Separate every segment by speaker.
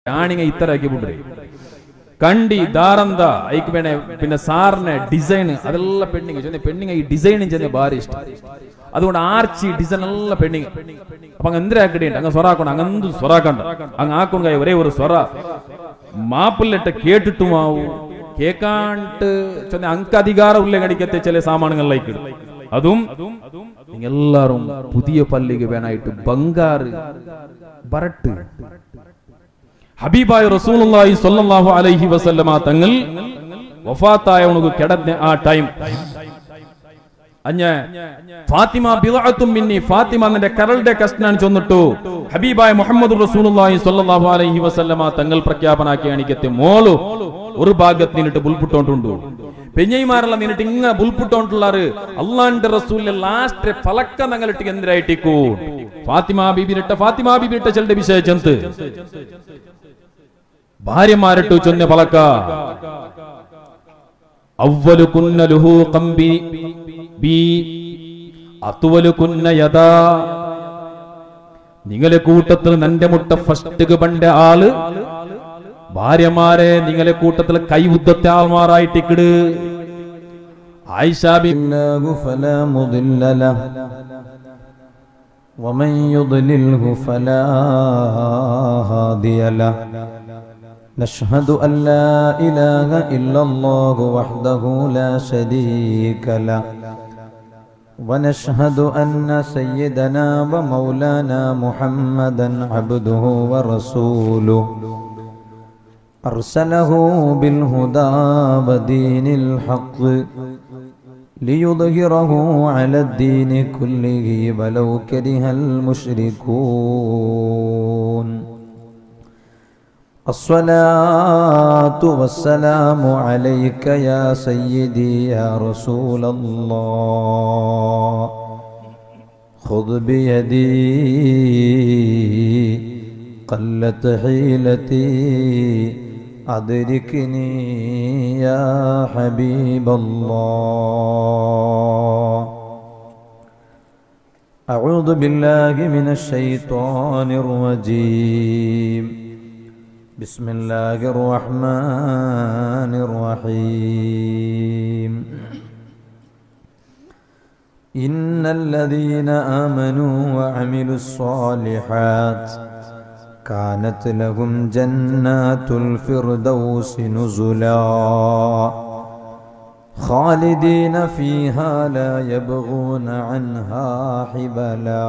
Speaker 1: ആണിങ്ങ ഇത്തരാക്കി ಬಿಡ್ರಿ ಕಂಡಿ ದಾರಂದ ಐಕ್ ಬೇಣೆ പിന്നെ സാറിനെ ഡിസൈൻ അതെല്ലാം പെണ്ണിങ് ചെന്ന പെണ്ണിങ് ഈ ഡിസൈനും ചെന്ന ഭാരി ഇഷ്ടം അതുകൊണ്ട് ആർച്ചി ഡിസൈൻ എല്ലാം പെണ്ണിങ് അപ്പൊ അങ്ങ് എന്തിനാക്കടിയുണ്ട് അങ്ങ് സ്വറാക്കണം അങ്ങ് സ്വറാക്കണ്ട അങ്ങ് ആക്കുന്ന ഒരേ ഒരു സ്വറ മാപ്പിള്ളിട്ട് കേട്ടിട്ടുമാവൂ കേക്കാണ്ട് ചെന്ന അങ്ക് അധികാരം ഉള്ള കടിക്കത്തെ ചില സാമാനങ്ങളിലേക്ക് ഇടും അതും എല്ലാരും പുതിയ പള്ളിക്ക് വേണായിട്ട് ബംഗാറ് ബറട്ട് ഹബീബായ റസൂലുള്ളാഹി സ്വല്ലല്ലാഹു അലൈഹി വസല്ലമ തങ്ങൾ വഫാത്തായ ഉണക്ക് കിടന്ന ആ ടൈം അഞ്ഞ ഫാത്തിമ ബിദഅത്തും മിന്നി ഫാത്തിമ എന്നെ കരളുടെ കഷ്ണാൻ ചൊന്നിട്ടു ഹബീബായ മുഹമ്മദ് റസൂലുള്ളാഹി സ്വല്ലല്ലാഹു അലൈഹി വസല്ലമ തങ്ങൾ പ്രഖ്യാപനാക്കി അണിക്കത്തെ മോളു ഒരു ഭാഗത്ത് നിന്നിട്ട് ബുൽപുട്ടോണ്ടുണ്ടു പെഞ്ഞൈമാരെല്ലാം നിന്നിട്ട് ഇങ്ങ ബുൽപുട്ടോണ്ടുള്ളാറ് അള്ളാന്റെ റസൂലിന്റെ ലാസ്റ്റ് ഫലക്ക ഞങ്ങളിട്ട് എന്തിനായിട്ടിക്കൂ ഫാത്തിമ ബീബിരിട്ട ഫാത്തിമ ബീബിരിട്ട ചെല്ലുടെ വിശേഷന്ത് ഭാര്യമാരിട്ടു ചൊന്ന പലക്ക അവലു കുന്ന ലുഹൂഖം ബി ബി അത്വലു കുന്ന യദാ നിങ്ങളെ കൂട്ടത്തിൽ നന്റെ മുട്ട ഫസ്റ്റ് പണ്ട ആള് ഭാര്യമാരെ നിങ്ങളെ കൂട്ടത്തിൽ കൈവുദ്ധത്തെ ആൾമാറായിട്ടിക്കിട് ആയിഷാബി
Speaker 2: الله فلا مضل له ومن يضلله فلا هادي له نشهد أن لا إله إلا الله وحده لا شريك له ونشهد أن سيدنا ومولانا محمدا عبده ورسوله أرسله بالهدى ودين الحق ليظهره على الدين كله ولو كره المشركون الصلاة والسلام عليك يا سيدي يا رسول الله خذ بيدي قلت حيلتي أدركني يا حبيب الله أعوذ بالله من الشيطان الرجيم بسم الله الرحمن الرحيم إن الذين آمنوا وعملوا الصالحات كانت لهم جنات الفردوس نزلا خالدين فيها لا يبغون عنها حبلا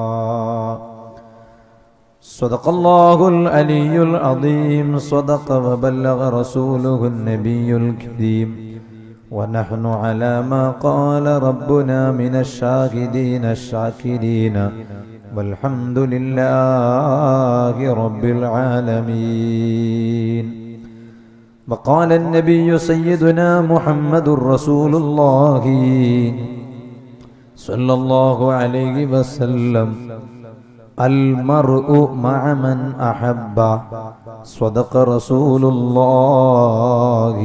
Speaker 2: صدق الله العلي العظيم صدق وبلغ رسوله النبي الكريم ونحن على ما قال ربنا من الشاهدين الشاكرين والحمد لله رب العالمين وقال النبي سيدنا محمد رسول الله صلى الله عليه وسلم المرء مع من أحب صدق رسول الله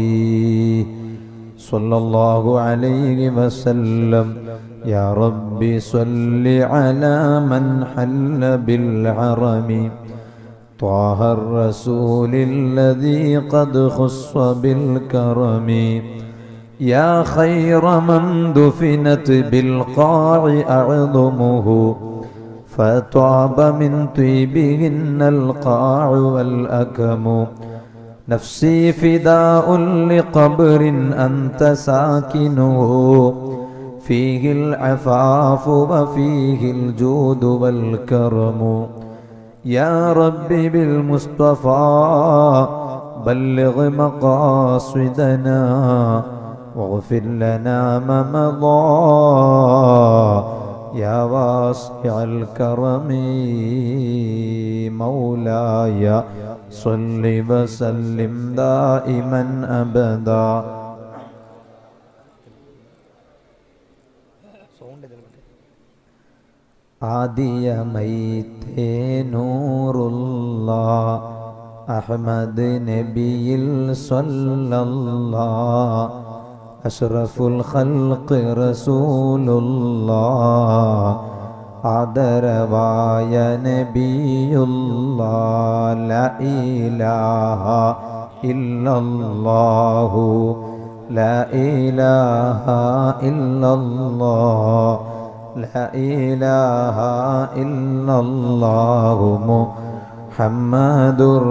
Speaker 2: صلى الله عليه وسلم يا رب صل على من حل بالحرم طه الرسول الذي قد خص بالكرم يا خير من دفنت بالقاع أعظمه فطاب من طيبهن القاع والأكم نفسي فداء لقبر أنت ساكنه فيه العفاف وفيه الجود والكرم يا رب بالمصطفى بلغ مقاصدنا واغفر لنا ما مضى يا واسع الكرم مولاي صل وسلم دائما ابدا ആദിയമൈത്തേ നൂറുള്ള അഹമ്മദ് നബിയിൽ സ്വല്ലല്ലാ അഷ്റഫുൽ ഖൽഖ് റസൂലുള്ളാ ആദരവായ നബിയുള്ള ല ഇലാഹ ഇല്ലല്ലാഹു ല ഇലാഹ ഇല്ലല്ലാഹ് ല ഇലാഹ ഇല്ലല്ലാഹു മുഹമ്മദുർ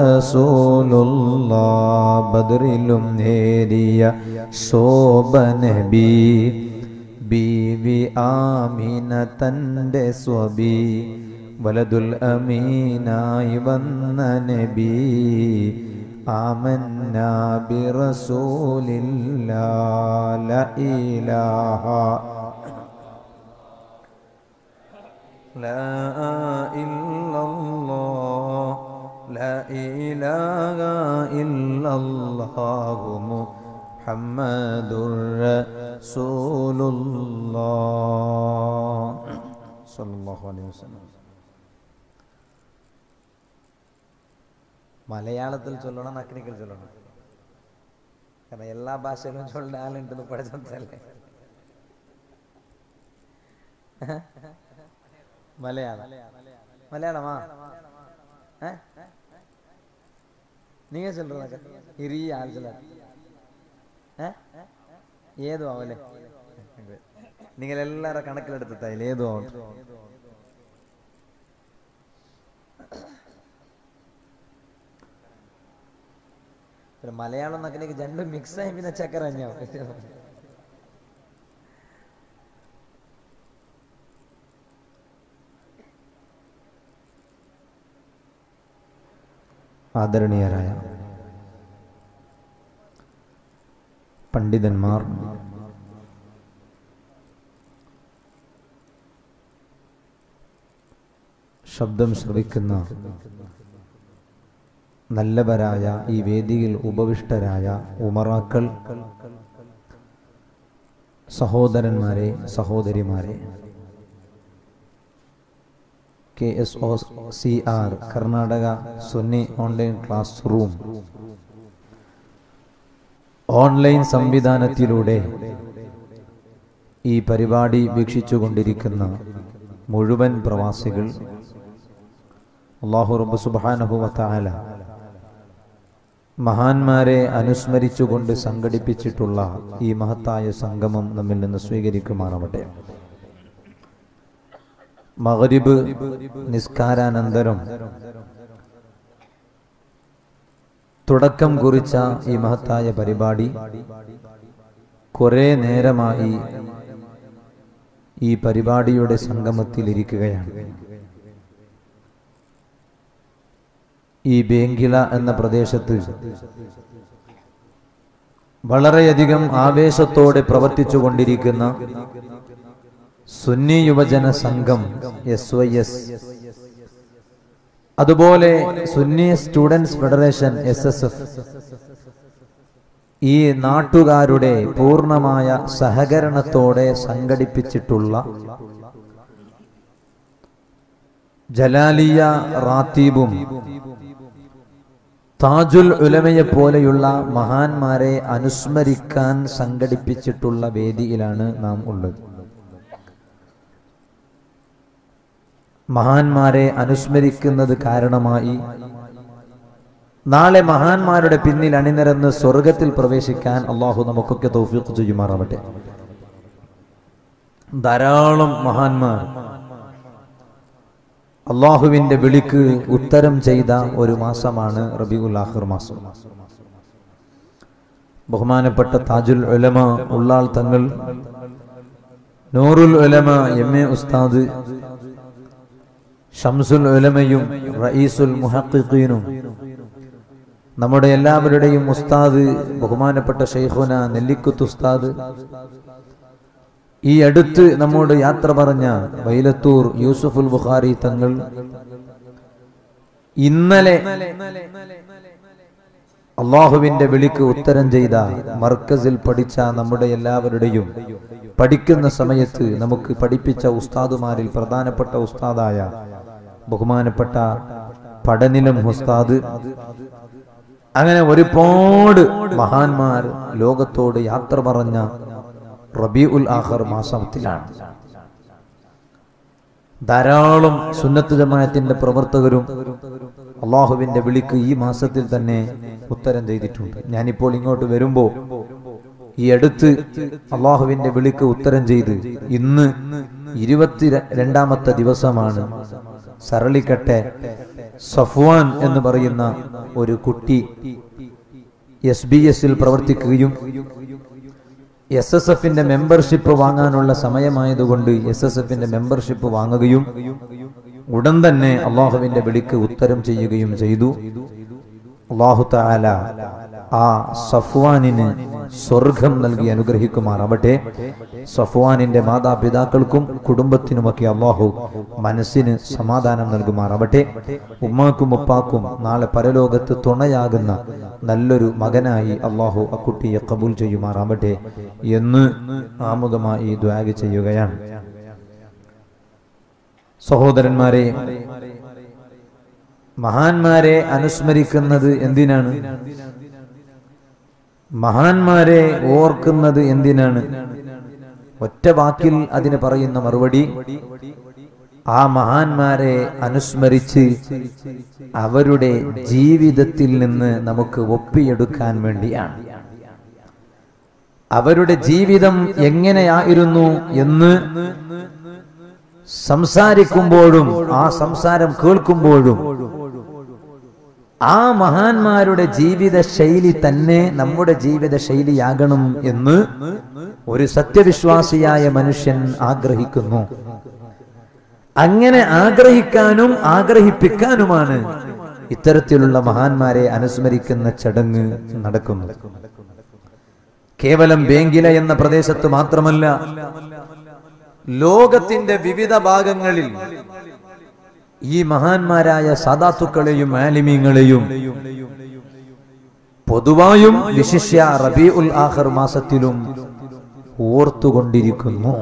Speaker 2: റസൂലുള്ളാഹ് ബദറിലും നേരിയ ശോഭ നബി ബീവി ആമീന തൻ്റെ സ്വബി വലതുൽ അമീനായി വന്ന നബി ആമന്ന ബിറസൂലില്ലാ ല ഇലാഹ لا إلا الله لا إله إلا الله محمد رسول الله صلى الله عليه وسلم മലയാളത്തിൽ ചൊല്ലണം അക്നിക്കൽ ചൊല്ലണം കാരണം എല്ലാ ഭാഷകളും ചൊല്ലാനുണ്ടെന്ന് പഠിച്ചല്ലേ മലയാളം മലയാളമാ ഏ நீங்க சொல்றதாக்க இரிய ஆள் சொல்ல ഏതു ആവല്ലേ നിങ്ങൾ എല്ലാവരും കണക്കിലെടുത്തായാലും ഏതു ആവും പിന്നെ മലയാളം നക്കിലേക്ക് രണ്ടും മിക്സ് ആയി പിന്നെ ചക്കര തന്നെയാവും ആദരണീയരായ പണ്ഡിതന്മാർ ശബ്ദം ശ്രവിക്കുന്ന നല്ലവരായ ഈ വേദിയിൽ ഉപവിഷ്ടരായ ഉമറാക്കൾ സഹോദരന്മാരെ സഹോദരിമാരെ K S O C R Karnataka സുന്നി ഓൺലൈൻ ക്ലാസ് റൂം ഓൺലൈൻ സംവിധാനത്തിലൂടെ ഈ പരിപാടി വീക്ഷിച്ചുകൊണ്ടിരിക്കുന്ന മുഴുവൻ പ്രവാസികൾ അള്ളാഹു റബ്ബ് സുബ്ഹാനഹു വതആല മഹാന്മാരെ അനുസ്മരിച്ചുകൊണ്ട് സംഘടിപ്പിച്ചിട്ടുള്ള ഈ മഹത്തായ സംഗമം നമ്മിൽ നിന്ന് സ്വീകരിക്കുമാറാവട്ടെ മഗ്രിബ് നിസ്കാരാനന്തരം തുടക്കം കുറിച്ച ഈ മഹത്തായ പരിപാടി കുറെ നേരമായി ഈ പരിപാടിയുടെ സംഗമത്തിൽ ഇരിക്കുകയാണ് ഈ ബേങ്കില എന്ന പ്രദേശത്ത് വളരെയധികം ആവേശത്തോടെ പ്രവർത്തിച്ചു കൊണ്ടിരിക്കുന്ന സുന്നി യുവജന സംഘം എസ് വൈ എസ് അതുപോലെ സുന്നി students federation S S F ഈ നാട്ടുകാരുടെ പൂർണ്ണമായ സഹകരണത്തോടെ സംഘടിപ്പിച്ചിട്ടുള്ള ജലാലിയ റാത്തീബും താജുൽ ഉലമയെ പോലെയുള്ള മഹാന്മാരെ അനുസ്മരിക്കാൻ സംഘടിപ്പിച്ചിട്ടുള്ള വേദിയിലാണ് നാം ഉള്ളത് മഹാന്മാരെ അനുസ്മരിക്കുന്നത് കാരണമായി നാളെ മഹാന്മാരുടെ പിന്നിൽ അണിനിരന്ന് സ്വർഗത്തിൽ പ്രവേശിക്കാൻ അള്ളാഹു നമുക്കൊക്കെ തൗഫീഖ് ചെയ്യുമാറാവട്ടെ ധാരാളം മഹാന്മാർ അള്ളാഹുവിന്റെ വിളിക്ക് ഉത്തരം ചെയ്ത ഒരു മാസമാണ് റബിഉൽ ആഖിർ മാസം ബഹുമാനപ്പെട്ട താജുൽ ഉലമ ഉള്ളാൾ തങ്ങൾ നൂറുൽ ഉലമ എം എ ഉസ്താദ് ഷംസുൽ ഉലമയും റയീസുൽ മുഹഖീനും നമ്മുടെ എല്ലാവരുടെയും ഉസ്താദ് ബഹുമാനപ്പെട്ട ഷെയ്ഖുന നെല്ലിക്കുത്ത് ഉസ്താദ് ഈ അടുത്ത് നമ്മോട് യാത്ര പറഞ്ഞ വൈലത്തൂർ യൂസുഫുൽ ബുഖാരി തങ്ങൾ ഇന്നലെ അള്ളാഹുവിന്റെ വിളിക്ക് ഉത്തരം ചെയ്ത മർക്കസിൽ പഠിച്ച നമ്മുടെ എല്ലാവരുടെയും പഠിക്കുന്ന സമയത്ത് നമുക്ക് പഠിപ്പിച്ച ഉസ്താദുമാരിൽ പ്രധാനപ്പെട്ട ഉസ്താദായ ബഹുമാനപ്പെട്ട പഠനിലും ഉസ്താദ് അങ്ങനെ ഒരുപാട് മഹാന്മാർ ലോകത്തോട് യാത്ര പറഞ്ഞ റബി ഉൽ ആഖർ മാസത്തിലാണ്
Speaker 3: ധാരാളം സുന്നത്ത് ജമാഅത്തിന്റെ പ്രവർത്തകരും അള്ളാഹുവിന്റെ വിളിക്ക് ഈ മാസത്തിൽ തന്നെ ഉത്തരം ചെയ്തിട്ടുണ്ട് ഞാനിപ്പോൾ ഇങ്ങോട്ട് വരുമ്പോ ഈ അടുത്ത് അള്ളാഹുവിന്റെ വിളിക്ക് ഉത്തരം ചെയ്ത് ഇന്ന് ഇരുപത്തി രണ്ടാമത്തെ ദിവസമാണ് സരളിക്കട്ടെ സഫ്വാൻ എന്ന് പറയുന്ന ഒരു കുട്ടി എസ് ബി എസിൽ പ്രവർത്തിക്കുകയും എസ് എസ് എഫിന്റെ മെമ്പർഷിപ്പ് വാങ്ങാനുള്ള സമയമായതുകൊണ്ട് എസ് എസ് എഫിന്റെ മെമ്പർഷിപ്പ് വാങ്ങുകയും ഉടൻ തന്നെ അള്ളാഹുവിന്റെ വിളിക്ക് ഉത്തരം ചെയ്യുകയും ചെയ്തു അള്ളാഹു താല ആ സഫ്വാനിന് സ്വർഗം നൽകി അനുഗ്രഹിക്കുമാറാവട്ടെ സഫ്വാനിന്റെ മാതാപിതാക്കൾക്കും കുടുംബത്തിനുമൊക്കെ അള്ളാഹു മനസ്സിന് സമാധാനം നൽകുമാറാവട്ടെ ഉമ്മാക്കും ഉപ്പാക്കും നാളെ പരലോകത്ത് തുണയാകുന്ന നല്ലൊരു മകനായി അള്ളാഹു ആ കുട്ടിയെ കബൂൽ ചെയ്യുമാറാവട്ടെ എന്ന് ആമുഖമായി ദ്വാഗ് ചെയ്യുകയാണ് സഹോദരന്മാരെ മഹാന്മാരെ അനുസ്മരിക്കുന്നത് എന്തിനാണ് മഹാന്മാരെ ഓർക്കുന്നത് എന്തിനാണ് ഒറ്റ വാക്കിൽ അതിന് പറയുന്ന മറുപടി ആ മഹാന്മാരെ അനുസ്മരിച്ച് അവരുടെ ജീവിതത്തിൽ നിന്ന് നമുക്ക് ഒപ്പിയെടുക്കാൻ വേണ്ടിയാണ് അവരുടെ ജീവിതം എങ്ങനെയായിരുന്നു എന്ന് സംസാരിക്കുമ്പോഴും ആ സംസാരം കേൾക്കുമ്പോഴും ആ മഹാന്മാരുടെ ജീവിത ശൈലി തന്നെ നമ്മുടെ ജീവിത ശൈലിയാകണം എന്ന് ഒരു സത്യവിശ്വാസിയായ മനുഷ്യൻ ആഗ്രഹിക്കുന്നു അങ്ങനെ ആഗ്രഹിക്കാനും ആഗ്രഹിപ്പിക്കാനുമാണ് ഇത്തരത്തിലുള്ള മഹാന്മാരെ അനുസ്മരിക്കുന്ന ചടങ്ങ് നടക്കുന്നത് കേവലം ബേങ്കില എന്ന പ്രദേശത്ത് മാത്രമല്ല ലോകത്തിന്റെ വിവിധ ഭാഗങ്ങളിൽ ഈ മഹാന്മാരായ സാദാത്തുക്കളെയും ആലിമീങ്ങളെയും പൊതുവായും വിശിഷ്യ റബി ഉൽ ആഖർ മാസത്തിലും ഓർത്തുകൊണ്ടിരിക്കുന്നു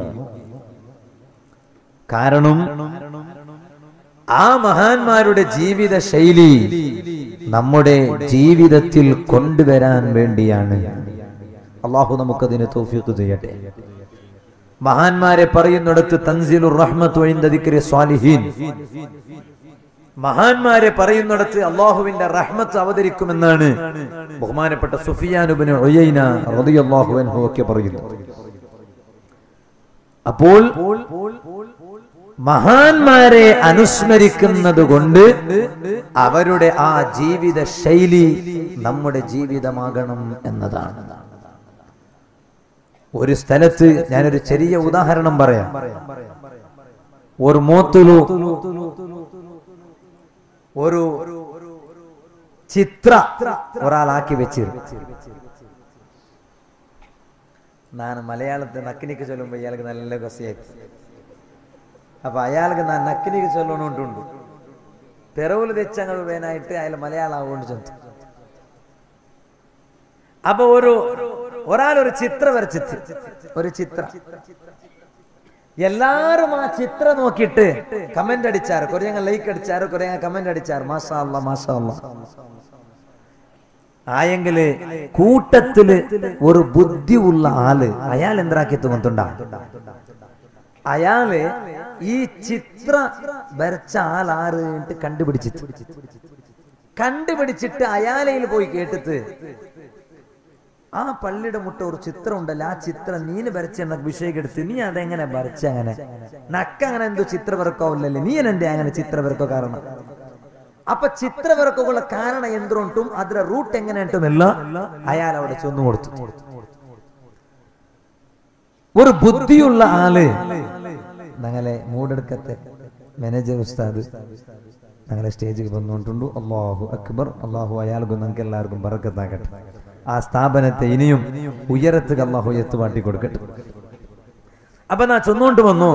Speaker 3: കാരണം ആ മഹാന്മാരുടെ ജീവിത ശൈലി നമ്മുടെ ജീവിതത്തിൽ കൊണ്ടുവരാൻ വേണ്ടിയാണ് അള്ളാഹു നമുക്കതിന് തോഫിക്ക് ചെയ്യട്ടെ മഹാന്മാരെ പറയുന്നിടത്ത് തൻസിലുർ റഹ്മത്ത് വഇൻദ ദിക്രി സ്വാലിഹീൻ മഹാന്മാരെ പറയുന്നിടത്ത് അള്ളാഹുവിന്റെ റഹ്മത്ത് അവതരിക്കുമെന്നാണ് ബഹുമാനപ്പെട്ട സുഫിയാനുബിന് ഒയ്യന റളിയല്ലാഹു അൻഹു ഒക്കെ പറയുന്നു അപ്പോൾ മഹാന്മാരെ അനുസ്മരിക്കുന്നത് കൊണ്ട് അവരുടെ ആ ജീവിത ശൈലി നമ്മുടെ ജീവിതമാകണം എന്നതാണ് ഒരു സ്ഥലത്ത് ഞാനൊരു ചെറിയ ഉദാഹരണം പറയാം ഒരു മോത്തുലു ഒരു ചിത്ര ഒരാളാക്കി വെച്ചിരുന്നു ನಾನು ಮಲಯಾಳದ ನಕ್ಕನಿಗೆ ಚೊಲ್ಲುಂಬ ಇಯಾൾക്ക് നല്ല കൊസയായിട്ട് അപ്പൊ അയാൾക്ക് ഞാൻ നക്കിനിക്ക് ചൊല്ലണോണ്ടുണ്ട് തെറവുല് തെച്ചങ്ങൾ വേനായിട്ട് അയാൾ മലയാളം ആവുകൊണ്ട് ചൊന്തു അപ്പൊ ഒരു ഒരാൾ ഒരു ചിത്രം വരച്ചിട്ട് ഒരു ചിത്രം എല്ലാരും ആ ചിത്രം നോക്കിയിട്ട് കമന്റ് അടിച്ചാറ് കുറെ ഞങ്ങൾ ലൈക്ക് അടിച്ചാറ് കുറെ കമന്റ് അടിച്ചാറ് മാഷാ അല്ല മാഷാ അല്ല ആയെങ്കില് കൂട്ടത്തില് ഒരു ബുദ്ധിയുള്ള ആള് അയാൾ എന്താക്കി തോന്നുന്നുണ്ടാ അയാള് ഈ ചിത്ര വരച്ച ആളാറ് കണ്ടുപിടിച്ചിട്ട് കണ്ടുപിടിച്ചിട്ട് അയാളയിൽ പോയി കേട്ടിട്ട് ആ പള്ളിയുടെ മുട്ട ഒരു ചിത്രം ഉണ്ടല്ലോ ആ ചിത്രം നീന് വരച്ച വിഷയം എടുത്ത് നീ അതെങ്ങനെ വരച്ച അങ്ങനെ നക്കങ്ങനെ എന്തോ ചിത്ര വരക്കാവില്ലല്ലേ നീ എന്നെ അങ്ങനെ ചിത്ര വരക്കോ കാരണം അപ്പൊ ചിത്ര വരക്കുള്ള കാരണം എന്തുകൊണ്ടും അതിന്റെ റൂട്ട് എങ്ങനെ ഉണ്ടെന്നില്ല അയാൾ അവിടെ ചെന്നു കൊടുത്തു ഒരു ബുദ്ധിയുള്ള ആള് ഞങ്ങളെ മൂടെടുക്കത്തെ മാനേജർ ഉസ്താദ് ഞങ്ങളെ സ്റ്റേജിൽ വന്നുകൊണ്ടുണ്ട് അള്ളാഹു അക്ബർ അള്ളാഹു അയാൾക്കും നമുക്ക് എല്ലാവർക്കും പറക്കത്താക്കട്ടെ ആ സ്ഥാപനത്തെ ഇനിയും ഉയരത്തുക അള്ളാഹു എത്തുപാട്ടി കൊടുക്കട്ടെ അപ്പൊ നാ ചെന്നുകൊണ്ട് വന്നു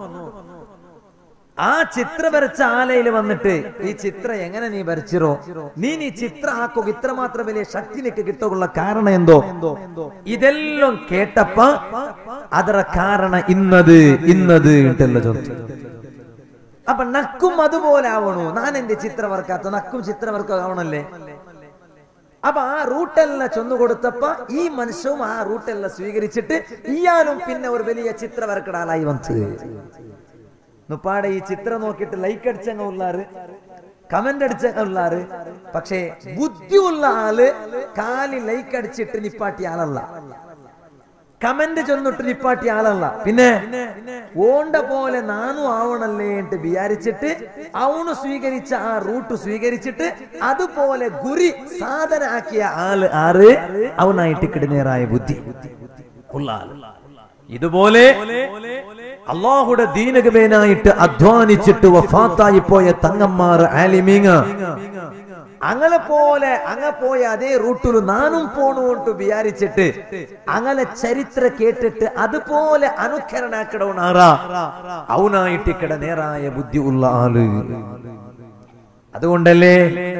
Speaker 3: ആ ചിത്ര വരച്ച ആലയിൽ വന്നിട്ട് ഈ ചിത്രം എങ്ങനെ നീ വരച്ചിരോ നീ നീ ചിത്ര ആക്കുക ഇത്രമാത്രം വലിയ ശക്തി നിനക്ക് കിട്ടുള്ള കാരണം എന്തോ ഇതെല്ലാം കേട്ടപ്പ ಅದರ ಕಾರಣ ഇന്നത് ഇന്നത് ഇട്ടല്ല ചൊന്നു അപ്പൊ നക്കും അതുപോലെ ആവണു ഞാൻ എന്റെ ചിത്ര വർക്കാത്ത നക്കും ചിത്ര വർക്ക് ആവണല്ലേ അപ്പൊ ആ റൂട്ടെല്ലാം ചൊന്നു കൊടുത്തപ്പ ഈ മനുഷ്യവും ആ റൂട്ടെല്ലാം സ്വീകരിച്ചിട്ട് ഇയാളും പിന്നെ ഒരു വലിയ ചിത്ര വരക്കടാലായി വന്നത് നുപ്പാടെ ഈ ചിത്രം നോക്കിയിട്ട് ലൈക്ക് അടിച്ചങ്ങ ഉള്ളാറ് കമന്റ് അടിച്ചങ്ങ ഉള്ളാറ് പക്ഷേ ബുദ്ധിയുള്ള ആള് കാലി ലൈക്ക് അടിച്ചിട്ട് നിപ്പാട്ടിയ ആളല്ല കമന്റ് ചെന്നിട്ട് നിപ്പാട്ടിയ ആളല്ല പിന്നെ ഓണ്ട പോലെ നാനും ആവണല്ലേ എന്ന് വിചാരിച്ചിട്ട് അവണ് സ്വീകരിച്ച ആ റൂട്ട് സ്വീകരിച്ചിട്ട് അതുപോലെ ഗുരി സാധന ആക്കിയ ആള് ആറ് അവനായിട്ട് കിടനേറായ ബുദ്ധി ഉള്ള ആള് ഇതുപോലെ അള്ളാഹുടെ ദീനകമേനായിട്ട് അധ്വാനിച്ചിട്ട് വഫാത്തായി പോയ തങ്ങന്മാർ ആലിമീങ്ങ അങ്ങനെ പോലെ അങ്ങ പോയ അതേ റൂട്ടിൽ നാനും പോണുകൊണ്ട് വിചാരിച്ചിട്ട് അങ്ങനെ ചരിത്ര കേട്ടിട്ട് അതുപോലെ അനുക്കരണാക്കിടവണാറാ അവനായിട്ട് കിട നേരായ ബുദ്ധി ഉള്ള ആള് അതുകൊണ്ടല്ലേ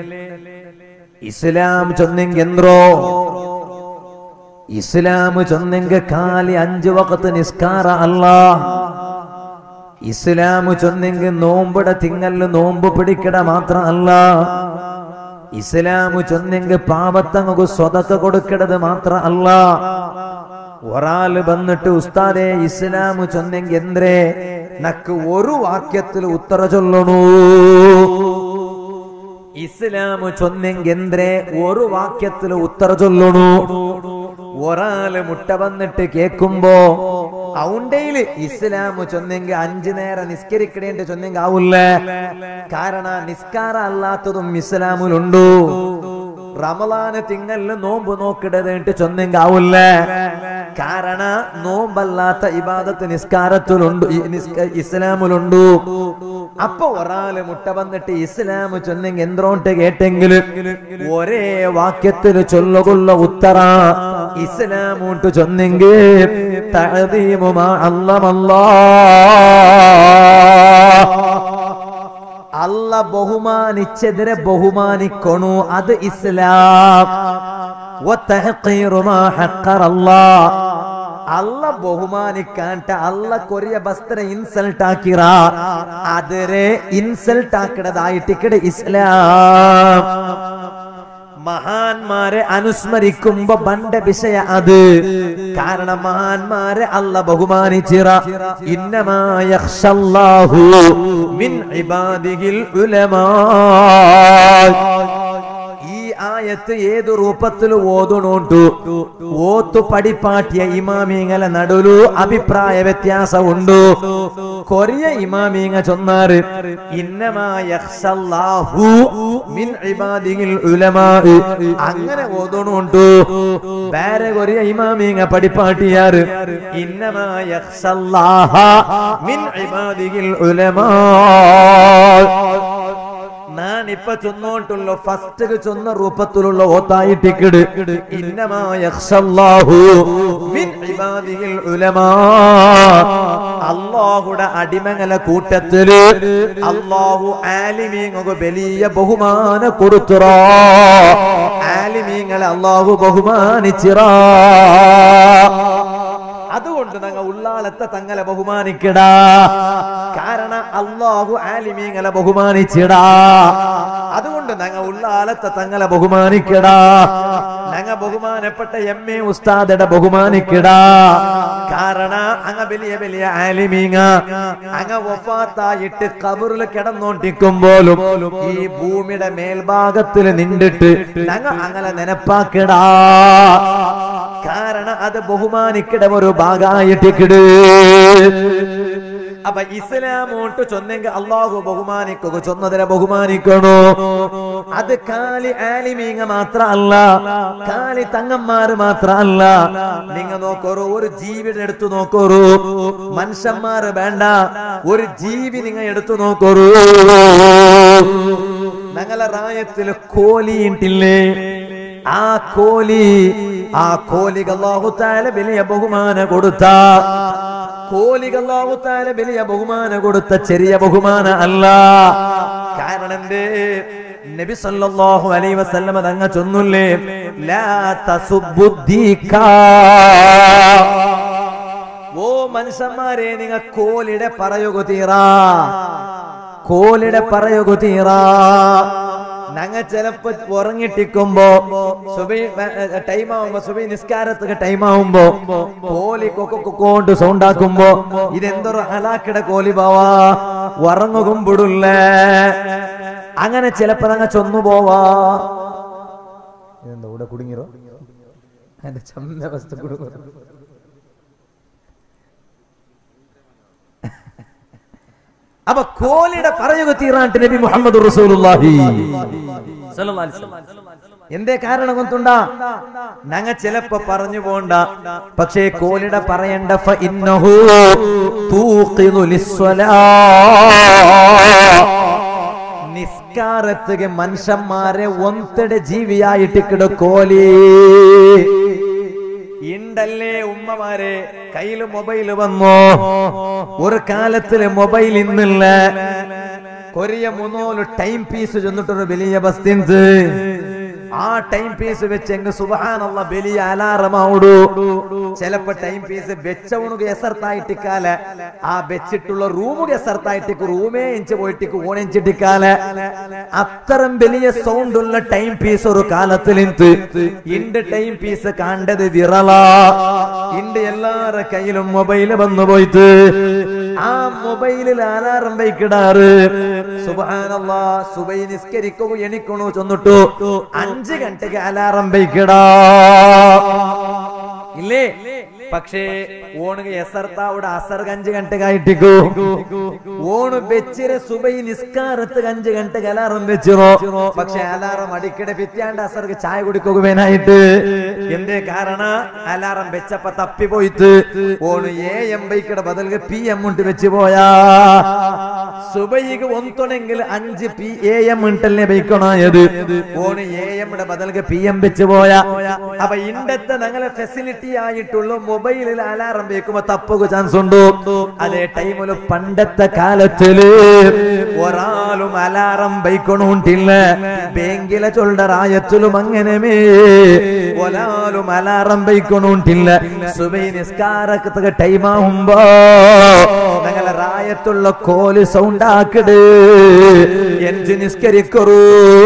Speaker 3: ഇസ്ലാം ചൊന്നെങ്കെന്ത്രോ ഇസ്ലാം ചൊന്നെങ്ക കാലി അഞ്ചു വക്കത്ത് നിസ്കാര അല്ല ഇസ്ലാം ചൊന്നെങ്ക് നോമ്പുട തിങ്ങല് നോമ്പ് പിടിക്കട മാത്ര അല്ല ഇസ്ലാം ചൊന്നെങ്ക് പാപത്തങ്ങക്ക് സ്വതക്ക കൊടുക്കടത് മാത്ര അല്ല ഒരാള് വന്നിട്ട് ഉസ്താദെ ഇസ്ലാം ചൊന്നെങ്ക് എന്ത്രേ നക്ക് ഒരു വാക്യത്തിൽ ഉത്തര ചൊല്ലണു ഇസ്ലാം ചൊന്നെങ്കെന്ത്രേ ഒരു വാക്യത്തിൽ ഉത്തര ചൊല്ലണു ഒരാള് മുട്ട വന്നിട്ട് കേക്കുമ്പോ ഔണ്ടയില് ഇസ്ലാം ചൊന്നെങ്കി അഞ്ചു നേരം നിസ്കരിക്കണേണ്ട ചൊന്നെങ്കി ആവൂല്ല കാരണം നിസ്കാര അല്ലാത്തതും ഇസ്ലാമിലുണ്ടു റമലാന് തിങ്ങല് നോമ്പ് നോക്കിടതേട്ട് ചൊന്നെങ്കി ആവൂല്ല കാരണം നോമ്പല്ലാത്ത ഇബാദത്ത് നിസ്കാരത്തിലുണ്ട് ഈ നിസ്ക- ഇസ്ലാമിലുണ്ട് അപ്പൊ ഒരാള് മുട്ട വന്നിട്ട് ഇസ്ലാം ചൊന്നെങ്കി എന്തോട്ട് കേട്ടെങ്കിലും ഒരേ വാക്യത്തിൽ ചൊല്ലുകൊള്ള ഉത്തര ഇസ്ലാമൂട്ട് ചൊന്നെങ്കിൽ തഅദീമുമാ അല്ലമല്ലാ അല്ല ബഹുമാനിച്ചതിനെ ബഹുമാനിക്കണു അത് ഇസ്ലാം വതഹഖീറു മാ ഹഖറല്ലാ. അല്ല ബഹുമാനിക്കാണ്ട അല്ല കൊറിയ ബസ്തനെ ഇൻസൾട്ട് ആക്കിറ അതിരെ ഇൻസൾട്ട് ആക്കിടതായിട്ട് ഇസ്ലാം മഹാന്മാരെ അനുസ്മരിക്കുമ്പോ ബണ്ട വിഷയ അത് കാരണം മഹാന്മാരെ അല്ല ബഹുമാനിച്ചിറ ഇന്നമായഹു മിൻ ഇബാദിഹിൽ ഉലമാ ഈ ആയത്ത് ഏത് രൂപത്തിൽ ഓതുണോണ്ടു ഓത്തു പടിപ്പാട്ടിയ ഇമാമിങ്ങളെ നടുലു അഭിപ്രായ വ്യത്യാസം ഉണ്ട് കൊറിയ ഇമാമിങ്ങ ചൊന്നാറ് ഇന്നമായഹ്സല്ലാഹു മിൻ ഇബാദിഹിൽ ഉലമാ അങ്ങനെ ഓതണുണ്ടു വേറെ കൊറിയ ഇമാമിങ്ങ പടിപ്പാട്ടിയാറ് ഇന്നമായഹ്സല്ലാഹ മിൻ ഇബാദിഹിൽ ഉലമാ ഞാൻ ഇപ്പൊ ചൊന്നോട്ടുള്ള ഫസ്റ്റ് ചൊന്ന രൂപത്തിലുള്ള ഓത്തായിട്ടിക്കിട് അള്ളാഹുടെ അടിമങ്ങളെ കൂട്ടത്തില് അള്ളാഹു ആലിമീങ്ങൾക്ക് വലിയ ബഹുമാന കൊടുത്തുറ ആലിമീങ്ങളെ അള്ളാഹു ബഹുമാനിച്ചിറ അതുകൊണ്ട് ഞങ്ങൾ ഉള്ളാളത്തെ തങ്ങളെ ബഹുമാനിക്കടാ കാരണം അള്ളാഹു ആലിമീങ്ങളെ ബഹുമാനിച്ചിടാ അതുകൊണ്ട് ഞങ്ങൾ ഉള്ളാളത്തെ തങ്ങളെ ബഹുമാനിക്കടാ ഞങ്ങൾ ബഹുമാനപ്പെട്ട എം എ ഉസ്താദയുടെ ബഹുമാനിക്കടാ കാരണം അങ്ങ വലിയ വലിയ ആലിമീങ്ങ അങ്ങ വഫാത്തായിട്ട് കബറിൽ കിടന്നോണ്ടിരിക്കുമ്പോലും ഈ ഭൂമിയുടെ മേൽഭാഗത്തിൽ നിന്നിട്ട് ഞങ്ങൾ അങ്ങനെ നെനപ്പാക്കടാ കാരണം അത് ബഹുമാനിക്കട ഒരു ഭാഗമായിട്ടിക്കിട് അപ്പൊ ഇസ്ലാമോട്ട് ചൊന്നെങ്കിൽ അള്ളാഹു ബഹുമാനിക്കുക ചൊന്നതിനെ ബഹുമാനിക്കണോ അത് കാലി ആലിമീങ്ങ മാത്രല്ല കാലി തങ്ങന്മാര് മാത്രല്ല നിങ്ങ നോക്കറു ഒരു ജീവിയുടെ എടുത്തു നോക്കറു മനുഷ്യന്മാര് വേണ്ട ഒരു ജീവി നിങ്ങ എടുത്തു നോക്കറു ഞങ്ങളെ റായത്തിൽ കോലിയിട്ടില്ലേ ആ കോലി ആ കോലിക്ക് അല്ലാഹു തആല വലിയ ബഹുമാന കൊടുത്ത കോലിക്ക് അല്ലാഹു തആല വലിയ ബഹുമാന കൊടുത്ത ചെറിയ ബഹുമാന അല്ല കാരണം എന്തേ നബി സല്ലല്ലാഹു അലൈഹി വസല്ലമ തങ്ങ ചൊന്നുല്ലേ ലാ തസുബ്ബുദ്ദീകാ ഓ മനുഷ്യന്മാരെ നിങ്ങൾ കോലിടെ പറയുക തീറാ കോലിടെ പറയുക തീറാ ഞങ്ങ ചിലപ്പോ ഉറങ്ങിട്ടിക്കുമ്പോ സുബൈ ടൈം ആവുമ്പോ സുബൈ നിസ്കാരത്തൊക്കെ ടൈം ആവുമ്പോ കോലി കൊക്കൊണ്ട് സൗണ്ട് ആക്കുമ്പോ ഇതെന്തൊരു ഹലാക്കിട കോലി ബാവാ ഉറങ്ങുകുമ്പിടില്ല അങ്ങനെ ചിലപ്പോ അങ്ങ് ചൊന്നു പോവാ ഇതെന്താ ഇവിടെ കുടുങ്ങിറോ എന്റെ ചമ്മ അവസ്ഥ കുടുങ്ങും അപ്പൊ കോലിയുടെ പറയുക തീറാണ്ട് നബി മുഹമ്മദ് റസൂലുള്ളാഹി സല്ലല്ലാഹു അലൈഹി വസല്ലം. എന്തേ കാരണം കൊണ്ടുണ്ടാ ഞങ്ങ ചിലപ്പോ പറഞ്ഞു പോണ്ട പക്ഷേ കോലിട പറയണ്ട ഫ ഇന്നഹു തൂഖിദു ലിസ്സലാ. നിസ്കാരത്തിಗೆ മനുഷ്യന്മാരെ ಒಂತೆಡೆ ജീവിയായിട്ട് കോലി ഇണ്ടല്ലേ ഉമ്മമാരെ കയ്യില് മൊബൈല് വന്നോ ഒരു കാലത്തില് മൊബൈൽ ഇന്നില്ല കൊറിയ മൂന്നോല് ടൈം പീസ് ചെന്നിട്ടൊരു വലിയ ബസ്തിന്ത് ആ ടൈം പീസ് വെച്ച് എങ്ങ് സുബഹാനുള്ള വലിയ അലാറമാവുടു ചിലപ്പോ ടൈം പീസ് വെച്ചവണുക എസർത്തായിട്ടിക്കാല ആ വെച്ചിട്ടുള്ള റൂമുക എസർത്തായിട്ടിക്ക് റൂമേ ഇഞ്ച് പോയിട്ടിക്ക് ഓണിഞ്ചിട്ടിക്കാല അത്തരം വലിയ സൗണ്ട് ഉള്ള ടൈം പീസ് ഒരു കാലത്തിൽ ഇണ്ട് ടൈം പീസ് കണ്ടത് വിറല ഇണ്ട് എല്ലാര കയ്യിലും മൊബൈല് വന്നു പോയിട്ട് ആ മൊബൈലിൽ അലാറം വയ്ക്കിടാറ് സുബാനല്ലാ സുബൈ നിസ്കരിക്കൂ എണിക്കണു ചൊന്നിട്ടു അഞ്ച് ഗಂಟೆಗೆ അലാറം വയ്ക്കിടാ ഇല്ലേ പക്ഷേ ഓണുക എസർത്താവിടെ അസർക്ക് അഞ്ച് ഗಂಟೆಗೆ ആയിട്ടിക്കു ഓണ് വെച്ചിരെ സുബൈ നിസ്കാരത്ത് അഞ്ച് ഗಂಟೆಗೆ അലാറം വെച്ചിറോ പക്ഷെ അലാറം അടിക്കടെ പിറ്റാണ്ട് അസർക്ക് ചായ കുടിക്കുകയായിട്ട് എന്തേ കാരണ അലാറം വെച്ചപ്പ തപ്പി പോയിട്ട് ഓണ് എ എം ബൈക്കടെ ബദൽക്ക് പി എം ഉണ്ട് വെച്ച് പോയാ സുബൈക്ക് ഒന്നൊണെങ്കിൽ അഞ്ച് പി എ എം ഉണ്ടല്ലേ ബൈക്കണായത് ഓണ് എ എമ്മിടെ ബദൽക്ക് പി എം വെച്ച് പോയാ അപ്പൊ ഇണ്ടത്തെ ഞങ്ങളെ ഫെസിലിറ്റി ആയിട്ടുള്ള മൊബൈലിൽ അലാറം വെക്കുമ്പോ തപ്പുക ചാൻസ് ഉണ്ടോ അതേ ടൈമില് പണ്ടത്തെ കാലത്തില് ഒരാളും അലാറം ബൈക്കണോണ്ടില്ല ബേങ്കിലെ ചൊല്ലറായത്തിലും അങ്ങനെമേ ഒരാളും അലാറം ബൈക്കണോണ്ടില്ല സുബൈ നിസ്കാരക്കത്തൊക്കെ ടൈം ആവുമ്പോ ഞങ്ങളെ റായത്തുള്ള കോല് സൗണ്ട് ആക്കിട് എഞ്ച് നിസ്കരിക്കറൂ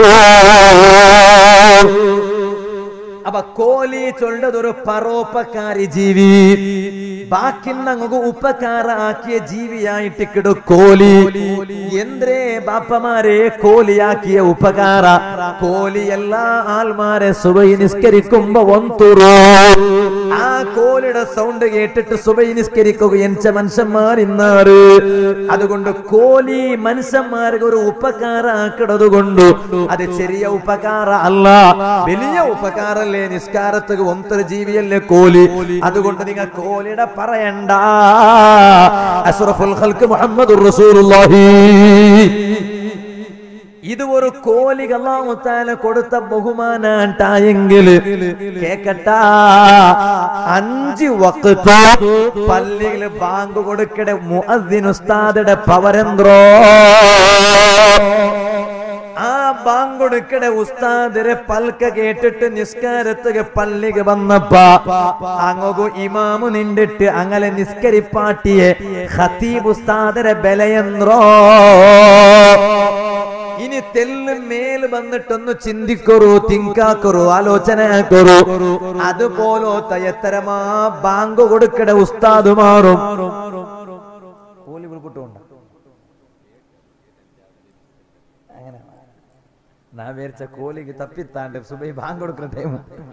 Speaker 3: അപ്പൊ കോലി ചൊല്ലതൊരു പരോപകാരി ജീവി ബാക്കി നമുക്ക് ഉപകാര ആക്കിയ ജീവിയായിട്ട് കിടു കോലി എന്തേ ബാപ്പമാരെ കോലിയാക്കിയ ഉപകാര കോലി എല്ലാ ആൾമാരെ സുബൈ നിസ്കരിക്കുമ്പോ ഒന്തുറോ ആ കോലിയുടെ സൗണ്ട് കേട്ടിട്ട് സുബൈ നിസ്കരിക്കുക എൻച്ച മനുഷ്യന്മാർ ഇന്നാറ് അതുകൊണ്ട് കോലി മനുഷ്യന്മാർക്ക് ഒരു ഉപകാര ആക്കിടത് കൊണ്ട് അത് ചെറിയ ഉപകാര അല്ല വലിയ ഉപകാരല്ലേ നിസ്കാരത്തുക ഒന്നൊരു ജീവിയല്ലേ കോലി അതുകൊണ്ട് നിങ്ങൾ കോലിയുടെ പറയണ്ട അഷ്റഫുൽ ഖൽക്ക് മുഹമ്മദ് റസൂലുള്ളാഹി ഇത് ഒരു കോലിക അള്ളാഹുത്താല കൊടുത്ത ബഹുമാനാട്ടായെങ്കിൽ കേക്കട്ട അഞ്ച് വക്കത്ത് പള്ളിയില് ബാങ്ക് കൊടുക്കടെ മുഅദ്ദിനുസ്താദയുടെ പവരെന്ത്രോ ആ ബാങ്കൊടുക്കടെ ഉസ്താദിരെ പൽക്ക കേട്ടിട്ട് നിസ്കാരത്തുക പള്ളിക്ക് വന്നപ്പ അങ്ങു ഇമാമു നിണ്ടിട്ട് അങ്ങനെ നിസ്കരിപ്പാട്ടിയെ ഖത്തീബ് ഉസ്താദിരെ ബലയന്ത്രോ ഇനി തെല്ല് മേൽ വന്നിട്ടൊന്ന് ചിന്തിക്കൊറു തിങ്കാക്കൊറു ആലോചന കൊറു അതുപോലത്തെ എത്തരമാ ബാങ്ക് കൊടുക്കടെ ഉസ്താദ് മാറും കോലി വിളിപ്പിട്ടുണ്ടോ അങ്ങനെ ഞാൻ വിചാരിച്ച കോലിക്ക് തപ്പിത്താണ്ട് സുബൈ ബാങ്ക് കൊടുക്കുന്ന ടൈം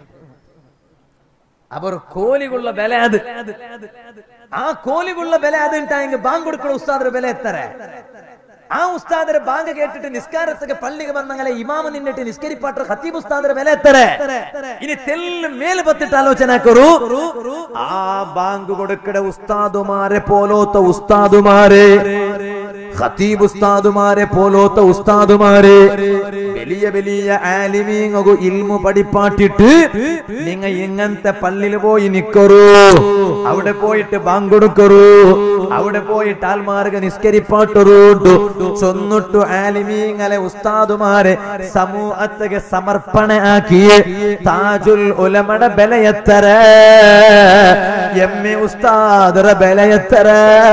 Speaker 3: അവർ കോലികുള്ള ബല അത് ആ കോലികുള്ള ബല അത് ഉണ്ടായെങ്കിൽ ബാങ്ക് കൊടുക്കുന്ന ഉസ്താദിന്റെ ബല എത്ര ആ ഉസ്താദിന്റെ ബാങ്ക് കേട്ടിട്ട് നിസ്കാരത്തൊക്കെ പള്ളിക്ക് വന്നങ്ങനെ ഇമാമ നിന്നിട്ട് നിസ്കരിപ്പാട്ട് ഖത്തീബ് ഉസ്താദിന്റെ വില എത്ര ഇനി തെല്ല് മേല് പത്തിട്ട് ആലോചന കറു ആ ബാങ്ക് കൊടുക്കട ഉസ്താദുമാരെ പോലോത്ത ഉസ്താദുമാരെ ഖത്തീബ് ഉസ്താദുമാരെ പോലോത്ത ഉസ്താദുമാരെ വലിയ വലിയ ആലിമീങ്ങു ഇൽമു പഠിപ്പാട്ടിട്ട് നിങ്ങ ഇങ്ങനത്തെ പള്ളിയിൽ പോയി നിക്കറൂ അവിടെ പോയിട്ട് ബാങ്ക് കൊടുക്കറൂ അവിടെ പോയിട്ട് ആൽമാർഗ നിസ്കരിപ്പാട്ടൊരുണ്ടു ചൊന്നിട്ടു ആലിമീങ്ങളെ ഉസ്താദുമാരെ സമൂഹത്തിಗೆ സമർപ്പണ ആക്കിയ താജുൽ ഉലമട ബലയത്തര എമ്മെ ഉസ്താദರ ബലയത്തര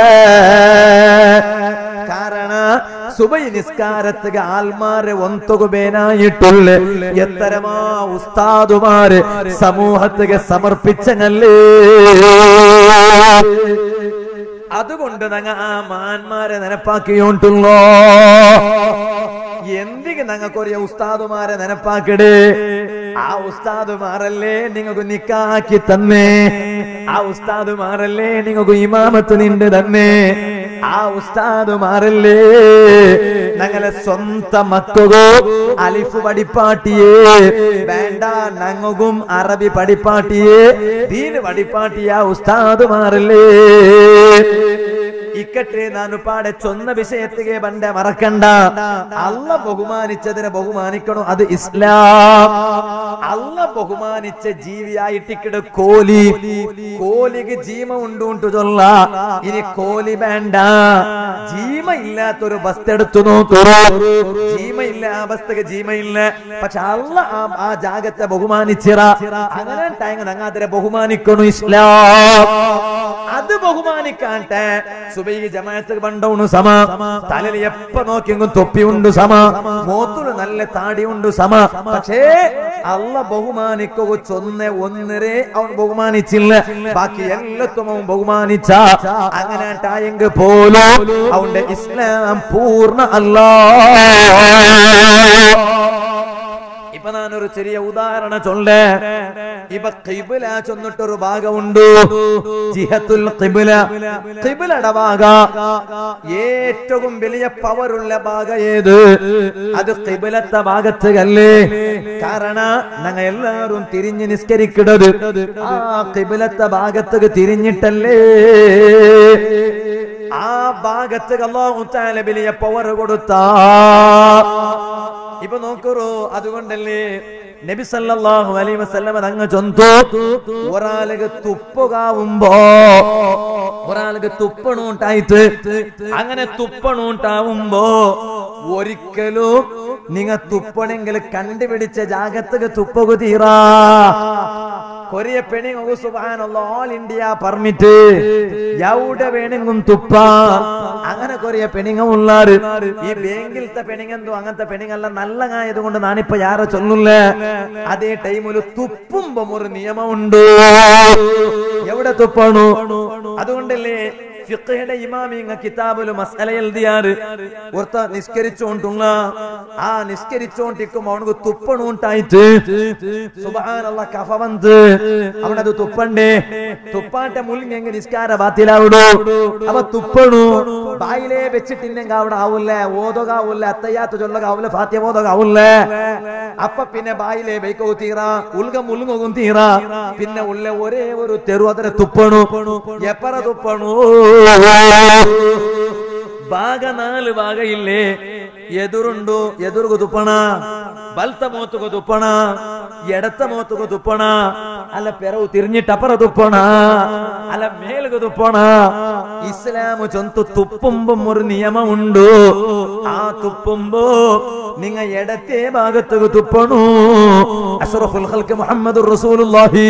Speaker 3: ಕಾರಣ ಸುಬೈ ನಿಸ್ಕಾರತ್ತಿಗೆ ಆಲ್ಮಾರೆ ಒಂತೊಗುಬೇನಾയിട്ടുള്ള ಎತ್ತರಮಾ ಉಸ್ತಾದುಮಾರೆ ಸಮೂಹತ್ತಿಗೆ ಸಮರ್ಪಿച്ചനല്ലേ അതുകൊണ്ട് ഞങ്ങ ആ മാന്മാരെ നനപ്പാക്കിയോണ്ടുള്ളോ എന്തിക്ക് ഞങ്ങൾക്കൊരു ഉസ്താദുമാരെ നനപ്പാക്കട് ആ ഉസ്താദുമാരല്ലേ നിങ്ങൾക്ക് നിക്കാക്കി തന്നേ ആ ഉസ്താദുമാരല്ലേ നിങ്ങൾക്ക് ഇമാമത്ത് നിണ്ട് തന്നെ ആ ഉസ്താദുമാരല്ലേ ഞങ്ങളെ സ്വന്തം മക്കകോ അലിഫ് പഠിപ്പാട്ടിയേ വേണ്ട ഞങ്ങൾക്കും അറബി പഠിപ്പാട്ടിയേ ദീന് പഠിപ്പാട്ടിയ ഉസ്താദുമാരല്ലേ ഇക്കട്ടെ ನಾನು പാടെ ചൊന്ന വിഷയത്തിಗೆ ಬಂಡೆ മറക്കണ്ട അല്ല ബഹുമാനിച്ചതിനെ ബഹുമാനിക്കണം അത് ഇസ്ലാം അല്ല ബഹുമാനിച്ച ജീവിയായിട്ടിക്കട് കോലി കോലിക്ക് ജീമ ഉണ്ട് ഉണ്ട് ചൊല്ല ഇനി കോലി വേണ്ട ജീമ ഇല്ലാത്തൊരു ബസ് എടുത്തു നോക്കൂ ജീമ ഇല്ല ആ ബസ്തക്ക് ജീമ ഇല്ല പക്ഷെ അല്ല ആ- ആ ജാഗത്തെ ബഹുമാനിച്ചിറ അങ്ങനെ ടൈം അങ്ങാതിരെ ബഹുമാനിക്കണു ഇസ്ലാം അത് ബഹുമാനിക്കാട്ടെ സുബൈ ജമാഅത്ത് ബണ്ടൗണു സമ തലയിൽ എപ്പ നോക്കിയെങ്കും തൊപ്പി ഉണ്ട് സമ മോത്തുല് നല്ല താടി ഉണ്ട് സമ പക്ഷേ അല്ല ബഹുമാനിക്കുക ചൊന്നെ ഒന്നരെ അവൻ ബഹുമാനിച്ചില്ല ബാക്കി എല്ലാത്തും അവൻ ബഹുമാനിച്ച അങ്ങനെ ടായെങ്ക് പോലും അവന്റെ ഇസ്ലാം പൂർണ്ണ അല്ലാ ഇപ്പൊ ഞാനൊരു ചെറിയ ഉദാഹരണ ചൊല്ലേ ഇപ്പൊ കിബില ചൊന്നിട്ടൊരു ഭാഗമുണ്ട് ജിഹത്തുൽ കിബില കിബിലയുടെ ഭാഗ ഏറ്റവും വലിയ പവറുള്ള ഭാഗ ഏത് അത് കിബിലത്തെ ഭാഗത്തുകല്ലേ കാരണം ഞങ്ങൾ എല്ലാവരും തിരിഞ്ഞ് നിസ്കരിക്കുന്നത് ആ കിബിലത്തെ ഭാഗത്തേക്ക് തിരിഞ്ഞിട്ടല്ലേ ആ ഭാഗത്ത് അള്ളാഹു താല വലിയ പവർ കൊടുത്താ ഇപ്പൊ നോക്കൂ അതുകൊണ്ടല്ലേ നബി സല്ലല്ലാഹു അലൈഹി വസല്ലമ തങ്ങ ചൊന്തു ഒരാൾക്ക് തുപ്പുകാവുമ്പോ ഒരാൾക്ക് തുപ്പണുണ്ടായിട്ട് അങ്ങനെ തുപ്പണുണ്ടാവുമ്പോ ഒരിക്കലും നിങ്ങ തുപ്പണെങ്കിൽ കണ്ടുപിടിച്ച ജാഗത്തക്ക് തുപ്പകു തീറാ കൊറിയ പെണിങ്ങു സുബാനുള്ള ഓൾ ഇന്ത്യ പെർമിറ്റ് എവിടെ വേണമെങ്കിലും തുപ്പ അങ്ങനെ കൊറിയ പെണിങ്ങ ഉള്ളാറ് ഈ ബാങ്കിലത്തെ പെണിങ്ങെന്തോ അങ്ങനത്തെ പെണിങ്ങല്ല നല്ല ആയതുകൊണ്ട് ഞാനിപ്പോ യാരെ ചൊല്ലില്ല അതേ ടൈമില് തുപ്പുമ്പോ ഒരു നിയമമുണ്ട് എവിടെ തുപ്പണു അതുകൊണ്ടല്ലേ ഫിഖ്ഹിന്റെ ഇമാമിങ്ങ കിതാബില് മസല എഴുതിയാറ് ഒരുത്ത നിസ്കരിച്ചോണ്ടുള്ള ആ നിസ്കരിച്ചോണ്ടിരിക്കുമ്പോ അവനക്ക് തുപ്പണുണ്ടായിട്ട് സുബഹാനല്ല കഫ വന്ന് അവനത് തുപ്പണ്ടേ തുപ്പാട്ടെ മുള്ളിങ്ങ നിസ്കാര ബാത്തിലാവിടോ അവ തുപ്പണു ബായിലേ വെച്ചിട്ടില്ലെങ്കിൽ അവിടെ ആവില്ല ഓതകാവില്ല അത്തയ്യാത്ത ചൊല്ലകാവില്ല ഫാത്യ ഓതകാവില്ല അപ്പൊ പിന്നെ ബായിലെ ബൈക്കോ തീറ ഉൽഗ മുൽങ്ങും തീറ പിന്നെ ഉള്ള ഒരേ ഒരു തെരു അതിനെ തുപ്പണു എപ്പറ തുപ്പണു ಭಾಗ ನಾಲು ಭಾಗ ಇಲ್ಲೇ ಎದುರುಂಡು ಎದುರುಗು ತುಪ್ಪಣ ಬಲ್ತ ಮೂತುಗು ತುಪ್ಪಣ ಎಡತ ಮೂತುಗು ತುಪ್ಪಣ ಅಲ್ಲ ಪೆರವು ತಿರಿഞ്ഞിട്ടപ്പറ തുപ്പണ അല്ല മേലുക തുപ്പണ ഇസ്ലാം ചൊന്തു തുപ്പുമ്പം ഒരു നിയമമുണ്ട് ആ തുപ്പുമ്പോ നിങ്ങ എടത്തെ ഭാഗത്തേക്ക് തുപ്പണു അഷ്റഫുൽ ഖൽക്ക് മുഹമ്മദ് റസൂലുള്ളാഹി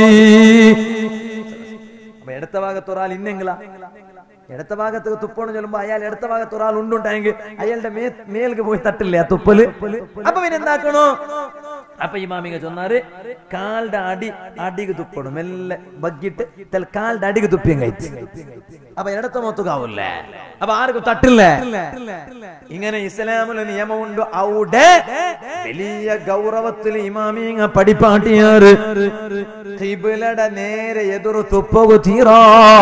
Speaker 3: അപ്പൊ ഇടത്ത ഭാഗത്ത് ഒരാൾ ഇന്നെങ്കിലാ ഇടത്ത ഭാഗത്ത് തുപ്പണം ചൊല്ലുമ്പോ അയാൾ ഇടത്ത ഭാഗത്ത് ഒരാൾ ഉണ്ടുണ്ടെങ്കിൽ അയാളുടെ മേ മേൽക്ക് പോയി തട്ടില്ലേ ആ തുപ്പല് അപ്പൊ പിന്നെ എന്താക്കണോ അപ്പൊ ഇമാമിക ചൊന്നാറ് കാലിന്റെ അടി അടിക്ക് തുപ്പണം മെല്ലെ ബഗ്ഗിട്ട് തെൽ കാലിന്റെ അടിക്ക് തുപ്പിയും കഴിച്ച് അപ്പൊ ഇടത്ത മൊത്തക്കാവൂല്ലേ അപ്പൊ ആർക്കും തട്ടില്ലേ ഇങ്ങനെ ഇസ്ലാമിലെ നിയമമുണ്ട് അവിടെ വലിയ ഗൗരവത്തിൽ ഇമാമിങ്ങ പഠിപ്പാട്ടിയാറ് ഖിബിലയുടെ നേരെ എതിർ തുപ്പകു തീറാ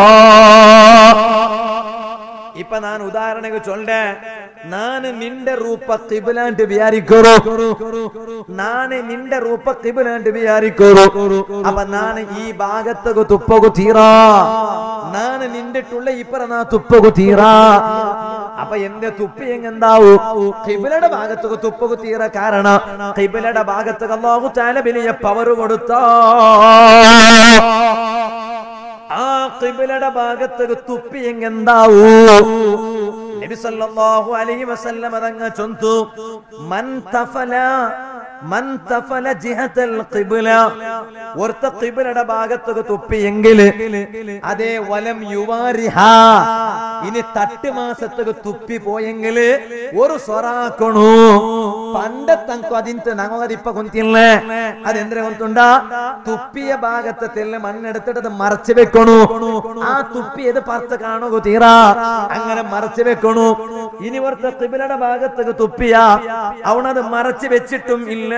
Speaker 3: ഇപ്പൊ ഞാൻ ഉദാഹരണക്ക് ചൊല്ലേ ನಾನು ನಿಂಡೆ ರೂಪ ಕಿಬಲಾಂಟ್ ಬಿಯಾರಿಕೋರು ನಾನು ನಿಂಡೆ ರೂಪ ಕಿಬಲಾಂಟ್ ಬಿಯಾರಿಕೋರು ಅಪ್ಪ ನಾನು ಈ ಭಾಗತ್ತಗು ತುಪ್ಪಗು ತೀರಾ ನಾನು ನಿಂಡಿಟ್ಟುള്ള ഇപ്പറ നാ തുപ്പകു തീറാ അപ്പൊ എന്റെ തുപ്പി എങ്ങെന്താവൂ കിബിലയുടെ ഭാഗത്തൊക്കെ തുപ്പകു തീറ കാരണം കിബിലയുടെ ഭാഗത്തൊക്കെ അള്ളാഹു താല വലിയ പവർ കൊടുത്താ ആ കിബിലയുടെ ഭാഗത്തൊക്കെ തുപ്പി എങ്ങെന്താവൂ നബി സല്ലല്ലാഹു അലൈഹി വസല്ലം അതങ്ങ് ചൊന്തു മൻ തഫല മൻ തഫല ജിഹത്തൽ ഖിബ്ല ഒരുത്ത ഖിബ്ലയുടെ ഭാഗത്തൊക്കെ തുപ്പിയെങ്കിൽ അതേ വലം യുവാരിഹ ഇനി തട്ട് മാസത്തൊക്കെ തുപ്പി പോയെങ്കിൽ ഒരു സ്വറാക്കണു പണ്ടത്തങ്കു അതിന്ത് ഞങ്ങളത് ഇപ്പൊ കൊന്തില്ല അതെന്തിനെ കൊന്തുണ്ട തുപ്പിയ ഭാഗത്തെ തെല്ല് മണ്ണെടുത്തിട്ട് അത് മറച്ചു വെക്കണു ആ തുപ്പിയത് പുറത്ത് കാണുക തീറാ അങ്ങനെ മറച്ചു വെക്കണു ഇനി പുറത്തെ കിബിലയുടെ ഭാഗത്തേക്ക് തുപ്പിയ അവണത് മറച്ചു വെച്ചിട്ടും ഇല്ല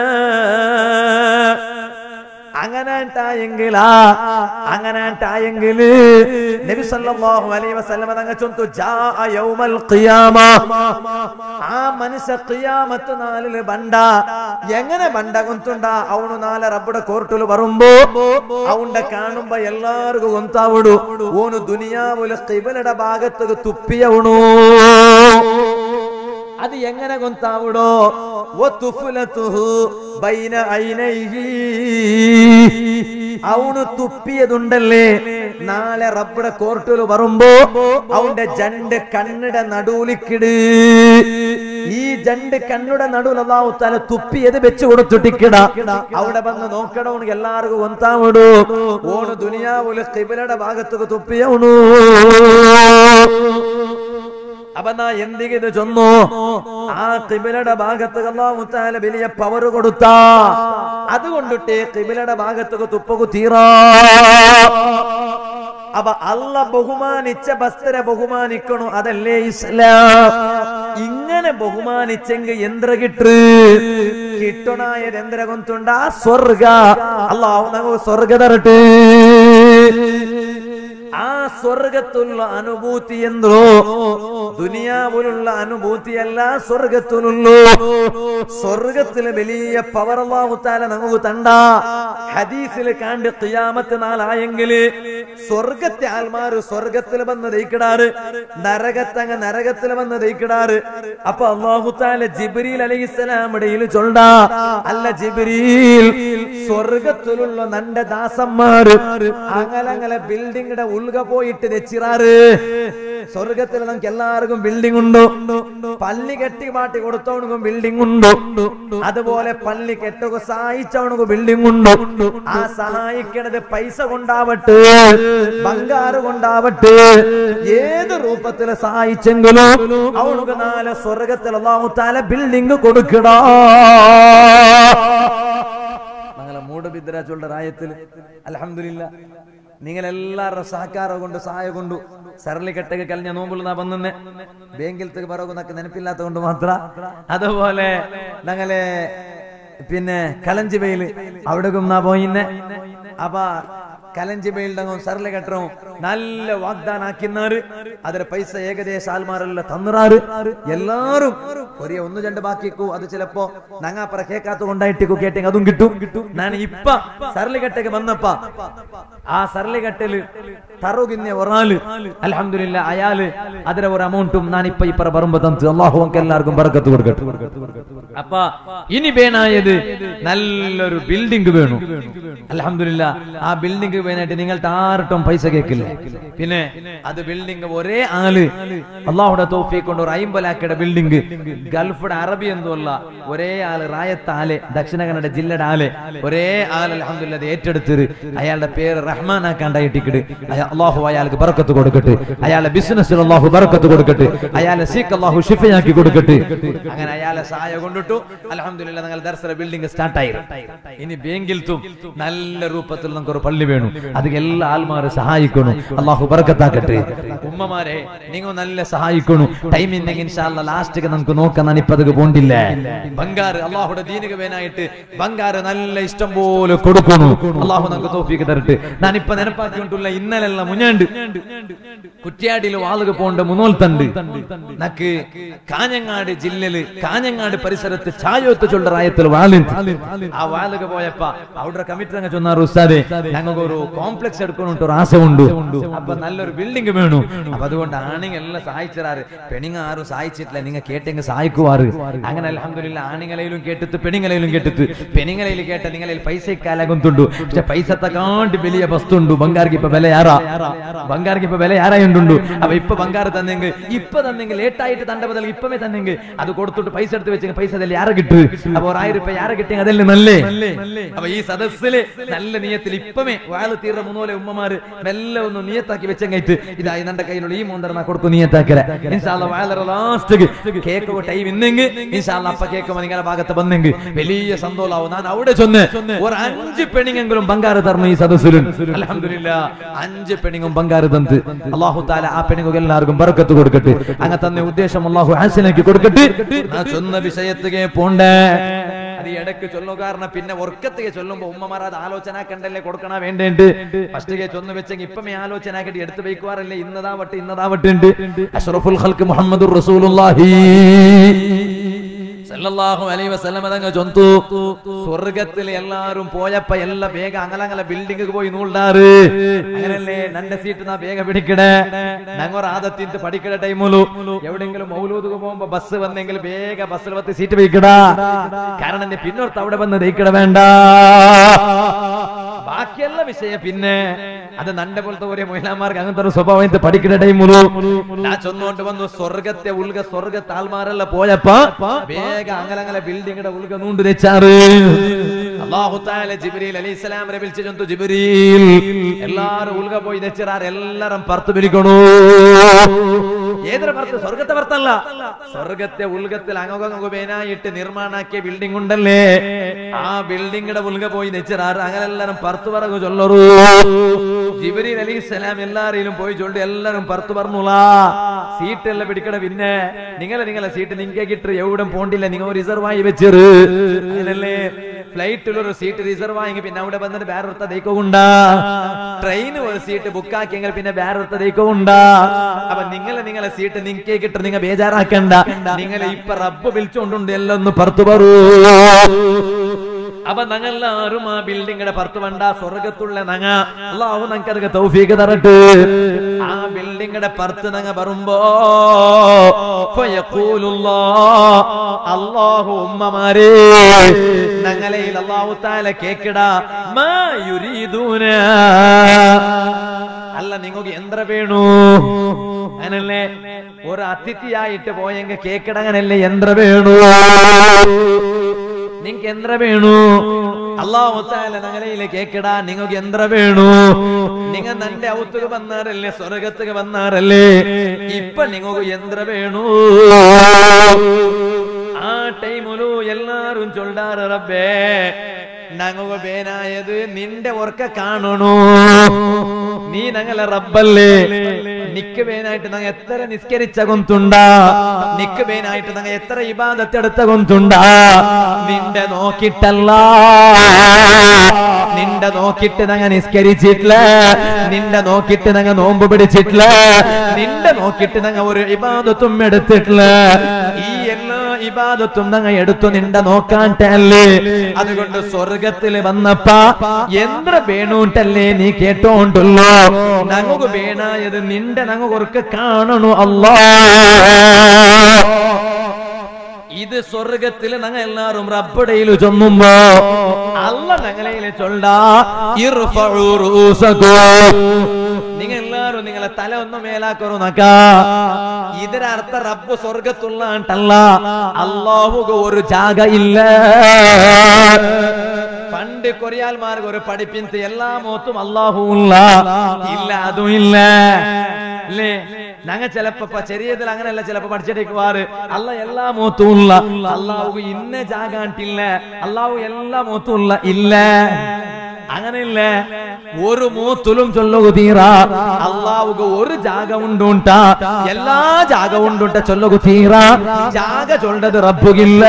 Speaker 3: അങ്ങനാട്ടായെങ്കിലാ അങ്ങനാട്ടായെങ്കില് നബി സല്ലല്ലാഹു അലൈഹി വസല്ലം തങ്ങൾ ചൊന്തു ജാഅ യൗമൽ ഖിയാമ ആ മനുഷ്യ ഖിയാമത്ത് നാലില് ബണ്ട എങ്ങനെ ബണ്ട കൊന്തുണ്ട ಅವನು നാളെ റബ്ബുടെ കോർട്ടിൽ വരുമ്പോ അവന്റെ കാണുമ്പോ എല്ലാവർക്കും ഗൊന്താവിടു ഓನು ദുനിയാവുലെ ഖിബലയുടെ ഭാഗത്തേക്ക് തുപ്പിയവണു അത് എങ്ങനെ ഗൊന്താവിടോ വതുഫ്ലതുഹു ബൈന ഐനൈഹി അവന് തുപ്പിയതുണ്ടല്ലേ നാളെ റബ്ബുടെ കോർട്ടിൽ വരുമ്പോ അവന്റെ ജണ്ട് കണ്ണിടെ നടുവിലിക്കിട് ഈ ജണ്ട് കണ്ണുടെ നടുവിൽ അള്ളാഹു തല തുപ്പിയത് വെച്ച് കൊടുത്തിട്ടിക്കിട അവിടെ വന്ന് നോക്കണവന് എല്ലാവർക്കും ഗൊന്താവിടു ഓണ് ദുനിയാവുല് കിബിലയുടെ ഭാഗത്തേക്ക് തുപ്പിയവണു അപ്പൊ നാ എന്തിത് ചൊന്നു ആ കിബിലയുടെ ഭാഗത്ത് അള്ളാഹുത്താല വലിയ പവർ കൊടുത്ത അതുകൊണ്ടിട്ട് കിബിലയുടെ ഭാഗത്തൊക്കെ തുപ്പകു തീറാ അപ്പൊ അല്ല ബഹുമാനിച്ച ബസ്തരെ ബഹുമാനിക്കണു അതല്ലേ ഇസ്ലാം ഇങ്ങനെ ബഹുമാനിച്ചെങ്കിൽ യന്ത്ര കിട്ടു കിട്ടണായ യന്ത്ര കൊന്തുണ്ട സ്വർഗ അള്ളാഹു നമുക്ക് സ്വർഗ തരട്ടെ ആ സ്വർഗത്തിലുള്ള അനുഭൂതി എന്തോ ദുനിയാവിലുള്ള അനുഭൂതിയല്ല സ്വർഗത്തിലുള്ളൂ സ്വർഗത്തില് വലിയ പവർ അള്ളാഹുത്താല നമുക്ക് തണ്ട ഹദീസിൽ കാണ്ട് ഖിയാമത്ത് നാളായെങ്കില് സ്വർഗത്തെ ആൽമാര് സ്വർഗത്തിൽ വന്ന് ദയിക്കിടാറ് നരകത്തങ്ങ് നരകത്തിൽ വന്ന് ദയിക്കിടാറ് അപ്പൊ അള്ളാഹുത്താല ജിബ്രീൽ അലൈഹിസ്സലാം ഇടയിൽ ചൊണ്ട അല്ല ജിബ്രീൽ സ്വർഗത്തിലുള്ള നന്റെ ദാസന്മാര് അങ്ങലങ്ങനെ ബിൽഡിങ്ങിന്റെ ഉൾക പോയിട്ട് നെച്ചിറാറ് സ്വർഗത്തിൽ നമുക്ക് എല്ലാവർക്കും ബിൽഡിംഗ് ഉണ്ടോ പള്ളി കെട്ടി മാറ്റി കൊടുത്തവണക്കും ബിൽഡിംഗ് ഉണ്ടോ അതുപോലെ പള്ളി കെട്ടുക സഹായിച്ചവണക്ക് ബിൽഡിംഗ് ഉണ്ടോ ആ സഹായിക്കണത് പൈസ കൊണ്ടാവട്ടെ ബംഗാറ് കൊണ്ടാവട്ടെ ഏത് രൂപത്തില് സഹായിച്ചെങ്കിലും അവണക്ക് നാല് സ്വർഗത്തിൽ അള്ളാഹു താല ബിൽഡിംഗ് കൊടുക്കടാ ഞങ്ങളെ മൂടബിദ്ര ചൊല്ല റായത്തിൽ അലഹമില്ല നിങ്ങളെല്ലാവരുടെ സഹಕಾರ കൊണ്ട് സഹായ കൊണ്ടു സരളിക്കെട്ടൊക്കെ കഴിഞ്ഞ നോമ്പുള്ള നാ വന്നെ ബാങ്കിലത്തേക്ക് പറയുന്നൊക്കെ നെനപ്പില്ലാത്ത കൊണ്ട് മാത്ര അതുപോലെ ഞങ്ങളെ പിന്നെ കലഞ്ചിബയില് അവിടേക്കും നാ പോയിന്നെ അപ്പൊ കലഞ്ചിബയിലും സരള കെട്ടവും നല്ല വാഗ്ദാനം ആക്കിന്നാറ് അതിന്റെ പൈസ ഏകദേശം ആൽമാരെല്ലാം തന്നിറാറ് എല്ലാരും ഒരേ ഒന്ന് രണ്ട് ബാക്കിക്കൂ അത് ചിലപ്പോ നങ്ങാപ്പറ കേക്കാത്ത കൊണ്ടായിട്ടേക്കു കേട്ടെങ്കിൽ അതും കിട്ടും ഞാൻ ഇപ്പ സരളികെട്ടേക്ക് വന്നപ്പ ആ സരളികെട്ടല് തറുകിന്നെ ഒരാള് അലഹമില്ല അയാള് അതിലെ ഒരു അമൗണ്ടും ഞാൻ ഇപ്പൊ ഇപ്പറ പറയുമ്പോ തന്നു അള്ളാഹു നമുക്ക് എല്ലാവർക്കും ബർക്കത്ത് കൊടുക്കട്ടെ അപ്പ ഇനി വേണായത് നല്ലൊരു ബിൽഡിംഗ് വേണു അലഹമില്ല ആ ബിൽഡിംഗ് വേണായിട്ട് നിങ്ങൾ ആർട്ടും പൈസ കേക്കില്ല പിന്നെ അത് ബിൽഡിംഗ് ഒരേ ആള് അള്ളാഹുടെ തോഫി കൊണ്ട് ഒരു അയിമ്പലാക്കയുടെ ബിൽഡിംഗ് ഗൾഫുടെ അറബി എന്തുമല്ല ഒരേ ആള് റായത്ത് ആല് ദക്ഷിണ കന്നഡ ജില്ലയുടെ ആള് ഒരേ ആൾ അലഹമില്ല അത് ഏറ്റെടുത്തത് അയാളുടെ പേര് റഹ്മാൻ ആക്കാണ്ടായി ടിക്കറ്റ് അള്ളാഹു അയാൾക്ക് ബർക്കത്ത് കൊടുക്കട്ടെ അയാളെ ബിസിനസ്സിൽ അള്ളാഹു ബർക്കത്ത് കൊടുക്കട്ടെ അയാളെ സീക്ക് അള്ളാഹു ഷിഫയാക്കി കൊടുക്കട്ടെ അങ്ങനെ അയാളെ സഹായം കൊണ്ടിട്ടു അലഹമില്ല നിങ്ങൾ ദർശന ബിൽഡിംഗ് സ്റ്റാർട്ടായി ഇനി ബാങ്കിൽത്തും നല്ല രൂപത്തിൽ നമുക്ക് ഒരു പള്ളി വേണം അത് എല്ലാ ആൾമാരെ സഹായിക്കണം അള്ളാഹു ബർക്കത്താക്കട്ടെ ഉമ്മമാരെ നിങ്ങൾ നല്ല സഹായിക്കണം ടൈം ഇന്നെങ്കിൽ ലാസ്റ്റ് നമുക്ക് നോക്കാൻ ഞാൻ ഇപ്പൊ അതൊക്കെ പോണ്ടില്ല ബംഗാറ് അള്ളാഹുടെ ദീനിക വേനായിട്ട് ബംഗാറ് നല്ല ഇഷ്ടം പോലെ കൊടുക്കണു അള്ളാഹു നമുക്ക് തോഫിക്ക് തരട്ടെ ഞാൻ ഇപ്പൊ നെനപ്പാക്കിക്കൊണ്ടുള്ള ഇന്നലെല്ല മുഞ്ഞാണ്ട് കുറ്റ്യാടിയിൽ വാളുക പോണ്ട മുന്നോൽത്തണ്ട് നക്ക് കാഞ്ഞങ്ങാട് ജില്ലയില് കാഞ്ഞങ്ങാട് പരിസരത്ത് ചായോത്ത് ചൊല്ല റായത്തിൽ വാളിൻ ആ വാളുക പോയപ്പ അവിടെ കമ്മിറ്റി അങ്ങ് ചൊന്നാറ് ഉസ്താദെ ഞങ്ങൾക്ക് ഒരു കോംപ്ലക്സ് എടുക്കണോട്ട് ഒരു ആശ ഉണ്ട് അപ്പൊ നല്ലൊരു ബിൽഡിംഗ് വേണു അപ്പൊ അതുകൊണ്ട് ആണിങ് എല്ലാം സഹായിച്ചാറ് പെണിങ് ആരും സഹായിച്ചിട്ടില്ല നിങ്ങൾ കേട്ടെങ്കിൽ സഹായിക്കുവാറ് അങ്ങനെ അലഹമില്ല ആണിങ്ങളയിലും കേട്ടിട്ട് പെണിങ്ങളയിലും കേട്ടിട്ട് പെണിങ്ങളയിൽ കേട്ട നിങ്ങളിൽ പൈസ കാലാകുന്നുണ്ട് പക്ഷെ പൈസ തക്കാണ്ട് വലിയ വസ്തു ഉണ്ട് ബംഗാർക്ക് ഇപ്പൊ വില ആറാ ബംഗാർക്ക് ഇപ്പൊ വില ആറായുണ്ടുണ്ട് അപ്പൊ ഇപ്പൊ ബംഗാർ തന്നെങ്കിൽ ഇപ്പൊ തന്നെങ്കിൽ ലേറ്റായിട്ട് തണ്ട ബദൽ ഇപ്പമേ തന്നെങ്കിൽ അത് കൊടുത്തിട്ട് പൈസ എടുത്ത് വെച്ചെങ്കിൽ പൈസ കിട്ടിയതല്ലേ ആരെ കിട്ടു അപ്പൊ ഒരു ആയിരം രൂപ ആരെ കിട്ടിയ അതല്ലേ നല്ലേ അപ്പൊ ഈ സദസ്സില് നല്ല നിയത്തിൽ ഇപ്പമേ വാള് തീർന്ന മൂന്നോലെ ഉമ്മമാര് മെല്ലെ ഒന്ന് നിയത്താക്കി വെച്ചങ്ങായിട്ട് ഇതാ എന്റെ കയ്യിലുള്ള ഈ മൂന്നര കൊടുക്കും നിയത്താക്കല ഇൻഷാല്ല വളരെ ലാസ്റ്റ് കേക്ക് ടൈം ഇന്നെങ്കിൽ ഇൻഷാല്ല അപ്പ കേക്ക് നിങ്ങളുടെ ഭാഗത്ത് വന്നെങ്കിൽ വലിയ സന്തോഷാവും ഞാൻ അവിടെ ചൊന്ന് ഒരു അഞ്ച് പെണ്ണിങ്ങെങ്കിലും ബംഗാറ് തരണം ഈ സദസ്സിലും അലഹമില്ല അഞ്ച് പെണ്ണിങ്ങും ബംഗാറ് തന്ന് അള്ളാഹു താല ആ പെണ്ണുങ്ങൾക്ക് എല്ലാവർക്കും ബർക്കത്ത് കൊടുക്കട്ടെ അങ്ങനെ തന്നെ ഉദ്ദേശം അള്ളാഹു ഹാസിനാക്കി കൊടുക്കട്ടെ ഞാൻ ചൊന്ന വിഷയത്തുകെ പോണ്ടേ അത് ഈ ഇടയ്ക്ക് ചൊല്ലും കാരണം പിന്നെ ഉറക്കത്തുകെ ചൊല്ലുമ്പോ ഉമ്മമാർ അത് ആലോചന കണ്ടല്ലേ കൊടുക്കണ വേണ്ടേണ്ട് ഫസ്റ്റ് ചൊന്ന് വെച്ചെങ്കിൽ ഇപ്പം ഈ ആലോചന ആക്കിട്ട് എടുത്ത് വയ്ക്കുവാറല്ലേ ഇന്നതാവട്ടെ ഇന്നതാവട്ടെ ഉണ്ട് അഷ്റഫുൽ ഖൽക്ക് മുഹമ്മദ് റസൂലുള്ളാഹി സല്ലല്ലാഹു അലൈഹി വസല്ലം അതങ്ങ് ചൊന്തു സ്വർഗത്തിൽ എല്ലാരും പോയപ്പോ എല്ലാ വേഗം അങ്ങലങ്ങല ബിൽഡിംഗ് പോയി നൂണ്ടാറ് അങ്ങനല്ലേ നന്റെ സീറ്റ് നാ വേഗം പിടിക്കണേ ഞങ്ങൾ ആദത്തിന്റെ പഠിക്കണ ടൈമുലു എവിടെങ്കിലും മൗലൂദ് പോകുമ്പോ ബസ് വന്നെങ്കിൽ വേഗ ബസ്സിൽ പത്ത് സീറ്റ് വയ്ക്കടാ കാരണം നീ പിന്നോർത്ത് അവിടെ വന്ന് ദയിക്കട വേണ്ട ബാക്കിയല്ല വിഷയം പിന്നെ അത് നന്റെ പോലത്തെ ഒരേ മഹിളാമാർക്ക് അങ്ങനത്തെ ഒരു സ്വഭാവത്തെ പഠിക്കുന്ന ടൈമുലു ഞാൻ ചൊന്നോണ്ട് വന്നു സ്വർഗത്തെ ഉൾഗ സ്വർഗ താൽമാരെല്ലാം പോയപ്പോ വേഗ അങ്ങലങ്ങല ബിൽഡിങ്ങിടെ ഉൾഗ നൂണ്ട് വെച്ചാറ് അള്ളാഹു താല ജിബ്രീൽ അലൈഹി സ്വലാം വിളിച്ചു ചൊന്തു ജിബ്രീൽ എല്ലാരും ഉൾഗ പോയി വെച്ചാറ് എല്ലാരും പർത്ത് പിരിക്കണു ഏതൊരു പർത്ത് സ്വർഗത്തെ പർത്തല്ല സ്വർഗത്തെ ഉൾഗത്തിൽ അങ്ങോകങ്ങുബേനായിട്ട് നിർമ്മാണാക്കിയ ബിൽഡിംഗ് ഉണ്ടല്ലേ ആ ബിൽഡിങ്ങിടെ ഉൾഗ പോയി വെച്ചാറ് അങ്ങനെ എല്ലാരും പർത്ത് പറകു ചൊല്ലറു ജിബ്രീൽ അലൈഹി സ്വലാം എല്ലാരെയും പോയി ചൊല്ലി എല്ലാരും പർത്ത് പറഞ്ഞുള്ള സീറ്റ് എല്ലാം പിടിക്കണ പിന്നെ നിങ്ങളെ നിങ്ങളെ സീറ്റ് നിങ്ങൾക്ക് കിട്ടു എവിടും പോണ്ടില്ല നിങ്ങൾ റിസർവ് ആയി വെച്ചറ് അങ്ങനല്ലേ ഫ്ലൈറ്റിൽ ഒരു സീറ്റ് റിസർവ് ആയെങ്കിൽ പിന്നെ അവിടെ വന്നിട്ട് വേറെ ഒരുത്ത ദൈക്കമുണ്ടാ ട്രെയിൻ ഒരു സീറ്റ് ബുക്ക് ആക്കിയെങ്കിൽ പിന്നെ വേറെ ഒരുത്ത ദൈക്കമുണ്ടാ അപ്പൊ നിങ്ങളെ നിങ്ങളെ സീറ്റ് നിങ്ങൾക്ക് കിട്ടും നിങ്ങൾ ബേജാറാക്കണ്ട നിങ്ങളെ ഇപ്പൊ റബ്ബ് വിളിച്ചോണ്ടുണ്ട് എല്ലാം ഒന്ന് പുറത്തു പറൂ അപ്പൊ ഞങ്ങളാരും ആ ബിൽഡിങ്ങിന്റെ പുറത്ത് വേണ്ട സ്വർഗത്തുള്ള നങ്ങ അള്ളാഹു ഞങ്ങൾക്ക് അതൊക്കെ തൗഫീക്ക് തരട്ട് ആ ബിൽഡിങ്ങിന്റെ പുറത്ത് നങ്ങ വരുമ്പോ ഫയഖൂലുല്ലാ, അള്ളാഹു ഉമ്മമാരെ ഞങ്ങളെ അള്ളാഹു താല കേക്കിടാ മാ യുരീദൂന അല്ല നിങ്ങൾക്ക് എന്ത്ര വേണു അങ്ങനല്ലേ ഒരു അതിഥിയായിട്ട് പോയെങ്കിൽ കേക്കിട അങ്ങനല്ലേ എന്ത്ര വേണു നിങ്ങക്ക് എന്ത്ര വേണു അള്ളാഹു താല ഞങ്ങളെ കേക്കിടാ നിങ്ങൾക്ക് എന്ത്ര വേണു നിങ്ങ നന്റെ ഔത്തുക വന്നാറല്ലേ സ്വർഗത്തുക വന്നാറല്ലേ ഇപ്പൊ നിങ്ങൾക്ക് എന്ത്ര വേണു ആ ടൈമുലു എല്ലാരും ചൊല്ലാറ് റബ്ബേ ഞങ്ങൾക്ക് പേനായത് നിന്റെ ഓർക്ക കാണണു നീ ഞങ്ങളെ റബ്ബല്ലേ നിക്ക് പേനായിട്ട് ഞങ്ങൾ എത്ര നിസ്കരിച്ച കൊന്തുണ്ടാ നിക്ക് പേനായിട്ട് ഞങ്ങൾ എത്ര ഇബാദത്തെടുത്ത കൊന്തുണ്ടാ നിന്റെ നോക്കിട്ടല്ല നിന്റെ നോക്കിട്ട് ഞങ്ങൾ നിസ്കരിച്ചിട്ടില്ല നിന്റെ നോക്കിട്ട് ഞങ്ങൾ നോമ്പ് പിടിച്ചിട്ടില്ല നിന്റെ നോക്കിട്ട് ഞങ്ങൾ ഒരു ഇബാദത്തും എടുത്തിട്ടില്ല ഈ എല്ലാ ഇബാദത്തും ഞങ്ങൾ എടുത്തു നിന്റെ നോക്കാട്ടല്ലേ അതുകൊണ്ട് സ്വർഗത്തിൽ വന്നപ്പ എന്ത്ര വേണൂട്ടല്ലേ നീ കേട്ടോണ്ടുള്ളോ ഞങ്ങൾക്ക് വേണായത് നിന്റെ ഞങ്ങൾക്ക് കാണണു അല്ലാ ഇത് സ്വർഗത്തിൽ ഞങ്ങൾ എല്ലാരും റബ്ബടയിൽ ചൊന്നുമ്പോ അല്ല ഞങ്ങളെ ചൊല്ലാ ഇർഫഉ റൂസക്കും നിങ്ങൾ എല്ലാരും നിങ്ങളെ തല ഒന്ന് മേലാക്കറു നക്ക ഇതിനർത്ഥ റബ്ബ് സ്വർഗത്തുള്ളാട്ടല്ല അള്ളാഹുക ഒരു ജാഗ ഇല്ല പണ്ട് കൊറിയാൽമാർക്ക് ഒരു പഠിപ്പിന്ത് എല്ലാ മോത്തും അള്ളാഹു ഇല്ല ഇല്ല അതും ഇല്ല അല്ലേ ഞങ്ങൾ ചിലപ്പോ ചെറിയതിൽ അങ്ങനെയല്ല ചിലപ്പോ പഠിച്ചിട്ടേക്കുവാറ് അല്ല എല്ലാ മോത്തും ഉള്ള അള്ളാഹു ഇന്ന ജാഗാണ്ടില്ല അള്ളാഹു എല്ലാ മോത്തും ഉള്ള ഇല്ല അങ്ങനെയില്ല ഒരു മൂത്തുലും ചൊല്ലുക തീറ അള്ളാവുക ഒരു ജാഗ ഉണ്ടുണ്ട എല്ലാ ജാഗ ഉണ്ടുണ്ട ചൊല്ലുക തീറ ജാഗ ചൊല്ലത് റബ്ബുകില്ല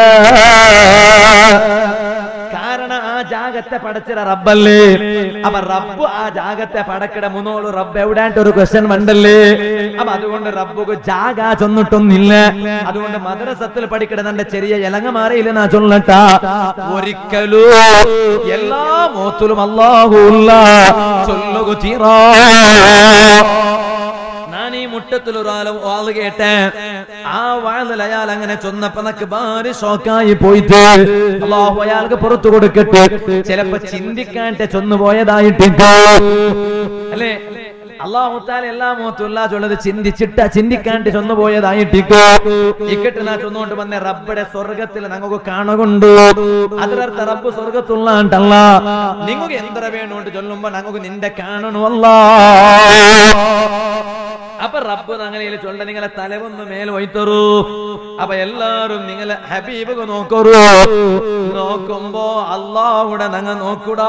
Speaker 3: കാരണം ആ ജാഗത്തെ പടച്ചിര റബ്ബല്ലേ അപ്പൊ റബ്ബ് ആ ജാഗത്തെ പടക്കിട മുന്നോളു റബ്ബ് എവിടാണ്ട് ഒരു ക്വസ്റ്റ്യൻ വേണ്ടല്ലേ അപ്പൊ അതുകൊണ്ട് റബ്ബുക്ക് ജാഗ ചൊന്നിട്ടൊന്നില്ല അതുകൊണ്ട് മദ്രസത്തിൽ പഠിക്കട തന്റെ ചെറിയ ഇലങ്ങ മാറിയില്ല നാ ചൊല്ലട്ട ഒരിക്കലും എല്ലാ മോത്തിലും അല്ലാഹുല്ല ചൊല്ലുക തീറാ ഞാൻ ഈ മുട്ടത്തിൽ ഒരാൾ വാള് കേട്ടെ ആ വാളിൽ അയാൾ അങ്ങനെ ചൊന്നപ്പോ നക്ക് ഭാരി ഷോക്കായി പോയിട്ട് അള്ളാഹു അയാൾക്ക് പുറത്തു കൊടുക്കട്ടെ ചിലപ്പോ ചിന്തിക്കാട്ടെ ചൊന്നു പോയതായിട്ട് അല്ലേ അള്ളാഹുത്താൽ എല്ലാ മുഖത്തുള്ള ചൊല്ലത് ചിന്തിച്ചിട്ട ചിന്തിക്കാണ്ട് ചൊന്നുപോയതായിട്ടിക്കോ ഇക്കട്ട് നാ ചൊന്നുകൊണ്ട് വന്ന റബ്ബടെ സ്വർഗത്തിൽ ഞങ്ങൾക്ക് കാണുകൊണ്ടു അതിലർത്ഥ റബ്ബ് സ്വർഗത്തുള്ളാണ്ടല്ല നിങ്ങൾക്ക് എന്തര വേണോണ്ട് ചൊല്ലുമ്പോ ഞങ്ങൾക്ക് നിന്റെ കാണണമല്ല അപ്പൊ റബ്ബ് ഞങ്ങളിൽ ചൊല്ല നിങ്ങളെ തലവൊന്ന് മേൽ വൈത്തറൂ അപ്പൊ എല്ലാരും നിങ്ങളെ ഹബീബ് നോക്കറൂ നോക്കുമ്പോ അള്ളാഹുടെ നങ്ങ നോക്കൂടാ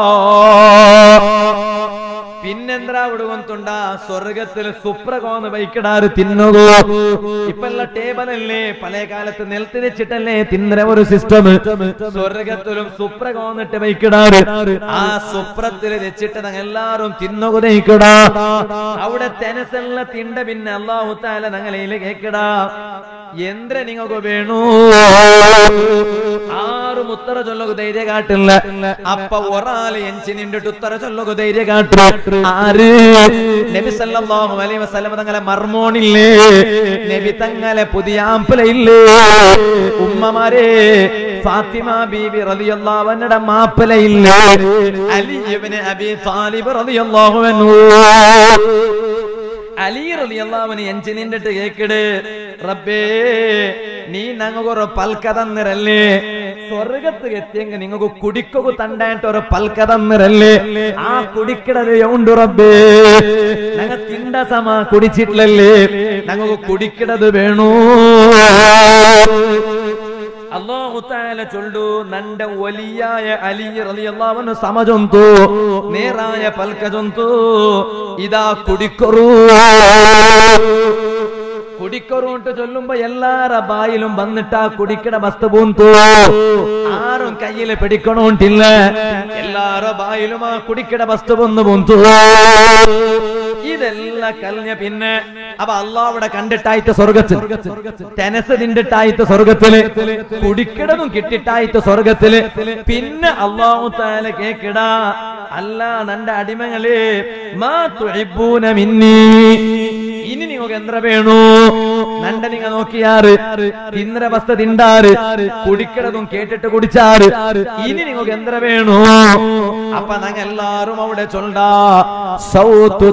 Speaker 3: പിന്നെന്താ വിടുവന്തുണ്ട സ്വർഗത്തിൽ സുപ്രകോന്ന് വൈക്കിടാറ് തിന്നുകോ ഇപ്പല്ല ടേബിളല്ലേ പല കാലത്ത് നിലത്ത് വെച്ചിട്ടല്ലേ തിന്നര ഒരു സിസ്റ്റം സ്വർഗത്തിലും സുപ്രകോന്നിട്ട് വൈക്കിടാറ് ആ സുപ്രത്തിൽ വെച്ചിട്ട് ഞങ്ങൾ എല്ലാരും തിന്നുകുതയിക്കടാ അവിടെ തെനസല്ല തിണ്ട പിന്നെ അള്ളാഹു താല ഞങ്ങളയില് കേക്കടാ എന്ത്ര നിങ്ങൾക്ക് വേണു ആറും ഉത്തര ചൊല്ലുക ധൈര്യ കാട്ടില്ല അപ്പ ഒരാള് എഞ്ചി നിന്നിട്ട് ഉത്തര ചൊല്ലുക ധൈര്യ കാട്ടു ആര് നബി സല്ലല്ലാഹു അലൈഹി വസല്ലം തങ്ങളെ മർമോണില്ലേ നബി തങ്ങളെ പുതിയ ആമ്പലയില്ലേ ഉമ്മമാരെ ഫാത്തിമ ബീബി റളിയല്ലാഹു അൻഹയുടെ മാപ്പലയില്ലേ അലി ഇബ്നു അബി താലിബ് റളിയല്ലാഹു അൻഹു അലി റളിയല്ലാഹുവിന് എഞ്ചി നിന്നിട്ട് കേക്കിട് റബ്ബേ നീ ഞങ്ങൾക്കൊരു പൽക്ക തന്നിരല്ലേ സ്വർഗത്ത് എത്തിയെങ്കിൽ നിങ്ങൾക്ക് കുടിക്കൊക്കെ തണ്ടായിട്ട് ഒരു പൽക്ക തന്നിരല്ലേ ആ കുടിക്കടത് ഉണ്ട് റബ്ബേ ഞങ്ങൾ തിണ്ട സമ കുടിച്ചിട്ടില്ലല്ലേ ഞങ്ങൾക്ക് കുടിക്കടത് വേണു അള്ളാഹു താല ചൊല്ലു നണ്ട വലിയായ അലി റളിയല്ലാഹുവിന് സമജൊന്തു നേരായ പൽക്ക ചൊന്തു ഇതാ കുടിക്കൊറൂ കുടിക്കൊറൂട്ട് ചൊല്ലുമ്പോ എല്ലാര ബായിലും വന്നിട്ട് ആ കുടിക്കട വസ്തു പൂന്തു ആരും കയ്യില് പിടിക്കണോണ്ടില്ല എല്ലാര ബായിലും ആ കുടിക്കട വസ്തു വന്നു പൂന്തു ഇതെല്ലാം കലിഞ്ഞ പിന്നെ അപ്പൊ അള്ളാവിടെ കണ്ടിട്ടായിട്ട് സ്വർഗത്തിൽ ടെനസ് തിണ്ടിട്ടായിട്ട് സ്വർഗത്തില് കുടിക്കിടതും കിട്ടിട്ടായിട്ട് സ്വർഗത്തില് പിന്നെ അള്ളാഹു താല കേക്കിടാ അല്ല നന്റെ അടിമകളെ മാ തുഹിബ്ബൂന മിന്നീ ഇനി നിങ്ങൾക്ക് എന്ത്ര വേണു നണ്ട നിങ്ങ നോക്കിയാറ് തിന്നര വസ്ത തിണ്ടാറ് കുടിക്കണതും കേട്ടിട്ട് കുടിച്ചാറ് ഇനി നിങ്ങൾക്ക് എന്ത്ര വേണു അപ്പൊ ഞങ്ങൾ എല്ലാരും അവിടെ ചൊല്ലാ സൗത്ത്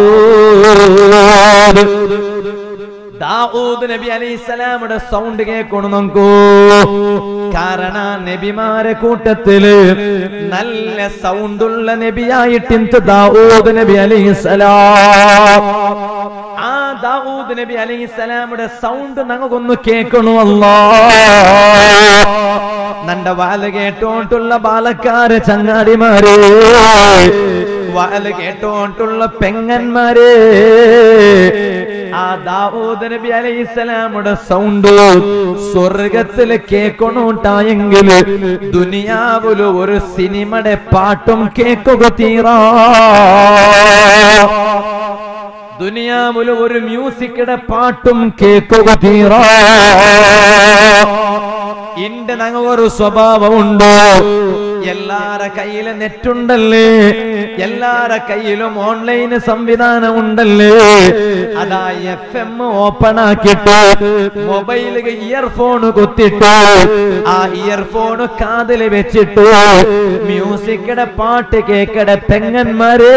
Speaker 3: ദാവൂദ് ദാവൂദ് നബി അലൈഹിസ്സലാമുടെ സൗണ്ട് കേൾക്കണം നോക്കൂ കാരണം നബിമാരെ കൂട്ടത്തില് നല്ല സൗണ്ടുള്ള നബിയായിട്ട് ദാവൂദ് നബി അലൈഹിസ്സലാം ആ ദാവൂദ് നബി അലൈഹിസ്സലാമുടെ സൗണ്ട് ഞങ്ങൾക്കൊന്ന് കേൾക്കണമല്ലോ നന്റെ വാല കേട്ടോണ്ടുള്ള ബാലക്കാര് ചങ്ങാടിമാരെ വാല കേട്ടോണ്ടുള്ള പെങ്ങന്മാരെ ആ ദാവൂദ് നബി അലൈഹിസ്സലാമുടെ സൗണ്ട് സ്വർഗത്തില് കേൾക്കണോട്ടായെങ്കിൽ ദുനിയാവില് ഒരു സിനിമയുടെ പാട്ടും കേൾക്കുക തീറാ ദുനിയാവില് ഒരു മ്യൂസിക്കിടെ പാട്ടും കേൾക്കുക തീറാ ഇന്റെ ഞങ്ങൾ ഒരു സ്വഭാവമുണ്ടോ എല്ലാര കയ്യിലും നെറ്റുണ്ടല്ലേ എല്ലാര കയ്യിലും ഓൺലൈൻ സംവിധാനം ഉണ്ടല്ലേ അതാ എഫ് എം ഓപ്പൺ ആക്കിയിട്ട് മൊബൈലിൽ ഇയർഫോൺ കുത്തിട്ട് ആ ഇയർഫോൺ കാതില് വെച്ചിട്ട് മ്യൂസിക്കിടെ പാട്ട് കേക്കടെ പെങ്ങന്മാരെ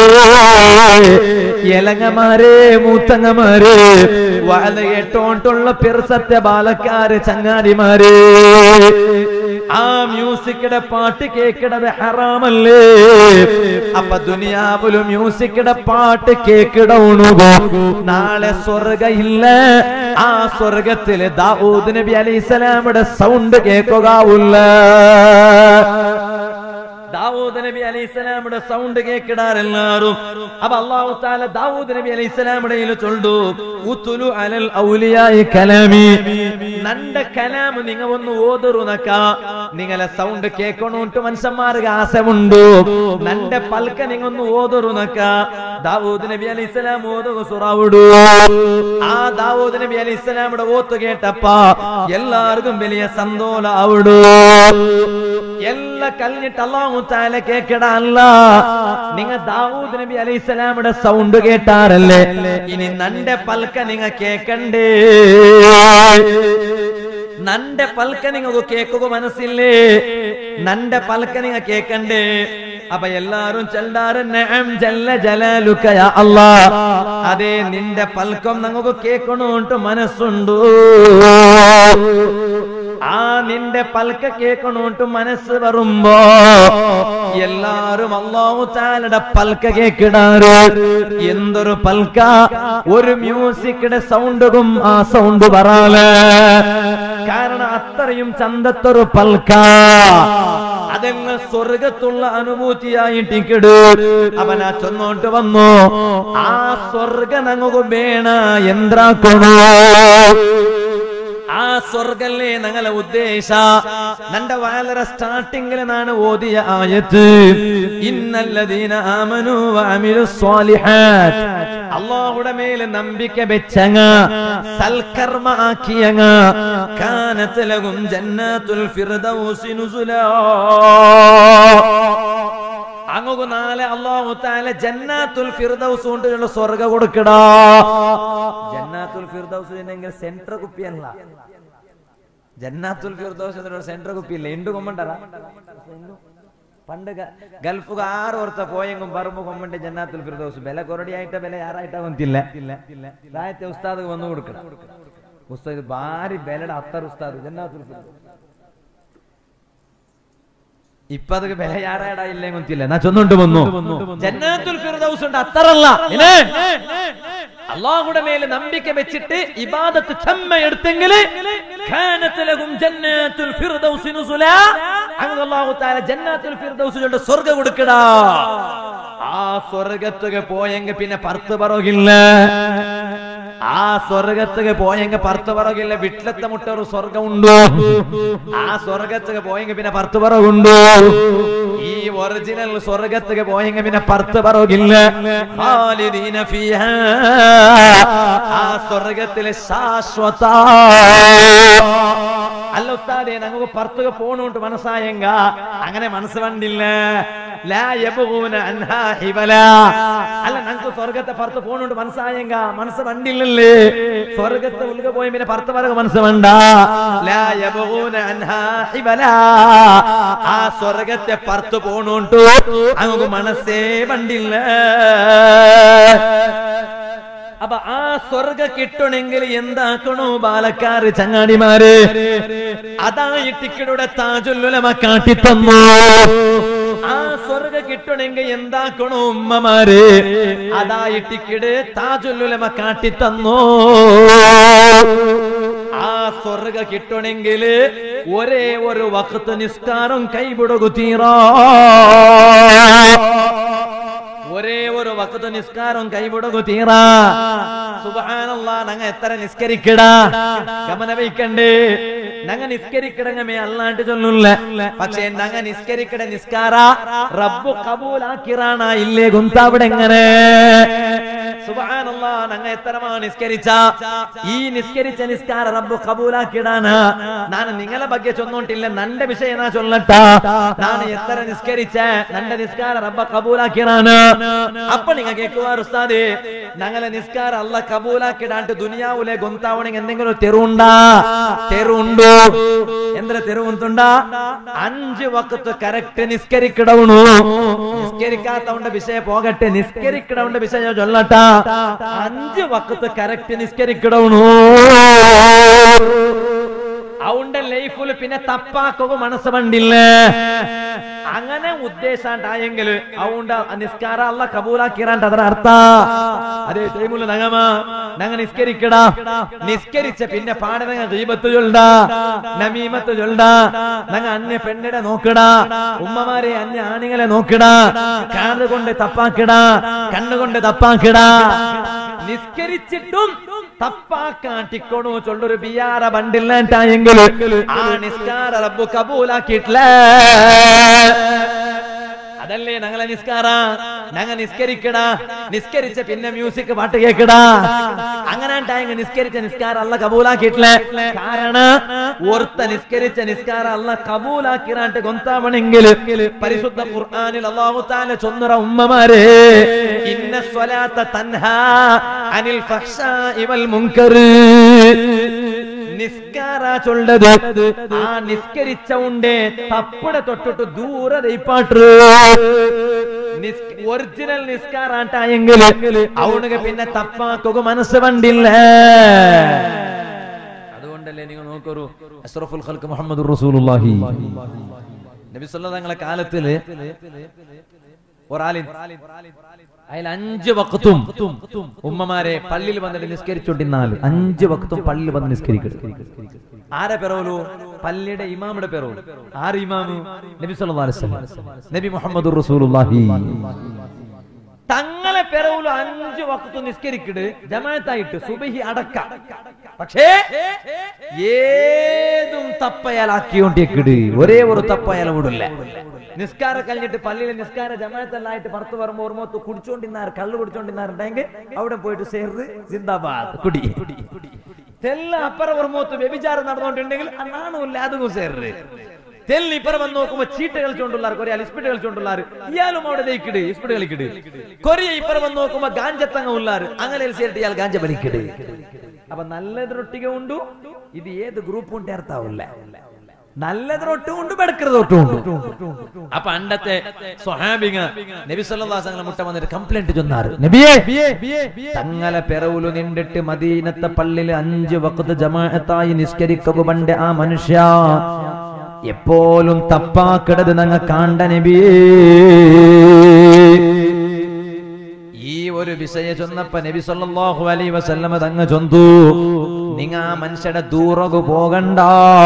Speaker 3: ഇലങ്ങമാരെ മൂത്തങ്ങമാരെ വാല കേട്ടോണ്ടുള്ള പിറസത്തെ ബാലക്കാര് ചങ്ങാടിമാരെ ആ മ്യൂസിക്കിടെ പാട്ട് കേക്കിടത് ഹറാമല്ലേ അപ്പൊ ദുനിയാവിലും മ്യൂസിക്കിടെ പാട്ട് കേക്കിടണുകോ നാളെ സ്വർഗ ഇല്ല ആ സ്വർഗത്തില് ദാവൂദ് നബി അലൈഹിസ്സലാമുടെ സൗണ്ട് കേൾക്കുകയില്ല ദാവൂദ് നബി അലൈഹിസ്സലാമുടെ സൗണ്ട് കേക്കിടാരെല്ലാരും അപ്പൊ അള്ളാഹു താല ദാവൂദ് നബി അലൈഹിസ്സലാമുടെ ചൊല്ലു ഉത്തുലു അലൽ ഔലിയായി കലാമി നന്റെ കലാം നിങ്ങ ഒന്ന് ഓതറുനക്ക നിങ്ങളെ സൗണ്ട് കേൾക്കണോട്ട് മനുഷ്യന്മാർക്ക് ആശമുണ്ട് നന്റെ പൽക്ക നിങ്ങ ഒന്ന് ഓതറുനക്ക ദാവൂദ് നബി അലൈഹിസ്സലാം ഓതുക സുറാവിടു ആ ദാവൂദ് നബി അലൈഹിസ്സലാമുടെ ഓത്ത് കേട്ടപ്പ എല്ലാവർക്കും വലിയ സന്തോല ആവിടു എല്ലാ കല്ലിട്ട് അള്ളാഹു താല കേക്കട അല്ല നിങ്ങ ദാവൂദ് നബി അലൈഹിസ്സലാമുടെ സൗണ്ട് കേട്ടാറല്ലേ ഇനി നന്റെ പൽക്ക നിങ്ങ കേക്കണ്ടേ നന്റെ പൽക്ക നിങ്ങൾക്ക് കേക്കുക മനസ്സില്ലേ നന്റെ പൽക്ക നിങ്ങ കേക്കണ്ടേ അപ്പൊ എല്ലാരും ചെല്ലാറ് നഅം ജല്ല ജലാലുക യാ അല്ലാ അതെ നിന്റെ പൽക്കം നമുക്ക് കേൾക്കണോണ്ട് മനസ്സുണ്ടു ആ നിന്റെ പൽക്ക കേൾക്കണോട്ട് മനസ്സ് വരുമ്പോ എല്ലാരും അള്ളാഹു താലയുടെ പൽക്ക കേക്കിടാറ് എന്തൊരു പൽക്ക ഒരു മ്യൂസിക്കിന്റെ സൗണ്ടും ആ സൗണ്ട് പറയാല് കാരണം അത്രയും ചന്തത്തൊരു പൽക്ക അതെല്ലാം സ്വർഗത്തുള്ള അനുഭൂതിയായിട്ടിക്കിട് അവനാ ചെന്നോട്ട് വന്നു ആ സ്വർഗ ഞങ്ങൾക്ക് വേണ എന്താക്കണോ ആ സ്വർഗല്ലേ ഞങ്ങളെ ഉദ്ദേശ നന്റെ വളരെ സ്റ്റാർട്ടിങ്ങിൽ നാണ് ഓതിയ ആയത്ത് ഇന്നല്ലദീന ആമനു വഅമിലു സ്വാലിഹാത്ത് അല്ലാഹുടെ മേലെ നമ്പിക്ക വെച്ചങ്ങ സൽക്കർമ്മ ആക്കിയങ്ങ കാനത്ത് ലഹും ജന്നാത്തുൽ ഫിർദൗസി നുസുലാ അങ്ങക്ക് നാളെ അള്ളാഹു താല ജന്നാത്തുൽ ഫിർദൗസ് കൊണ്ടുള്ള സ്വർഗ കൊടുക്കടാ ജന്നാത്തുൽ ഫിർദൗസ് എന്നെങ്കിൽ സെന്റർ കുപ്പിയല്ല ജന്നാത്തുൽ ഫിർദൗസ് എന്നൊരു സെന്റർ കുപ്പിയില്ല എന്ത് കൊമ്പണ്ടറ പണ്ട് ഗ- ഗൾഫുക ആറ് ഓർത്ത പോയെങ്കും പറമ്പ് കൊമ്പണ്ട് ജന്നാത്തുൽ ഫിർദൗസ് ബല കൊറടിയായിട്ട ബല ಯಾರಾയിട്ടാ ಗೊತ್ತಿಲ್ಲ ರಾಯತೆ ಉಸ್ತಾದ್ വന്നു കൊടുക്കണം ഉസ്താദ് ഭാരി ബലയുടെ അത്തർ ഉസ്താദ് ജന്നാത്തുൽ ഫിർദൗസ് ഇപ്പൊ അത് വില യാറാടാ ഇല്ലേ ಗೊತ್ತಿಲ್ಲ ನಾ ചൊന്നുണ്ട് വന്നു ജന്നാത്തുൽ ഫിർദൗസ് ഉണ്ട് അത്തറല്ല ഇല്ലേ? അള്ളാഹുടെ മേലെ നമ്പിക്ക വെച്ചിട്ട് ഇബാദത്ത് ചെമ്മ എടുത്തെങ്കിൽ കാനത്ത് ലഹും ജന്നാത്തുൽ ഫിർദൗസ് നുസുലാ അങ്ങനെ അല്ലാഹു തആല ജന്നാത്തുൽ ഫിർദൗസിലുണ്ട് സ്വർഗ്ഗ കൊടുക്കടാ ആ സ്വർഗത്തുക പോയെങ്കിൽ പിന്നെ പർത്ത് പറകില്ല ആ സ്വർഗത്തുക പോയെങ്കിൽ പർത്ത് പറകില്ല വിട്ടിലത്തെ മുട്ട ഒരു സ്വർഗം ഉണ്ടോ ആ സ്വർഗത്തുക പോയെങ്കിൽ പിന്നെ പർത്ത് പറകുണ്ടോ ഈ ഒറിജിനൽ സ്വർഗത്തുക പോയെങ്കിൽ പിന്നെ പർത്ത് പറകില്ല ഖാലിദീന ഫീഹാ ആ സ്വർഗത്തിലെ ശാശ്വത അല്ല ഉസ്താദെ നമുക്ക് പുറത്തുക പോണോണ്ട് മനസ്സായെങ്ക അങ്ങനെ മനസ്സ് വണ്ടില്ല ലാ യബ്ഗൂന അൻഹാ ഹിബല അല്ല നമുക്ക് സ്വർഗത്തെ പുറത്ത് പോണോണ്ട് മനസ്സായെങ്ക മനസ്സ് വണ്ടില്ലല്ലേ സ്വർഗത്തെ ഉൾക പോയി പിന്നെ പുറത്ത് പറക മനസ്സ് വേണ്ട ലാ യബ്ഗൂന അൻഹാ ഹിബല ആ സ്വർഗത്തെ പുറത്ത് പോണോണ്ട് നമുക്ക് മനസ്സേ വണ്ടില്ല അപ്പൊ ആ സ്വർഗ കിട്ടണമെങ്കിൽ എന്താക്കണോ ബാലക്കാര് ചങ്ങാടിമാര് അതായി ടിക്കറ്റുടെ താജുല്ലുലമ കാട്ടിത്തന്നു ആ സ്വർഗ കിട്ടണമെങ്കിൽ എന്താക്കണോ ഉമ്മമാര് അതായി ടിക്കറ്റ് താജുല്ലുലമ കാട്ടിത്തന്നു ആ സ്വർഗ കിട്ടണമെങ്കിൽ ഒരേ ഒരു വക്കത്ത് നിസ്കാരം കൈവിടുകു തീറാ ഒരേ ഒരു വക്കത്ത് നിസ്കാരം കൈവിടുകു തീറാ സുബാനല്ല നങ്ങ എത്ര നിസ്കരിക്കടാ ഗമന വയ്ക്കണ്ടേ നങ്ങ നിസ്കരിക്കടങ്ങമേ അല്ലാണ്ട് ചൊല്ലുല്ല പക്ഷേ നങ്ങ നിസ്കരിക്കട നിസ്കാര റബ്ബു കബൂലാക്കിറാണ ഇല്ലേ ഗുന്താവിടെ എങ്ങനെ സുബാനല്ല നങ്ങ എത്രമാ നിസ്കരിച്ച ഈ നിസ്കരിച്ച നിസ്കാര റബ്ബു കബൂലാക്കിടാണ് ನಾನು നിങ്ങളെ ಬಗ್ಗೆ ചൊന്നോണ്ടില്ല നന്റെ വിഷയം നാ ചൊല്ലട്ട ನಾನು എത്ര നിസ്കരിച്ച നന്റെ നിസ്കാര റബ്ബ കബൂലാക്കിറാണ് അപ്പൊ നിങ്ങ കേൾക്കുവാർ ഉസ്താദേ ഞങ്ങളെ നിസ്കാര അല്ല കബൂലാക്കിടാണ്ട് ദുനിയാവിലെ ഗൊന്താവണെങ്കിൽ എന്തെങ്കിലും തെരുവുണ്ടാ തെരുവുണ്ടോ എന്തൊരു തെരുവുണ്ടാ അഞ്ച് വക്കത്ത് കറക്റ്റ് നിസ്കരിക്കിടവണു നിസ്കരിക്കാത്തവന്റെ വിഷയം പോകട്ടെ നിസ്കരിക്കിടവന്റെ വിഷയം ചൊല്ലട്ട അഞ്ച് വക്കത്ത് കറക്റ്റ് നിസ്കരിക്കിടവണു അവന്റെ ലൈഫിൽ പിന്നെ തപ്പാക്കുക മനസ്സ് പണ്ടില്ല അങ്ങനെ ഉദ്ദേശാണ്ടായെങ്കിൽ അവണ്ട നിസ്കാര അല്ല കബൂലാക്കിറാണ്ട് ಅದರ ಅರ್ಥ അതേ ടൈമില് നങ്ങമ നങ്ങ നിസ്കരിക്കടാ നിസ്കരിച്ച പിന്നെ പാടനങ്ങ ദീപത്ത് ചൊല്ലട നമീമത്ത് ചൊല്ലട നങ്ങ അന്യ പെണ്ണിടെ നോക്കടാ ഉമ്മമാരെ അന്യ ആണികളെ നോക്കടാ കാത് കൊണ്ട് തപ്പാക്കിടാ കണ്ണുകൊണ്ട് തപ്പാക്കിടാ നിസ്കരിച്ചിട്ടും തപ്പാക്കാട്ടിക്കൊണു ചൊല്ലൊരു ബിയാറ ബണ്ടില്ലാണ്ടായെങ്കിൽ ആ നിസ്കാര റബ്ബു കബൂലാക്കിയിട്ടില്ല അതല്ലേ ഞങ്ങളെ നിസ്കാര ഞങ്ങ നിസ്കരിക്കടാ നിസ്കരിച്ച പിന്നെ മ്യൂസിക് പാട്ട് കേക്കടാ അങ്ങനെ ഉണ്ടായെങ്കിൽ നിസ്കരിച്ച നിസ്കാര അല്ല കബൂലാക്കിയിട്ടില്ല കാരണം ഓർത്ത നിസ്കരിച്ച നിസ്കാര അല്ല കബൂലാക്കിറാണ്ട് ഗൊന്താവണെങ്കിൽ പരിശുദ്ധ ഖുർആനിൽ അല്ലാഹു തആല ചൊന്നറ ഉമ്മമാരെ ഇന്ന സ്വലാത്ത തൻഹാ അനിൽ ഫഹ്ശാഇ വൽ മുൻകർ നിസ്കാര ചൊല്ലത് ആ നിസ്കരിച്ച ഉണ്ടേ തപ്പടെ തൊട്ടിട്ട് ദൂരെ ദൈപ്പാട്ട് ഒറിജിനൽ നിസ്കാരാട്ടായെങ്കിൽ അവനുക്ക് പിന്നെ തപ്പാക്കുക മനസ്സ് വണ്ടില്ല അതുകൊണ്ടല്ലേ നിങ്ങൾ നോക്കൊരു അഷ്റഫുൽ ഖൽക്ക് മുഹമ്മദ് റസൂലുള്ളാഹി നബി സല്ലല്ലാഹു തങ്ങളെ കാലത്തില് ഒരാളിൻ അതിൽ അഞ്ച് വക്തും ഉമ്മമാരെ പള്ളിയിൽ വന്നിട്ട് നിസ്കരിച്ചോണ്ടിരുന്നാൽ അഞ്ച് വക്തും പള്ളിയിൽ വന്ന് നിസ്കരിക്കും ആരെ പെറോലു പള്ളിയുടെ ഇമാമിയുടെ പെറോലു ആര് ഇമാമു നബി സല്ലല്ലാഹു അലൈഹി വസല്ലം നബി മുഹമ്മദ് റസൂലുള്ളാഹി തങ്ങളെ പെറവുలు അഞ്ച് വക്തു നിസ്കരിക്കിട് ജമാഅത്തായിട്ട് സുബഹി അടക്ക പക്ഷേ ഏതും തപ്പയാലാക്കിയോണ്ടിരിക്കിട് ഒരേ ഒരു തപ്പയാൽ വിടില്ല നിസ്കാരം കഴിഞ്ഞിട്ട് പള്ളിയിലെ നിസ്കാര ജമാഅത്തെല്ലായിട്ട് പുറത്ത് വരുമ്പോ ഓർമ്മത്ത് കുടിച്ചോണ്ടിരുന്നാർ കള്ള് കുടിച്ചോണ്ടിരുന്നാറുണ്ടെങ്കിൽ അവിടെ പോയിട്ട് ചേർന്ന് ജിന്ദാബാദ് കുടി തെല്ല അപ്പറ ഓർമ്മത്ത് വ്യഭിചാരം നടന്നുകൊണ്ടുണ്ടെങ്കിൽ നാണമില്ല അതും ചേർന്ന് തെല്ല് ഇപ്പറ വന്ന് നോക്കുമ്പോ ചീട്ട് കളിച്ചോണ്ടുള്ളാർ കൊറേ ഇസ്പിട്ട് കളിച്ചോണ്ടുള്ളാർ ഇയാളും അവിടെ ദയിക്കിട് ഇസ്പിട്ട് കളിക്കിട് കൊറിയ ഇപ്പറ വന്ന് നോക്കുമ്പോ ഗാഞ്ചത്തങ്ങ ഉള്ളാർ അങ്ങനെ ചേർത്ത് ഇയാൾ ഗാഞ്ച വലിക്കിട് അപ്പൊ നല്ലതൊട്ടിക ഉണ്ടു ഇത് ഏത് ഗ്രൂപ്പ് ഉണ്ട് അർത്ഥാവില്ല നല്ലതൊട്ടും ഉണ്ട് ബെടക്കറതൊട്ടും ഉണ്ട് അപ്പൊ അണ്ടത്തെ സ്വഹാബിങ്ങ നബി സല്ലല്ലാഹു അലൈഹി വസല്ലം മുട്ട വന്നിട്ട് കംപ്ലൈന്റ് ചൊന്നാറ് നബിയേ തങ്ങളെ പെറവുലു നിണ്ടിട്ട് മദീനത്തെ പള്ളിയിൽ അഞ്ച് വഖത്ത് ജമാഅത്തായി നിസ്കരിക്കുക പണ്ട് ആ മനുഷ്യ എപ്പോഴും തപ്പാക്കിടത് നങ്ങ കാണ്ട നബിയേ ഈ ഒരു വിഷയ ചൊന്നപ്പ നബി സല്ലല്ലാഹു അലൈഹി വസല്ലമ തങ്ങ ചൊന്തു നിങ്ങ ആ മനുഷ്യയുടെ ദൂറകു പോകണ്ട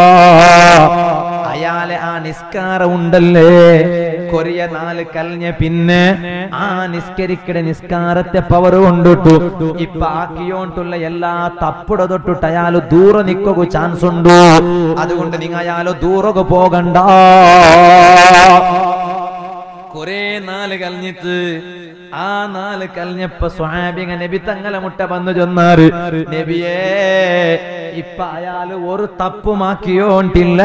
Speaker 3: അയാളെ ആ നിസ്കാരം ഉണ്ടല്ലേ കൊറിയ നാല് കലഞ്ഞ പിന്നെ ആ നിസ്കരിക്കട നിസ്കാരത്തെ പവർ കൊണ്ടിട്ടു ഇപ്പൊ ആക്കിയോണ്ടുള്ള എല്ലാ തപ്പുട തൊട്ടിട്ട് അയാൾ ദൂരെ നിക്കുക ചാൻസ് ഉണ്ടു അതുകൊണ്ട് നിങ്ങ അയാള് ദൂരക പോകണ്ട കൊറേ നാല് കലഞ്ഞിട്ട് ആ നാല് കലഞ്ഞപ്പ സ്വാബിങ്ങ നബി തങ്ങളെ മുട്ട വന്നു ചെന്നാറ് നബിയേ ഇപ്പൊ അയാള് ഒരു തപ്പുമാക്കിയോണ്ടില്ല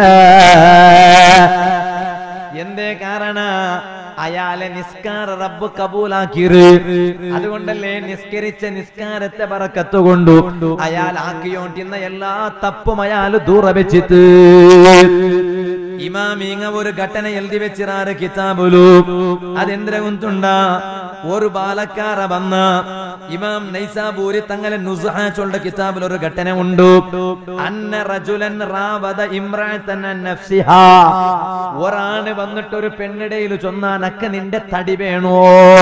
Speaker 3: എന്തേ കാരണ അയാളെ നിസ്കാര റബ്ബ് കബൂലാക്കിയത് അതുകൊണ്ടല്ലേ നിസ്കരിച്ച നിസ്കാരത്തെ പറക്കത്തുകൊണ്ടു അയാൾ ആക്കിയോണ്ടിരുന്ന എല്ലാ തപ്പും അയാൾ ദൂര വെച്ചിട്ട് ഇമാമിങ്ങ ഒരു ഘട്ടന എഴുതി വെച്ചിറാറ് കിതാബുലു അതെന്തിനെ കുന്തുണ്ട ഒരു ബാലക്കാര വന്ന ഇമാം നൈസാബൂരി തങ്ങളെ നുസ്ഹ ചൊല്ല കിതാബിൽ ഒരു ഘട്ടന ഉണ്ട് അന്ന റജുലൻ റാവദ ഇമ്രാത്തൻ അൻ നഫ്സിഹാ ഒരാണ് വന്നിട്ട് ഒരു പെണ്ണിടയിൽ ചൊന്നാനക്ക നിന്റെ തടി വേണോ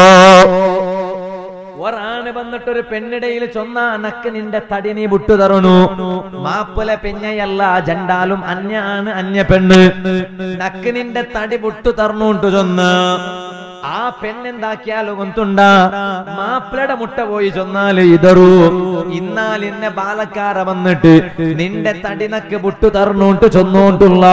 Speaker 3: ഒരാണ് വന്നിട്ട് ഒരു പെണ്ണിടയിൽ ചൊന്ന നക്ക് നിന്റെ തടി നീ വിട്ടു തരണു മാപ്പുല പെഞ്ഞയല്ല ജണ്ടാലും അന്യാണ് അന്യ പെണ്ണ് നക്ക് നിന്റെ തടി വിട്ടു തരണുണ്ട് ചൊന്ന് ആ പെണ്ണെന്താക്കിയാലും കൊന്തുണ്ട മാപ്പിളയുടെ മുട്ട പോയി ചൊന്നാല് ഇതറു ഇന്നാൽ ഇന്നെ ബാലക്കാര വന്നിട്ട് നിന്റെ തടി നക്ക് വിട്ടു തരണുണ്ട് ചൊന്നോണ്ടുള്ള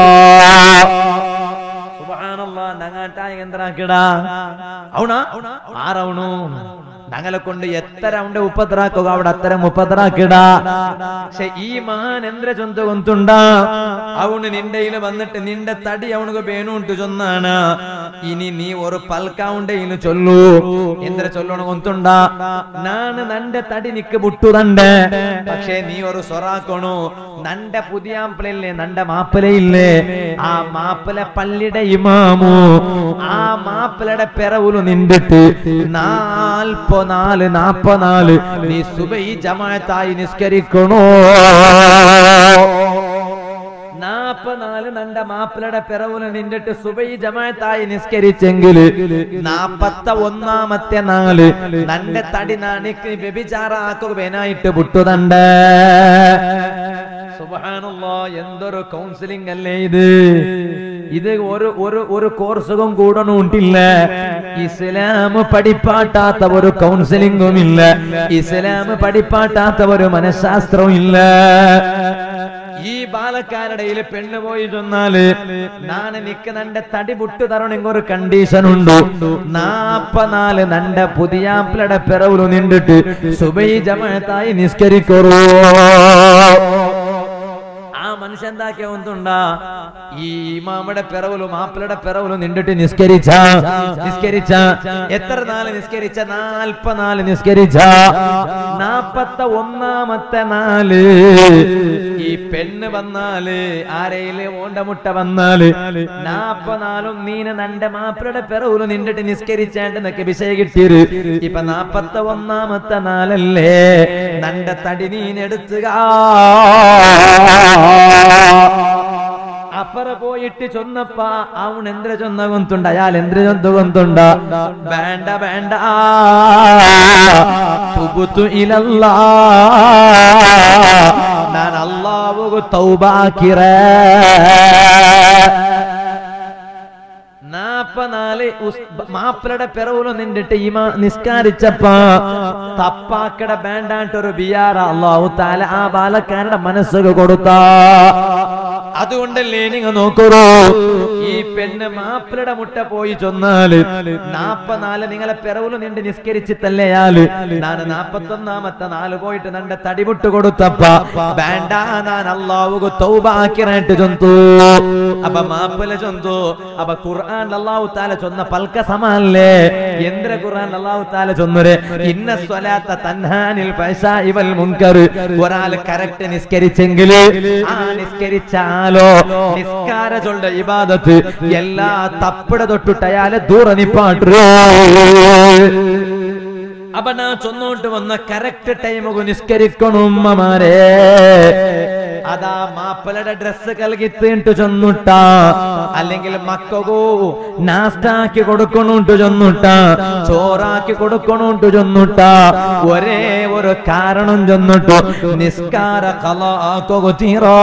Speaker 3: സുബ്ഹാനല്ലാ നങ്ങാട്ടായ എന്താക്കിടാ అవునా ఆరవును ഞങ്ങളെ കൊണ്ട് എത്ര ഉണ്ട് ഉപ്പത്രാക്കുക അവിടെ അത്തരം ഉപ്പത്രാക്കിട പക്ഷെ ഈ മഹാൻ എന്ത്ര ചൊന്ത കൊന്തുണ്ട അവണ് നിന്റെയിൽ വന്നിട്ട് നിന്റെ തടി അവനുക്ക് വേണുണ്ട് ചൊന്നാണ് ഇനി നീ ഒരു പൽക്കാവുണ്ടെയിൽ ചൊല്ലു എന്ത്ര ചൊല്ലണ കൊന്തുണ്ട നാണ് നന്റെ തടി നിക്ക് വിട്ടുതണ്ട് പക്ഷെ നീ ഒരു സൊറാക്കണു നന്റെ പുതിയാപ്പിളയില്ലേ നന്റെ മാപ്പിളയില്ലേ ആ മാപ്പിള പള്ളിയുടെ ഇമാമു ആ മാപ്പിളയുടെ പിറവുല് നിന്നിട്ട് നാൽപ്പോ നാല് നാപ്പനാല് നീ സുബൈ ജമാഅത്തായി നിസ്കരിക്കണോ നാപ്പനാല് നന്റെ മാപ്പിളയുടെ പിറവുല് നിന്നിട്ട് സുബൈ ജമാഅത്തായി നിസ്കരിച്ചെങ്കിൽ നാപ്പത്ത ഒന്നാമത്തെ നാല് നന്റെ തടി നാണിക്ക് വ്യഭിചാരാക്കുകനായിട്ട് വിട്ടുതണ്ട് സുബ്ഹാനല്ലാ എന്തൊരു കൗൺസിലിംഗ് അല്ലേ ഇത് ഇത് ഒരു ഒരു ഒരു കോഴ്സും കൂടണുണ്ടില്ല ഇസ്ലാം പഠിപ്പാട്ടാത്ത ഒരു കൗൺസിലിംഗും ഇല്ല ഇസ്ലാം പഠിപ്പാട്ടാത്ത ഒരു മനഃശാസ്ത്രവും ഇല്ല ഈ ബാലക്കാരുടെയിൽ പെണ്ണ് പോയി ചൊന്നാല് നാണ് നിക്ക് നന്റെ തടി വിട്ടു തരണെങ്കിൽ ഒരു കണ്ടീഷൻ ഉണ്ട് നാപ്പനാല് നന്റെ പുതിയാപ്പിളയുടെ പിറവില് നിന്നിട്ട് സുബൈ ജമാഅത്തായി നിസ്കരിക്കറോ ആ മനുഷ്യൻ എന്താക്കിയ ഒന്നുണ്ടാ ഈ ഇമാമയുടെ പിറവിലും മാപ്പിളയുടെ പിറവിലും നിന്നിട്ട് നിസ്കരിച്ച നിസ്കരിച്ച എത്ര നാല് നിസ്കരിച്ച നാൽപ്പനാല് നിസ്കരിച്ച നാപ്പത്ത ഒന്നാമത്തെ നാല് ഈ പെണ്ണ് വന്നാല് ആരെയില് ഓണ്ടമുട്ട വന്നാല് നാപ്പനാലും നീന നന്റെ മാപ്പിളയുടെ പിറവിലും നിന്നിട്ട് നിസ്കരിച്ചാണ്ട് നിനക്ക് വിഷയ കിട്ടിയത് ഇപ്പൊ നാപ്പത്ത ഒന്നാമത്തെ നാലല്ലേ നന്റെ തടി നീനെടുത്തുക അപ്പറ പോയിട്ട് ചൊന്നപ്പ അവൻ എന്തിന ചൊന്ന കൊന്തുണ്ട അയാൾ എന്തിന ചൊന്ത കൊന്തുണ്ട വേണ്ട വേണ്ട തുബുത്തു ഇലല്ലാ ഞാൻ അല്ലാഹു തൗബാക്കിറേ നാപ്പനാല് ഉസ്- മാപ്പിളയുടെ പിറവിലും നിന്നിട്ട് ഇമ നിസ്കാരിച്ചപ്പ തപ്പാക്കട വേണ്ടാട്ടൊരു ബിയാറ അള്ളാഹു താല ആ ബാലക്കാരുടെ മനസ്സൊക്കെ കൊടുത്ത അതുകൊണ്ടല്ലേ നിങ്ങൾ നോക്കൂ ഈ പെണ്ണ് മാപ്പിളയുടെ മുട്ട പോയി ചൊന്നാല് നാപ്പനാല് നിങ്ങളെ പിറവിലും നിണ്ട് നിസ്കരിച്ചിട്ടല്ലയാല് ഞാൻ നാപ്പത്തൊന്നാമത്തെ നാല് പോയിട്ട് നന്റെ തടിമുട്ട് കൊടുത്തപ്പ വേണ്ട ഞാൻ അള്ളാഹു തൗബാക്കിറായിട്ട് ചൊന്തു അപ്പൊ മാപ്പിള ചൊന്തു അപ്പൊ ഖുർആൻ അള്ളാഹു താല ചൊന്ന പൽക്ക സമാനല്ലേ എന്തിന ഖുർആൻ അള്ളാഹു താല ചൊന്നര് ഇന്ന സ്വലാത്ത തൻഹാനിൽ ഫൈസാഇ വൽ മുൻകർ ഒരാൾ കറക്റ്റ് നിസ്കരിച്ചെങ്കിൽ ആ നിസ്കരിച്ചാലോ നിസ്കാര ചൊല്ല ഇബാദത്ത് എല്ലാ തപ്പിട തൊട്ടിട്ട് അയാളെ ദൂര നിപ്പാട്ടു അപ്പൊ ഞാൻ ചൊന്നോട്ട് വന്ന കറക്റ്റ് ടൈം നിസ്കരിക്കണം ഉമ്മമാരെ അതാ മാപ്പിളയുടെ ഡ്രസ് കൽകിത്തിട്ട് ചൊന്നുട്ട അല്ലെങ്കിൽ മക്കകോ നാസ്റ്റാക്കി കൊടുക്കണുണ്ട് ചൊന്നുട്ട ചോറാക്കി കൊടുക്കണുണ്ട് ചൊന്നുട്ട ഒരേ ഒരു കാരണം ചൊന്നിട്ടു നിസ്കാര കലാക്കോ തീറോ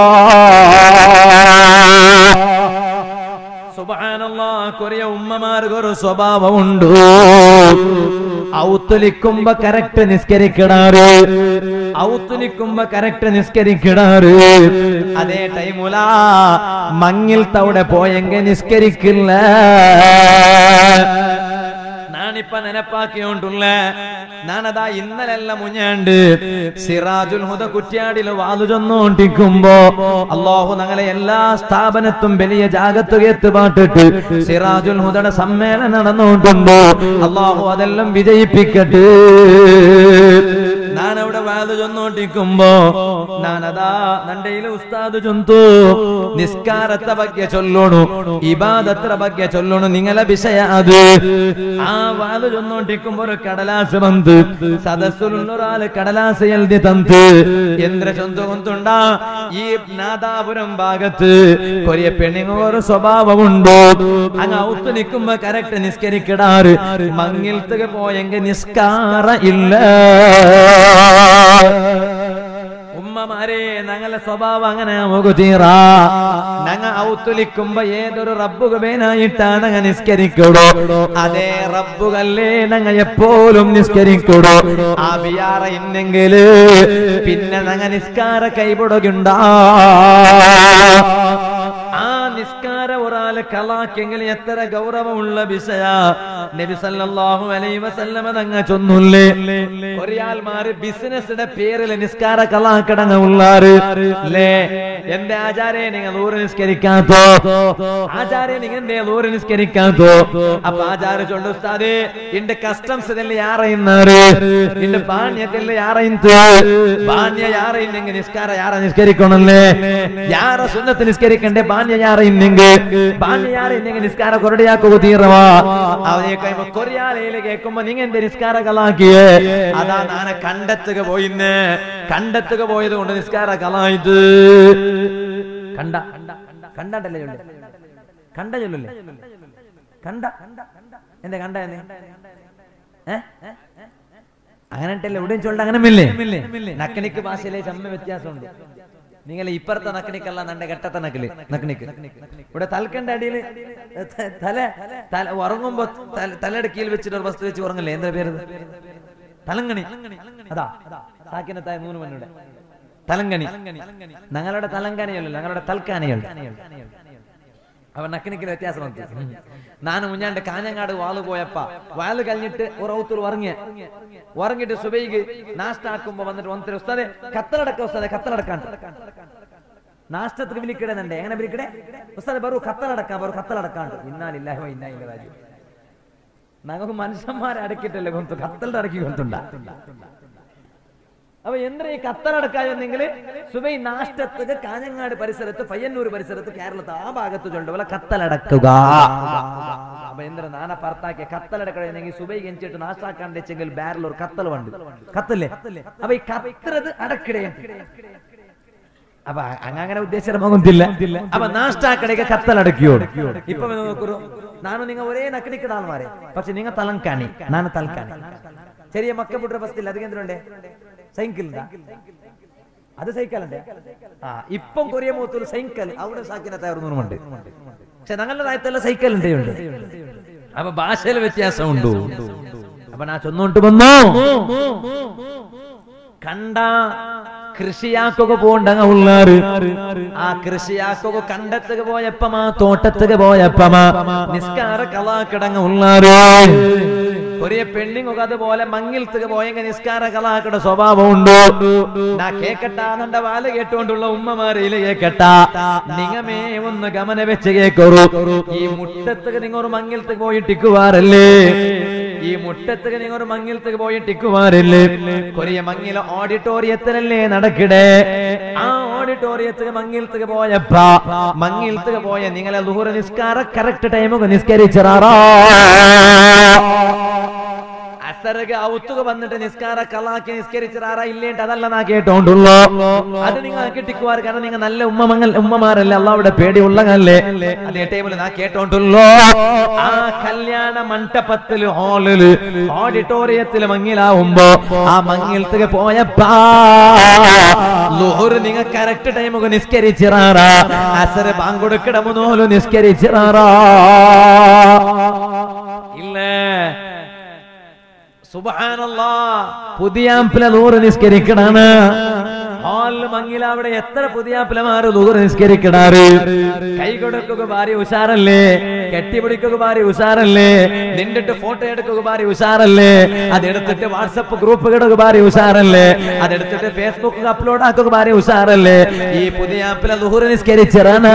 Speaker 3: സുബാനല്ലാ കൊറിയ ഉമ്മമാർക്ക് ഒരു സ്വഭാവമുണ്ട് ഔത്തുലിക്കുമ്പോ കറക്റ്റ് നിസ്കരിക്കണാറ് ഔത്തുലിക്കുമ്പോ കറക്റ്റ് നിസ്കരിക്കണാറ് അതേ ടൈമുല മങ്ങിൽ തവിടെ പോയെങ്കിൽ നിസ്കരിക്കില്ല ഞാനിപ്പ നെനപ്പാക്കിയോണ്ടുള്ള ഞാനതാ ഇന്നലെല്ല മുഞ്ഞാണ്ട് സിറാജുൽ ഹുദ കുറ്റ്യാടിൽ വാതു ചെന്നോണ്ടിരിക്കുമ്പോ അള്ളാഹു ഞങ്ങളെ എല്ലാ സ്ഥാപനത്തും വലിയ ജാഗത്തുകയത്ത് പാട്ടിട്ട് സിറാജുൽ ഹുദയുടെ സമ്മേളനം നടന്നുകൊണ്ടുണ്ടോ അള്ളാഹു അതെല്ലാം വിജയിപ്പിക്കട്ടെ ഞാൻ അവിടെ വാത് ചൊന്നോണ്ടിരിക്കുമ്പോ ഞാനതാ നണ്ടയില് ഉസ്താദ് ചൊന്തു നിസ്കാരത്തെ ಬಗ್ಗೆ ചൊല്ലണു ഇബാദത്ര ಬಗ್ಗೆ ചൊല്ലണു നിങ്ങളെ വിഷയ അത് ആ വാത് ചൊന്നോണ്ടിരിക്കുമ്പോ ഒരു കടലാസ് വന്ന് സദസ്സിലുള്ള ഒരാള് കടലാസ് എഴുതി തന്ന് എന്ത്ര ചൊന്തു കൊണ്ടുണ്ട ഈ നാദാപുരം ഭാഗത്ത് കൊറിയ പെണ്ണുങ്ങൾ ഒരു സ്വഭാവമുണ്ടോ അങ്ങ് ഔത്ത് നിൽക്കുമ്പോ കറക്റ്റ് നിസ്കരിക്കിടാറ് മങ്ങിൽത്തുക പോയെങ്കിൽ നിസ്കാര ഇല്ല ഉമ്മമാരെ ഞങ്ങളെ സ്വഭാവം അങ്ങനെ മുകുതീറ ഞങ്ങ ഔത്തുലിക്കുമ്പോ ഏതൊരു റബ്ബുകമേനായിട്ടാണ് ഞങ്ങ നിസ്കരിക്കൂടോ അതേ റബ്ബുകല്ലേ ഞങ്ങ എപ്പോഴും നിസ്കരിക്കൂടോ ആ ബിയാറ ഇന്നെങ്കില് പിന്നെ ഞങ്ങ നിസ്കാര കൈപൊടുകുണ്ടാ ആ നിസ്കാര ഒരാള് കലാക്കെങ്കിൽ എത്ര ഗൗരവമുള്ള വിഷയ നബി സല്ലല്ലാഹു അലൈഹി വസല്ലമ തങ്ങ ചൊന്നുല്ലേ ഒരാൾമാര് ബിസിനസ്സിന്റെ പേരിൽ നിസ്കാര കലാക്കടങ്ങ ഉള്ളാറ് അല്ലേ എന്റെ ആചാര്യ നിങ്ങൾ നൂറ് നിസ്കരിക്കാത്തോ ആചാര്യ നിങ്ങൾ എന്റെ നൂറ് നിസ്കരിക്കാത്തോ അപ്പൊ ആചാര്യ ചൊല്ലു ഉസ്താദേ എന്റെ കസ്റ്റംസ് ഇതല്ലേ യാറയുന്നാറ് എന്റെ പാണ്യത്തിൽ യാറയിന്ത് പാണ്യ യാറയില്ലെങ്കിൽ നിസ്കാര യാറ നിസ്കരിക്കണല്ലേ യാറ സുന്നത്ത് നിസ്കരിക്കണ്ടേ ബാണ്യ യാറ ഇന്നെങ്കിൽ ബാണ്യ യാറ ഇന്നെങ്കിൽ നിസ്കാര കൊറടിയാക്കുക തീറവാ അവനെ കഴിയുമ്പോ കൊറിയാലയില് കേൾക്കുമ്പോ നിങ്ങ എന്റെ നിസ്കാര കലാക്കിയേ അതാ നാനെ കണ്ടെത്തുക പോയിന്ന് കണ്ടെത്തുക പോയത് കൊണ്ട് നിസ്കാര കലായത് കണ്ട കണ്ടല്ലേ കണ്ട ചൊല്ലല്ലേ കണ്ട എന്റെ കണ്ട ഏ അങ്ങനെട്ടല്ലേ എവിടെയും ചൊല്ല അങ്ങനെ നക്കണിക്ക് ഭാഷയിലെ ചമ്മ വ്യത്യാസമുണ്ട് നിങ്ങൾ ഇപ്പുറത്തെ നക്കണിക്കല്ല നന്റെ കെട്ടത്തെ നക്കല് നക്കണിക്ക് ഇവിടെ തലക്കണ്ട അടിയില് ത- തല തല ഉറങ്ങുമ്പോ തല- തലയുടെ കീഴിൽ വെച്ചിട്ട് ഒരു വസ്തു വെച്ച് ഉറങ്ങില്ലേ എന്താ പേര് ഇത്? തലങ്കണി അതാ സാക്കിനത്തായ മൂന്ന് മണിയുടെ തലങ്കണി ഞങ്ങളുടെ തലങ്കാനയല്ലോ ഞങ്ങളുടെ തൽക്കാനയുണ്ട് അവൻ നക്കിനിക്കൽ വ്യത്യാസം വന്നു ನಾನು ಮುಂಜಾನೆ ಕಾഞ്ഞങ്ങാട് വാള് പോയപ്പ വാള് കഴിഞ്ഞിട്ട് ഒരു ഔത്തൂർ ഉറങ്ങിയ ഉറങ്ങിട്ട് സുബൈക്ക് നാഷ്ട ആക്കുമ്പോ വന്നിട്ട് വന്നിട്ട് ഉസ്താദെ കത്തലടക്ക ഉസ്താദെ കത്തലടക്കാൻ നാഷ്ടത്തിന് വിളിക്കിടുന്നുണ്ട് എങ്ങനെ വിളിക്കടേ ഉസ്താദ് ബറു കത്തലടക്കാം ബറു കത്തലടക്കാണ്ട് ഇന്നാലില്ലാഹി വ ഇന്നാ ഇലൈഹി റാജിഊൻ നമുക്ക് മനുഷ്യന്മാരെ അടക്കിയിട്ടല്ലേ കൊന്തു കത്തലിന്റെ അടക്കി കൊണ്ടുണ്ട അപ്പൊ എന്തിനാ ഈ കത്തലടക്കായെന്നെങ്കിൽ സുബൈ നാഷ്ടത്തുക കാഞ്ഞങ്ങാട് പരിസരത്ത് പയ്യന്നൂർ പരിസരത്ത് കേരളത്ത് ആ ഭാഗത്ത് ചൊല്ലുപോലെ കത്തലടക്കുക അപ്പൊ എന്തിനാ നാന പറത്താക്കിയ കത്തലടക്കണമെങ്കിൽ സുബൈ കെഞ്ചിട്ട് നാശാക്കാൻ വെച്ചെങ്കിൽ ബാരൽ ഒരു കത്തൽ വണ്ട് കത്തല്ലേ അപ്പൊ ഈ കത്തറത് അടക്കിടേ അപ്പൊ അങ്ങ അങ്ങനെ ഉദ്ദേശിച്ചില്ല അപ്പൊ നാഷ്ടാക്കടയ്ക്ക് കത്തലടക്കിയോ ഇപ്പൊ നോക്കൂ ನಾನು ನಿಂಗ ಒರೇ ನಕನಿಕ್ಕೆ ನಾನು ಮಾರೆ പക്ഷെ നിങ്ങ തലങ്കാണി ನಾನು തലക്കാണി ചെറിയ മക്ക ಬಿಟ್ರೆ ಬಸ್ ಇಲ್ಲ ಅದಕ್ಕೆ എന്തുണ്ടേ സൈക്കിൾ അത് സൈക്കിൾ ഉണ്ട് ആ ഇപ്പം കൊറിയ മുഖത്തൊരു സൈക്കിൾ അവിടെ സാക്കിന തയ്യാറുന്നുണ്ട് പക്ഷെ ഞങ്ങളുടെ താഴത്തെല്ലാം സൈക്കിൾ ഉണ്ട് ഉണ്ട് അപ്പൊ ഭാഷയിൽ വ്യത്യാസം ഉണ്ടു അപ്പൊ നാ ചൊന്നോണ്ട് വന്നോ കണ്ട കൃഷിയാക്കുക പോണ്ടങ്ങ ഉള്ളാറ് ആ കൃഷിയാക്കുക കണ്ടത്തുക പോയപ്പമാ തോട്ടത്തുക പോയപ്പമാ നിസ്കാര കലാക്കിടങ്ങ ഉള്ളാറ് ഒരേ പെണ്ണിങ്ങുക അതുപോലെ മങ്ങിൽത്തുക പോയെങ്കിൽ നിസ്കാര കലാക്കട സ്വഭാവം ഉണ്ട് നാ കേക്കട്ട എന്നെ വാല കേട്ടുകൊണ്ടുള്ള ഉമ്മമാരയില് കേക്കട്ട നിങ്ങമേ ഒന്ന് ഗമന വെച്ച് കേക്കറു ഈ മുട്ടത്തുക നിങ്ങൾ ഒരു മങ്ങിൽത്തുക പോയിട്ട് ഇക്കുവാറല്ലേ ഈ മുട്ടത്തുക നിങ്ങൾ ഒരു മങ്ങിൽത്തുക പോയിട്ട് ഇക്കുവാറില്ലേ കൊറിയ മങ്ങില ഓഡിറ്റോറിയത്തിലല്ലേ നടക്കിടേ ആ ഓഡിറ്റോറിയത്തുക മങ്ങിൽത്തുക പോയപ്പ മങ്ങിൽത്തുക പോയ നിങ്ങളെ ദൂര നിസ്കാര കറക്റ്റ് ടൈമൊക്കെ നിസ്കരിച്ചാറാ അസരക ഔത്തുക വന്നിട്ട് നിസ്കാര കലാക്കി നിസ്കരിച്ചാറാ ഇല്ലേണ്ട് അതല്ല നാ കേട്ടോണ്ടുള്ളൂ അത് നിങ്ങൾ കിട്ടിക്കുവാർ കാരണം നിങ്ങൾ നല്ല ഉമ്മമങ്ങൾ ഉമ്മമാരല്ലേ അള്ളാവിടെ പേടിയുള്ളതല്ലേ അതേ ടൈമിൽ നാ കേട്ടോണ്ടുള്ളൂ ആ കല്യാണ മണ്ഡപത്തില് ഹാളില് ഓഡിറ്റോറിയത്തില് മങ്ങിലാവുമ്പോ ആ മങ്ങിലത്തേക്ക് പോയപ്പാ ലുഹുർ നിങ്ങൾ കറക്റ്റ് ടൈമൊക്കെ നിസ്കരിച്ചിറാറാ അസര ബാങ്കൊടുക്കിടമുന്നോലു നിസ്കരിച്ചിറാറാ ഇല്ലേ സുബാനല്ലാ പുതിയാപ്പില നൂറ് നിസ്കരിക്കണാണ് ഹാളിൽ മങ്ങില അവിടെ എത്ര പുതിയാപ്പിലമാര് നൂറ് നിസ്കരിക്കണാറ് കൈ കൊടുക്കുക ഭാര്യ ഉഷാറല്ലേ കെട്ടിപ്പിടിക്കുക ഭാര്യ ഉഷാറല്ലേ നിന്നിട്ട് ഫോട്ടോ എടുക്കുക ഭാര്യ ഉഷാറല്ലേ അതെടുത്തിട്ട് വാട്സപ്പ് ഗ്രൂപ്പ് കിടക്കുക ഭാര്യ ഉഷാറല്ലേ അതെടുത്തിട്ട് ഫേസ്ബുക്ക് അപ്ലോഡ് ആക്കുക ഭാര്യ ഉഷാറല്ലേ ഈ പുതിയാപ്പില നൂറ് നിസ്കരിച്ചിറാണ്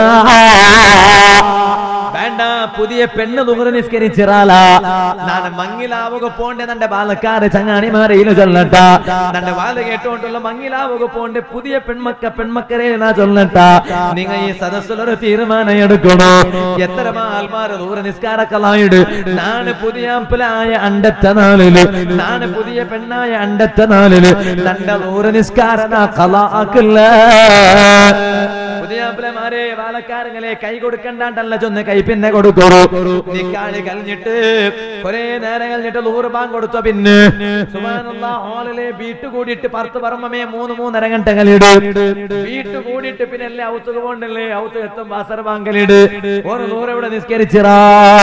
Speaker 3: വേണ്ട പുതിയ പെണ്ണ് നുകറ് നിസ്കരിച്ചിറാല നാണ് മങ്ങിലാവുക പോണ്ടേ നന്റെ ബാലക്കാര് ചങ്ങാണിമാരയില് ചൊല്ലട്ട നന്റെ വാല കേട്ടോണ്ടുള്ള മങ്ങിലാവുക പോണ്ട് പുതിയ പെൺമക്ക പെൺമക്കരെ നാ ചൊല്ലട്ട നിങ്ങ ഈ സദസ്സിലൊരു തീരുമാനം എടുക്കണോ എത്ര ആൽമാര് നൂറ് നിസ്കാരക്കളായിട് നാണ് പുതിയ അമ്പലായ അണ്ടത്ത നാളില് നാണ് പുതിയ പെണ്ണായ അണ്ടത്ത നാളില് നന്റെ നൂറ് നിസ്കാരന കലാക്കില്ല പുതിയാപ്പിളമാരെ വാലക്കാരങ്ങളെ കൈ കൊടുക്കണ്ടാണ്ടല്ല ചൊന്ന് കൈ പിന്നെ കൊടുക്കൂ നിക്കാളി കഴിഞ്ഞിട്ട് കുറെ നേരം കഴിഞ്ഞിട്ട് നൂറ് ബാങ്ക് കൊടുത്ത പിന്നെ സുബ്ഹാനല്ലാ, ഹാളിലെ വീട്ട് കൂടിയിട്ട് പത്ത് പറമ്പമേ മൂന്ന് മൂന്നര ഗണ്ടകളിട് വീട്ട് കൂടിയിട്ട് പിന്നെ അല്ലേ ഔത്തുക പോണ്ടല്ലേ ഔത്ത് എത്തും ബാസർ ബാങ്കലിട് ഒരു നൂറ് ഇവിടെ നിസ്കരിച്ചിറാ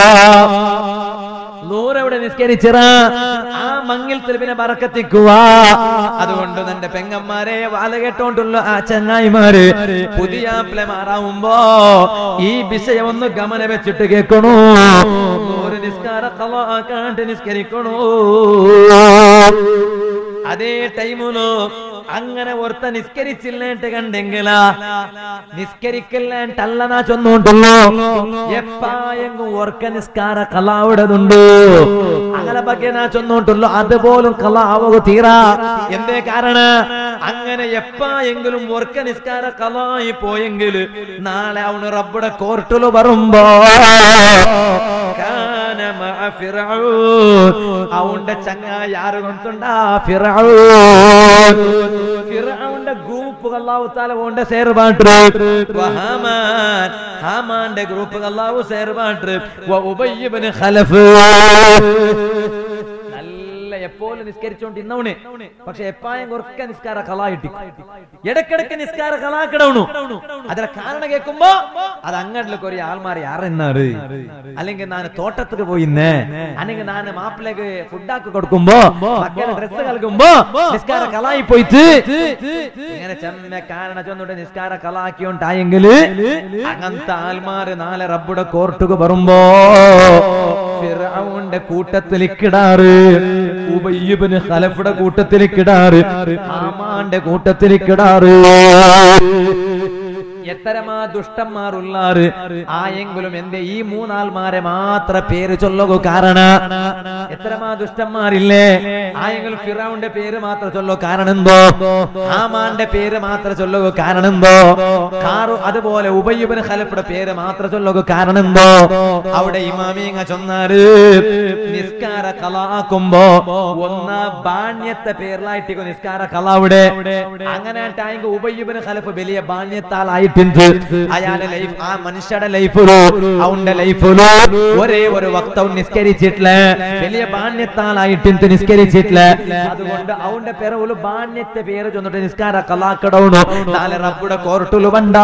Speaker 3: നൂറ് ഇവിടെ നിസ്കരിച്ചിറ ആ മങ്ങിൽ പിന്നെ പറക്കത്തിക്കുക അതുകൊണ്ട് തന്റെ പെങ്ങന്മാരെ വാല കേട്ടോണ്ടുള്ള ആ ചങ്ങായിമാര് പുതിയ മാറാവുമ്പോ ഈ വിഷയം ഒന്ന് ഗമന വെച്ചിട്ട് കേൾക്കണോ നൂറ് നിസ്കാര കലാക്കാണ്ട് നിസ്കരിക്കണോ അതേ ടൈമിലോ അങ്ങനെ ഓർത്ത നിസ്കരിച്ചില്ലേട്ട് കണ്ടെങ്കില നിസ്കരിക്കല്ലേട്ടല്ല നാ ചൊന്നോണ്ടുള്ളൂ എപ്പായെങ്കും ഓർക്ക നിസ്കാര കലാവിടതുണ്ട് അങ്ങനെ ಬಗ್ಗೆ നാ ചൊന്നോണ്ടുള്ളൂ അതുപോലും കലാവുക തീരാ എന്തേ കാരണ അങ്ങനെ എപ്പായെങ്കിലും ഓർക്ക നിസ്കാര കലായി പോയെങ്കിൽ നാളെ അവന് റബ്ബുടെ കോർട്ടില് വരുമ്പോ കാന മഅ ഫിർഔൻ അവന്റെ ചങ്ങായി ആര് കൊണ്ടുണ്ടാ ഫിറൗൻ ഫിറൗന്റെ ഗ്രൂപ്പ് അല്ലാഹു തആല ഓന്റെ സേർബാട്ട് വഹാമാൻ ഹാമാന്റെ ഗ്രൂപ്പ് അല്ലാഹു സേർബാട്ട് വ ഉബയ്യ് ഇബ്നു ഖലഫ് നല്ല എപ്പോഴും നിസ്കരിച്ചോണ്ടിരുന്നവണ് പക്ഷെ എപ്പായും കുറക്ക നിസ്കാര കലായിട്ട് ഇടക്കിടക്ക് നിസ്കാര കലാക്കിടവണു അതിലെ കാരണം കേൾക്കുമ്പോ അത് അങ്ങോട്ടിലേക്ക് ഒരു ആൾമാരെ ആരെന്നാറ് അല്ലെങ്കിൽ ഞാൻ തോട്ടത്തേക്ക് പോയിന്ന് അല്ലെങ്കിൽ ഞാൻ മാപ്പിലേക്ക് ഫുഡാക്കി കൊടുക്കുമ്പോ മക്കളെ ഡ്രസ് നൽകുമ്പോ നിസ്കാര കലായി പോയിട്ട് ഇങ്ങനെ ചെമ്മ കാരണം ചെന്നിട്ട് നിസ്കാര കലാക്കിയോണ്ടായെങ്കില് അങ്ങനത്തെ ആൽമാര് നാളെ റബ്ബുടെ കോർട്ടുക്ക് വരുമ്പോ ഫിറഔന്റെ കൂട്ടത്തിൽ കിടാറ് ഉബയ്യബിന് ഖലഫുടെ കൂട്ടത്തിൽ കിടാറ് ആമാന്റെ കൂട്ടത്തിൽ കിടാറ് എത്തരമാ ദുഷ്ടന്മാർ ഉള്ളാറ് ആയെങ്കിലും എന്റെ ഈ മൂന്നാൾമാരെ മാത്ര പേര് ചൊല്ലുക കാരണ എത്തരമാ ദുഷ്ടന്മാരില്ലേ ആയെങ്കിലും ഫിറൌന്റെ പേര് മാത്രം ചൊല്ലോ കാരണം എന്തോ ആമാന്റെ പേര് മാത്രം ചൊല്ലുക കാരണം എന്തോ കാറു അതുപോലെ ഉബയ്യബിന് ഖലഫുടെ പേര് മാത്രം ചൊല്ലുക കാരണം എന്തോ അവിടെ ഇമാമിങ്ങ ചൊന്നാറ് നിസ്കാര കലാക്കുമ്പോ ഒന്ന ബാണ്യത്തെ പേരിലായിട്ട് നിസ്കാര കല അവിടെ അങ്ങനെ ടൈം ഉബയ്യബിന് ഖലഫ് വലിയ ബാണ്യത്താലായിട്ടുണ്ട് അയാളെ ലൈഫ് ആ മനുഷ്യയുടെ ലൈഫിലോ അവന്റെ ലൈഫിലോ ഒരേ ഒരു വക്തവും നിസ്കരിച്ചിട്ടില്ല വലിയ ബാണ്യത്താലായിട്ടുണ്ട് നിസ്കരിച്ചിട്ടില്ല അതുകൊണ്ട് അവന്റെ പേര് ഒരു ബാണ്യത്തെ പേര് ചൊന്നിട്ട് നിസ്കാര കലാക്കടവണോ നാളെ റബ്ബുടെ കോർട്ടില് വണ്ടാ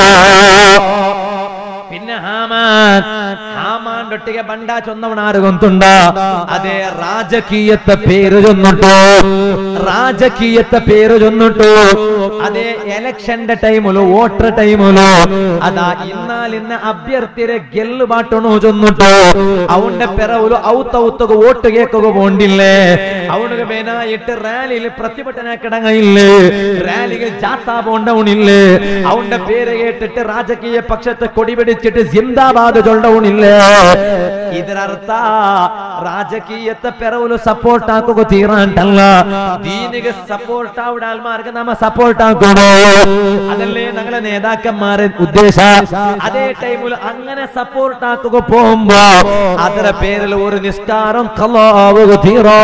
Speaker 3: പിന്നെ ഹാമാൻ ഹാമാൻ ഒട്ടിಗೆ ಬಂಡ ಚೊಂದವನಾರು ಗೊತ್ತುಂಡ ಅದೇ ರಾಜಕೀಯತ್ತ പേര് ചൊന്നിട്ടു ರಾಜಕೀಯತ್ತ പേര് ചൊന്നിട്ടു ಅದೇ ಎಲೆಕ್ಷನ್ന്റെ ಟೈಮುಲು ವೋಟರ್ ಟೈಮುಲು ಅದ ಇನ್ನಾಲಿನ್ನ ಅಭ್ಯರ್ಥಿರೆ ಗೆಲ್ಲು ಬಾಟಣು ചൊന്നിട്ടു ಅವന്റെ ಪೆರವುಲು ಔತ ಔತಗ ವೋಟ್ ಕೇಕಗ പോണ്ടില്ലേ ಅವನಿಗೆ ಬೇನಾയിട്ട് റാലിയിൽ പ്രതിഭಟನೆ കിടങ്ങയില്ലേ റാലിയിൽ ജാത്താ പോണ്ടവണില്ലേ അവന്റെ പേര് കേട്ടിട്ട് രാജകീയ പക്ഷത്തെ കൊടി പിടിച്ചിട്ട് ജിന്ദാബാദ് ചൊല്ലവണില്ലേ ಇದರರ್ಥ ರಾಜಕೀಯത്തെ ಪೆರವುಲು ಸಪೋರ್ಟ್ ಹಾಕೋ ತೀರಂಟಲ್ಲ ദീനിಗೆ സപ്പോർട്ട് ആവിടെ ആൾമാർക്ക് നമ്മ സപ്പോർട്ട് ആക്കണോ അതല്ലേ ഞങ്ങളെ നേതാക്കന്മാരെ ഉദ്ദേശ അതേ ടൈമിൽ അങ്ങനെ സപ്പോർട്ട് ആക്കുക പോകുമ്പോ ಅದರ പേരിൽ ഒരു നിസ്കാരം കലാവുക തീരോ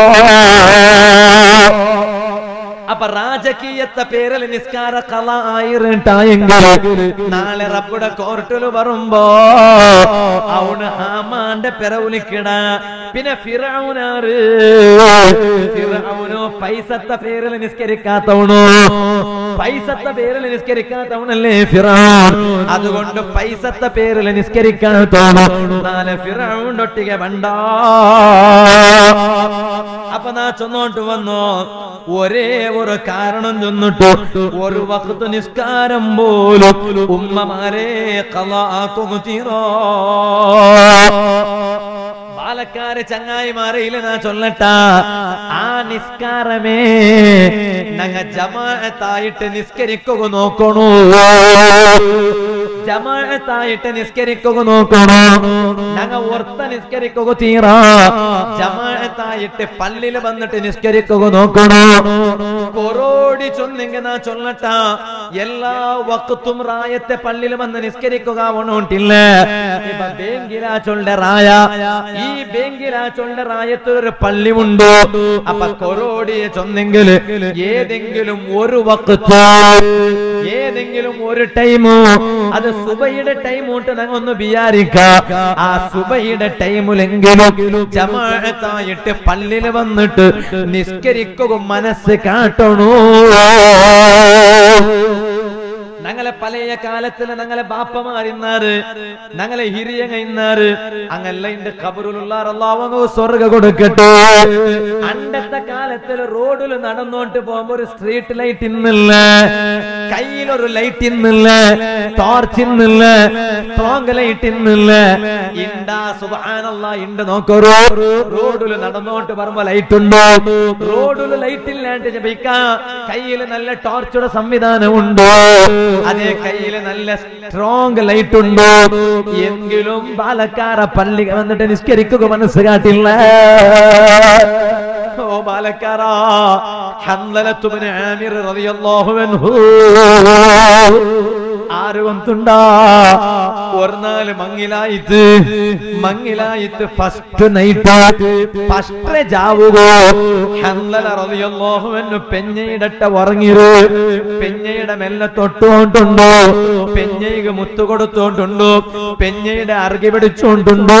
Speaker 3: അപ്പൊ രാജകീയത്തെ പേരിൽ നിസ്കാര കല ആയിരുട്ടായെങ്കിൽ നാളെ റബ്ബുടെ കോർട്ടിൽ വരുമ്പോ അവന് ഹാമാന്റെ പെരവുലിക്കിട പിന്നെ ഫിറൗനാറ് ഫിറൗനോ പൈസത്തെ പേരിൽ നിസ്കരിക്കാത്തവണോ പൈസത്തെ പേരിൽ നിസ്കരിക്കാത്തവണല്ലേ ഫിറൗൻ അതുകൊണ്ട് പൈസത്തെ പേരിൽ നിസ്കരിക്കാത്തവണോ നാളെ ഫിറൗൻ ഒട്ടിಗೆ ಬಂಡ അപ്പൊ നാ ചൊന്നോട്ട് വന്നു ഒരേ ഒരു കാരണം ചൊന്നിട്ടു ഒരു വക്ത് നിസ്കാരം പോലും ഉമ്മമാരെ കലാക്കുന്നു തീരോ പാലക്കാര് ചങ്ങായിമാരയില് നാ ചൊല്ലട്ട ആ നിസ്കാരമേ ഞങ്ങ ജമാഅത്തായിട്ട് നിസ്കരിക്കുക നോക്കണു ജമാഅത്തായിട്ട് നിസ്കരിക്കുക നോക്കണു ഞങ്ങ ഒർത്ത നിസ്കരിക്കുക തീറ ജമാഅത്തായിട്ട് പള്ളിയിൽ വന്നിട്ട് നിസ്കരിക്കുക നോക്കണു കൊറോടി ചൊന്നെങ്കിൽ നാ ചൊല്ലട്ട എല്ലാ വക്കത്തും റായത്തെ പള്ളിയിൽ വന്ന് നിസ്കരിക്കുക ഉണ്ടില്ല ഇപ്പൊ ബേങ്കിലാ ചൊല്ല റായ ഈ ബേങ്കിലാ ചൊല്ല റായത്ത് ഒരു പള്ളി ഉണ്ട് അപ്പൊ കൊറോടിയെ ചൊന്നെങ്കിൽ ഏതെങ്കിലും ഒരു വക്കത്ത് ഏതെങ്കിലും ഒരു ടൈമോ അത് സുബയുടെ ടൈം കൊണ്ട് ഞങ്ങൾ ഒന്ന് വിചാരിക്കാം ആ സുബയുടെ ടൈമിലെങ്കിലും ജമാഅത്തായിട്ട് പള്ളിയിൽ വന്നിട്ട് നിസ്കരിക്കുക മനസ്സ് കാട്ടണോ ഞങ്ങളെ പഴയ കാലത്തില് ഞങ്ങളെ ബാപ്പമാരിന്നാറ് ഞങ്ങളെ ഹിരിയങ്ങ ഇന്നാറ് അങ്ങല്ല ഇന്റെ കബറിലുള്ള അള്ളാവങ്ങ് സ്വർഗ കൊടുക്കട്ടെ അണ്ടത്തെ കാലത്തിൽ റോഡിൽ നടന്നോണ്ട് പോകുമ്പോ ഒരു സ്ട്രീറ്റ് ലൈറ്റ് ഇന്നില്ല കയ്യിലൊരു ലൈറ്റ് ഇന്നില്ല ടോർച്ച് ഇന്നില്ല സ്ട്രോങ് ലൈറ്റ് ഇന്നില്ല ഇണ്ടാ സുബാനല്ല ഇണ്ട് നോക്കോ റോഡിൽ നടന്നോണ്ട് പറയുമ്പോ ലൈറ്റ് ഉണ്ടോ റോഡിൽ ലൈറ്റ് ഇല്ലാണ്ട് ജപിക്കാ കയ്യിൽ നല്ല ടോർച്ചുടെ സംവിധാനം ഉണ്ടോ അതേ കയ്യിൽ നല്ല സ്ട്രോങ് ലൈറ്റ് ഉണ്ടോ എങ്കിലും പാലക്കാര പള്ളി വന്നിട്ട് നിസ്കരിക്കുക മനസ്സ് കാട്ടില്ല ഓ പാലക്കാര ഹംലത്തുബ്നു ആമിർ റളിയല്ലാഹു അൻഹു ആര് കൊണ്ടുണ്ടാ ഒരു നാല് മങ്ങിലായിട്ട് മങ്ങിലായിട്ട് ഫസ്റ്റ് നൈറ്റ് ഫസ്റ്റ് ജാവുകോ ഹംലല റളിയല്ലാഹു അൻഹു പെഞ്ഞയിടട്ട ഉറങ്ങിരു പെഞ്ഞയുടെ മെല്ലെ തൊട്ടുകൊണ്ടുണ്ടോ പെഞ്ഞയ്ക്ക് മുത്തു കൊടുത്തോണ്ടുണ്ടോ പെഞ്ഞയുടെ അറുകി പിടിച്ചോണ്ടുണ്ടോ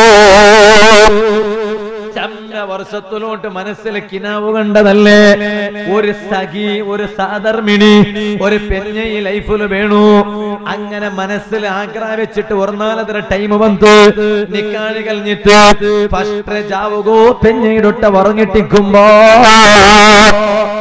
Speaker 3: ചമ്മ വർഷത്തിലോട്ട് മനസ്സിൽ കിനാവ് കണ്ടതല്ലേ ഒരു സഖി ഒരു സാധർമിണി ഒരു പെഞ്ഞ ഈ ലൈഫിൽ വേണു അങ്ങനെ മനസ്സിൽ ആഗ്രഹം വെച്ചിട്ട് ഒന്നാലതര ടൈം വന്നു നിക്കാഴി കഴിഞ്ഞിട്ട് ഫസ്റ്റ് ജാവുകോ പെഞ്ഞയിടൊട്ട ഉറങ്ങിട്ടിക്കുമ്പോ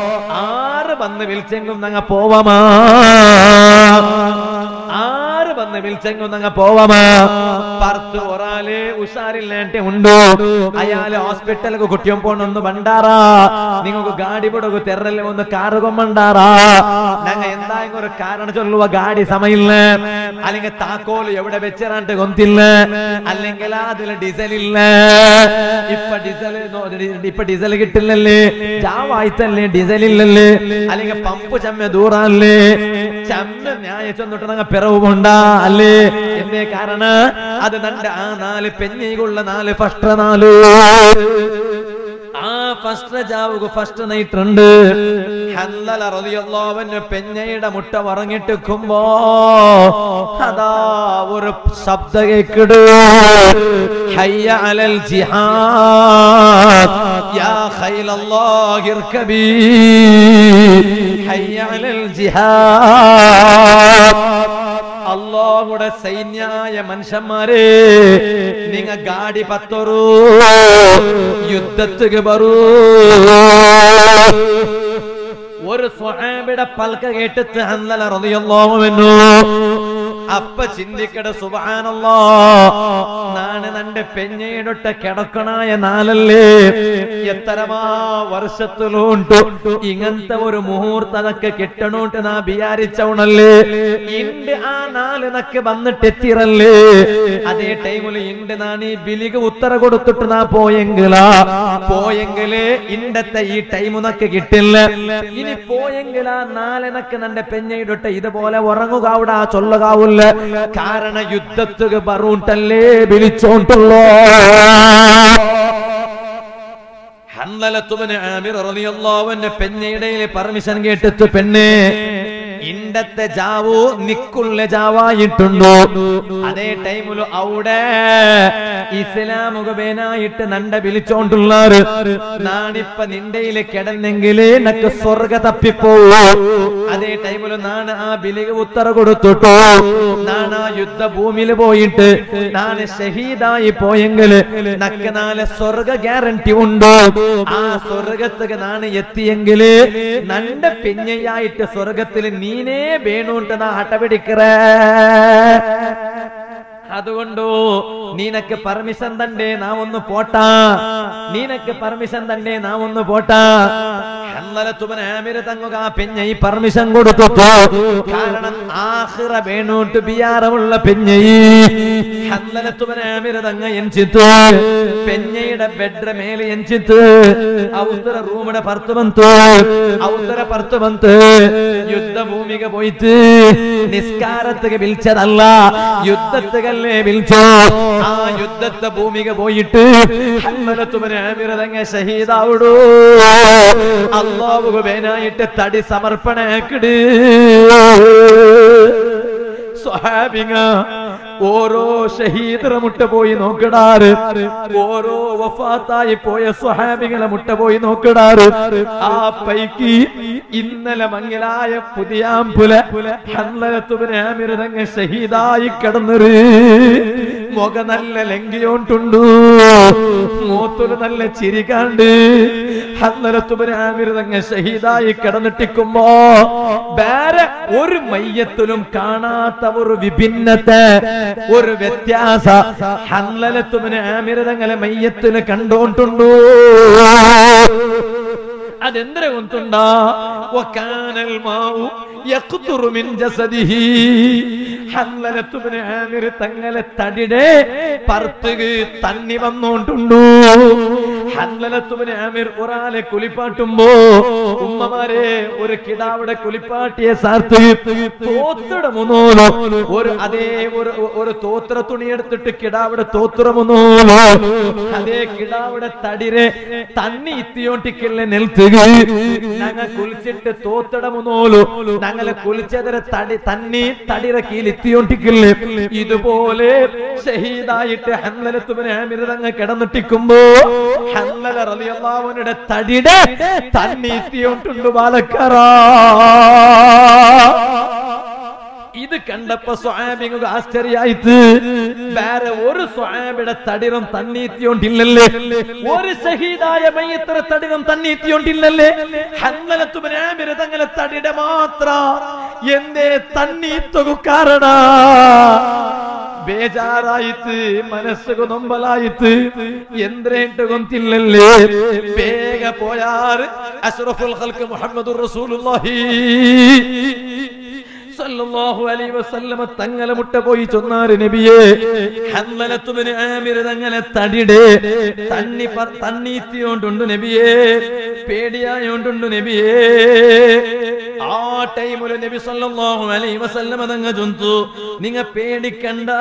Speaker 3: ആറ് വന്ന് വിളിച്ചെങ്കും ഞങ്ങ പോവാമാ ആറ് വന്ന് വിളിച്ചെങ്ങുന്നങ്ങ പോവാമാ പറത്ത് ഒരാള് ഉഷാറില്ലേട്ടെ ഉണ്ടോ അയാള് ഹോസ്പിറ്റലിക്ക് കുട്ടിയും പോണൊന്ന് ബണ്ടാറാ നിങ്ങൾക്ക് ഗാഡി ಬಿಡೋಗು ತೆರರಲ್ಲಿ ಒಂದು ಕಾರು ಗೊಂಬಂಡಾರ ನಂಗ ಎಂದಾಂಗ ഒരു കാരണം ചൊല്ലുവ ഗാഡി സമയില്ല അല്ലെങ്കിൽ താക്കോല് എവിടെ വെച്ചറാണ്ട് ഗൊന്തില്ല അല്ലെങ്കിൽ അതിൽ ഡീസൽ ഇല്ല ഇപ്പൊ ഡീസൽ ഇപ്പൊ ഡീസൽ കിട്ടില്ലല്ലേ ജാവായിത്തല്ലേ ഡീസൽ ഇല്ലല്ലേ അല്ലെങ്കിൽ പമ്പ് ചമ്മ ദൂറല്ലേ ചമ്മ ന്യായ ചെന്നിട്ട് നങ്ങ പിറവ് കൊണ്ടാ അല്ലേ എന്തേ കാരണം അത് നന്റെ ആ നാല് പെഞ്ഞികളുള്ള നാല് ഫസ്റ്റ് നാല് ആ ഫസ്റ്റ് ജാവുക ഫസ്റ്റ് നൈറ്റ് ഉണ്ട് ഹല്ലല റളിയല്ലാഹുവിന് പെഞ്ഞയുടെ മുട്ട വറങ്ങിട്ടിക്കുമ്പോ അതാ ഒരു ശബ്ദ കേക്കിട് ഹയ്യ അലൽ ജിഹാദ് യാ ഖൈലല്ലാഹി ഇർകബി ഹയ്യ അലൽ ജിഹാദ് അള്ളാഹുടെ സൈന്യായ മനുഷ്യന്മാരെ നിങ്ങ ഗാഡി പത്തൊരു യുദ്ധത്തുക്ക് ബറൂ ഒരു സ്വഹാബിയുടെ പൽക്ക കേട്ടിട്ട് ഹന്നല റളിയല്ലാഹുവെന്നു അപ്പ ചിന്തിക്കട സുബാനല്ലോ നാണ് നന്റെ പെഞ്ഞയിടൊട്ട കിടക്കണായ നാലല്ലേ എത്തരമാ വർഷത്തിലുണ്ട് ഇങ്ങനത്തെ ഒരു മുഹൂർത്തനക്ക് കിട്ടണോട്ട് നാ വിചാരിച്ചവണല്ലേ ഇണ്ട് ആ നാല് നക്ക് വന്നിട്ട് എത്തിറല്ലേ അതേ ടൈമില് ഇണ്ട് നാണ് ഈ ബിലിക്ക് ഉത്തര കൊടുത്തിട്ട് നാ പോയെങ്കിലാ പോയെങ്കില് ഇണ്ടത്തെ ഈ ടൈം നക്ക് കിട്ടില്ല ഇനി പോയെങ്കിലാ നാലെനക്ക് നന്റെ പെഞ്ഞയിടൊട്ട ഇതുപോലെ ഉറങ്ങുകാവിടാ ചൊല്ലുകാവില്ല കാരണം യുദ്ധത്തുക പറൂട്ടല്ലേ വിളിച്ചോണ്ടുള്ളോ ഹൻലലത്തുബിന് ആമിർ റളിയല്ലാഹുവിന്റെ പെഞ്ഞയിടയിലെ പെർമിഷൻ കേട്ടിട്ട് പെണ്ണ് ഇണ്ടത്തെ ജാവു നിക്കുള്ള ജാവായിട്ടുണ്ടോ അതേ ടൈമില് അവിടെ ഇസ്ലാമുഖബേനായിട്ട് നണ്ട വിളിച്ചോണ്ടുള്ളാറ് നാണിപ്പ നിന്റയില് കിടന്നെങ്കിലേ നക്ക് സ്വർഗ തപ്പിപ്പോവോ അതേ ടൈമില് നാണ് ആ ബിലിക ഉത്തര കൊടുത്തിട്ടോ നാണ് ആ യുദ്ധഭൂമിയിൽ പോയിട്ട് നാണ് ഷഹീദായി പോയെങ്കില് നക്ക് നാല് സ്വർഗ ഗ്യാരണ്ടി ഉണ്ടോ ആ സ്വർഗത്തേക്ക് നാണ് എത്തിയെങ്കില് നണ്ട പെഞ്ഞയായിട്ട് സ്വർഗത്തിൽ നീനേ വേണൂണ്ട് നാ ഹട്ടപിടിക്കറ അതുകൊണ്ടു നീനക്ക് പെർമിഷൻ തണ്ടേ നാ ഒന്ന് പോട്ടാ നീനക്ക് പെർമിഷൻ തണ്ടേ നാ ഒന്ന് പോട്ടാ തങ്ങുക പെഞ്ഞ ഈ പെർമിഷൻ കൊടുത്തു കാരണം ആഹിറ വേണോട്ട് ബിയാറമുള്ള പെഞ്ഞയി തങ്ങ എഞ്ചിത്ത് പെഞ്ഞയുടെ ബെഡ് മേലെ എഞ്ചിത്ത് ഔത്തര റൂമിടെ പർത്ത് ಬಂತು ഔത്തര പർത്ത് ಬಂತು യുദ്ധഭൂമിക പോയിട്ട് നിസ്കാരത്തുക വിളിച്ചതല്ല യുദ്ധത്തുകല്ലേ വിളിച്ചോ ആ യുദ്ധത്തെ ഭൂമിക പോയിട്ട് ഹമ്മലത്തുമനെ ഷഹീദാവിടൂ അള്ളാഹു വേനായിട്ട് തടി സമർപ്പണക്കിട് സ്വഹാബിങ്ങ ഓരോ ഷഹീദറ മുട്ട പോയി നോക്കിടാറ് ഓരോ വഫാത്തായി പോയ സ്വഹാബികളെ മുട്ട പോയി നോക്കിടാറ് ആ പൈക്ക് ഇന്നലെ മങ്ങലായ പുതിയാമ്പുല ഹന്നലത്തുബിനാമിരുതങ്ങ് ഷഹീദായി കിടന്നൊരു മുഖ നല്ല ലങ്കിയോണ്ടുണ്ടു മൂത്തൊരു നല്ല ചിരികാണ്ട് ഹന്നലത്തുബിനാമിരുതങ്ങ് ഷഹീദായി കിടന്നിട്ടിക്കുമ്പോ വേറെ ഒരു മയ്യത്തിലും കാണാത്ത ഒരു വിഭിന്നത്തെ ഒരു വ്യത്യാസ ഹന്നലത്തുബിന് ആമിരതങ്ങളെ മയ്യത്തിന് കണ്ടോണ്ടുണ്ടോ അതെന്തര കൊണ്ടുണ്ടാ വക്കാനൽ മാവു യഖ്തുറു മിൻ ജസദിഹി ഹല്ലലത്തുബ്നു ആമിർ തങ്ങളെ തടിടെ പർത്തുക തന്നി വന്നോണ്ടുണ്ടു ഹല്ലലത്തുബ്നു ആമിർ ഒരാളെ കുളിപ്പാട്ടുമ്പോ ഉമ്മമാരെ ഒരു കിടാവിടെ കുളിപ്പാട്ടിയെ സാർത്ത് തോത്തിട മുന്നോലോ ഒരു അതേ ഒരു ഒരു തോത്ര തുണി എടുത്തിട്ട് കിടാവിടെ തോത്തുറ മുന്നോലോ അതേ കിടാവിടെ തടിരെ തന്നി ഇത്തിയോട്ടിക്കല്ലേ നെൽത്തുക ഞങ്ങൾ കുളിച്ചിട്ട് തോത്തിട മുന്നോലോ ഞങ്ങളെ കുളിച്ചതിര തടി തന്നി തടിര കീലിത്തിയോട്ടിക്കില്ലേ ഇതുപോലെ ഷഹീദായിട്ട് ഹന്നലത്തുബിനെ ആമിരതങ്ങ് കിടന്നിട്ടിക്കുമ്പോ ഹന്നല റളിയല്ലാഹുവിനുടെ തടിയുടെ തന്നി ഇത്തിയോട്ടുണ്ട് ബാലക്കറ ഇത് കണ്ടപ്പോ സ്വാമിക ആശ്ചര്യായിട്ട് വേറെ ഒരു സ്വാമിയുടെ തടിരം തണ്ണീത്തിയോണ്ടില്ലല്ലേ ഒരു ഷഹീദായ മയ്യത്ര തടിരം തണ്ണീത്തിയോണ്ടില്ലല്ലേ ഹന്നലത്തുബനാമിര തങ്ങളെ തടിയുടെ മാത്ര എന്തേ തണ്ണീത്തൊരു കാരണ ಬೇಜಾರಾಯಿತು ಮನಸ್ಸಿಗೂ ನೊಂಬಲಾಯಿತು ಎಂದ್ರೇಂಟು ಗೊಂತಿಲ್ಲಲ್ಲೇ ಬೇಗ ಪೋಯಾರು ಅಶ್ರಫುಲ್ ಖಲ್ಕ್ ಮುಹಮ್ಮದು റസൂലുള്ളാഹി സല്ലല്ലാഹു അലൈഹി വസല്ലമ തങ്ങളെ മുട്ട പോയി ചൊന്നാറ് നബിയെ ഹമ്മലത്തുബിന് ആമിർ തങ്ങളെ തടിടെ തണ്ണി പ- തണ്ണീത്തിയോണ്ടുണ്ട് നബിയെ പേടിയായോണ്ടുണ്ട് നബിയെ ആ ടൈമില് നബി സല്ലല്ലാഹു അലൈഹി വസല്ലമ തങ്ങ ചൊന്തു നിങ്ങ പേടിക്കണ്ട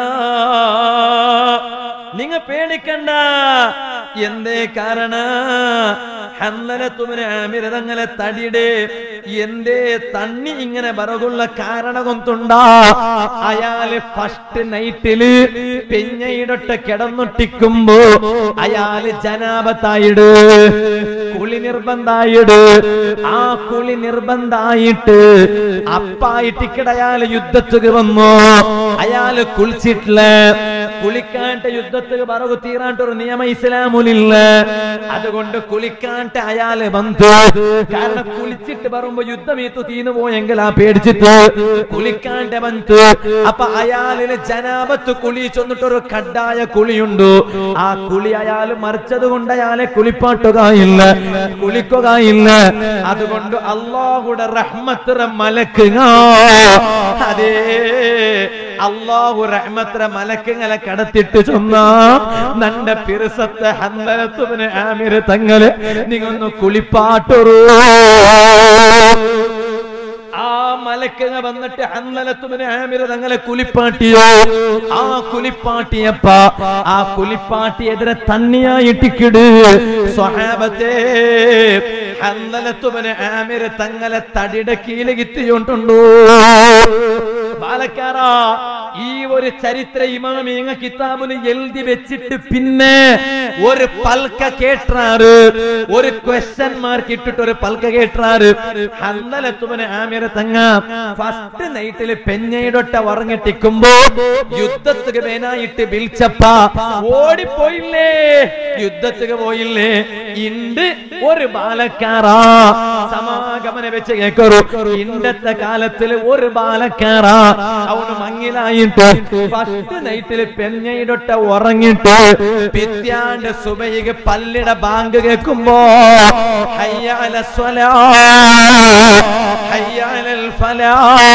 Speaker 3: നിങ്ങ പേടിക്കണ്ട എന്തേ കാരണ ഹന്നലത്തുമിന് ആമിര തങ്ങളെ തടിയുടെ എന്തേ തണ്ണി ഇങ്ങനെ ബറകുള്ള കാരണം കൊണ്ടുണ്ടാ അയാള് ഫസ്റ്റ് നൈറ്റില് പെഞ്ഞയിടൊട്ട് കിടന്നൊട്ടിക്കുമ്പോ അയാള് ജനാപത്തായിട് കുളി നിർബന്ധായിട് ആ കുളി നിർബന്ധായിട്ട് അപ്പായിട്ടിക്കട അയാള് യുദ്ധത്തുക്ക് വന്നു അയാള് കുളിച്ചിട്ടില്ല കുളിക്കാണ്ട് യുദ്ധത്തുക്ക് പറകു തീരാണ്ട് ഒരു നിയമ ഇസ്ലാമുലില്ല അതുകൊണ്ട് കുളിക്കാണ്ട് അയാള് വന്നു കാരണം കുളിച്ചിട്ട് പറയുമ്പോ യുദ്ധമേത്തു തീന്നു പോയെങ്കിൽ ആ പേടിച്ചിട്ട് കുളിക്കാണ്ട് വന്നു അപ്പൊ അയാളിന് ജനാപത്ത് കുളി ചൊന്നിട്ടൊരു കഡായ കുളിയുണ്ട് ആ കുളി അയാൾ മറിച്ചത് കൊണ്ട് അയാളെ കുളിപ്പാട്ടുകയില്ല കുളിക്കുകയില്ല അതുകൊണ്ട് അള്ളാഹുടെ റഹ്മത്തുറ മലക്കുക അതേ അള്ളാഹു റഹ്മത്തുറ മലക്കുങ്ങളെ കടത്തിട്ട് ചൊന്ന നന്റെ പിറുസത്തെ ഹന്തലത്തുവിന് ആമിര് തങ്ങള് നിങ്ങൊന്ന് കുളിപ്പാട്ടൊരു ആ മലക്കങ്ങ വന്നിട്ട് ഹന്നലത്തുമിന് ആമിര തങ്ങളെ കുലിപ്പാട്ടിയോ ആ കുലിപ്പാട്ടിയപ്പ ആ കുലിപ്പാട്ടിയെതിരെ തണ്ണിയായിട്ടിക്കിട് സ്വഹാബത്തെ ഹന്നലത്തുമിന് ആമിര തങ്ങളെ തടിയുടെ കീലകിത്തിയോണ്ടുണ്ടോ ബാലക്കാറ ഈ ഒരു ചരിത്ര ഇമാമിയങ്ങ കിതാബിന് എഴുതി വെച്ചിട്ട് പിന്നെ ഒരു പൽക്ക കേട്ടാറ് ഒരു ക്വസ്റ്റ്യൻ മാർക്ക് ഇട്ടിട്ട് ഒരു പൽക്ക കേട്ടാറ് ഹന്നലത്തുമന് ആമിര തങ്ങ ഫസ്റ്റ് നൈറ്റില് പെഞ്ഞയിടൊട്ട ഉറങ്ങിട്ടിക്കുമ്പോ യുദ്ധത്തുക്ക് വേനായിട്ട് വിളിച്ചപ്പ ഓടിപ്പോയില്ലേ യുദ്ധത്തുക്ക് പോയില്ലേ ഇണ്ട് ഒരു ബാലക്കാറാ സമാഗമന വെച്ച് കേക്കറു ഇണ്ടത്തെ കാലത്തില് ഒരു ബാലക്കാറാ അവന് മങ്ങിലായിട്ട് ഫസ്റ്റ് നൈറ്റില് പെഞ്ഞയിടൊട്ട ഉറങ്ങിട്ട് പിത്യാണ്ട് സുബൈക്ക് പല്ലിട ബാങ്ക് കേൾക്കുമ്പോ ഹയ്യാല സ്വലാ ഹയ്യാലൽ ഫലാ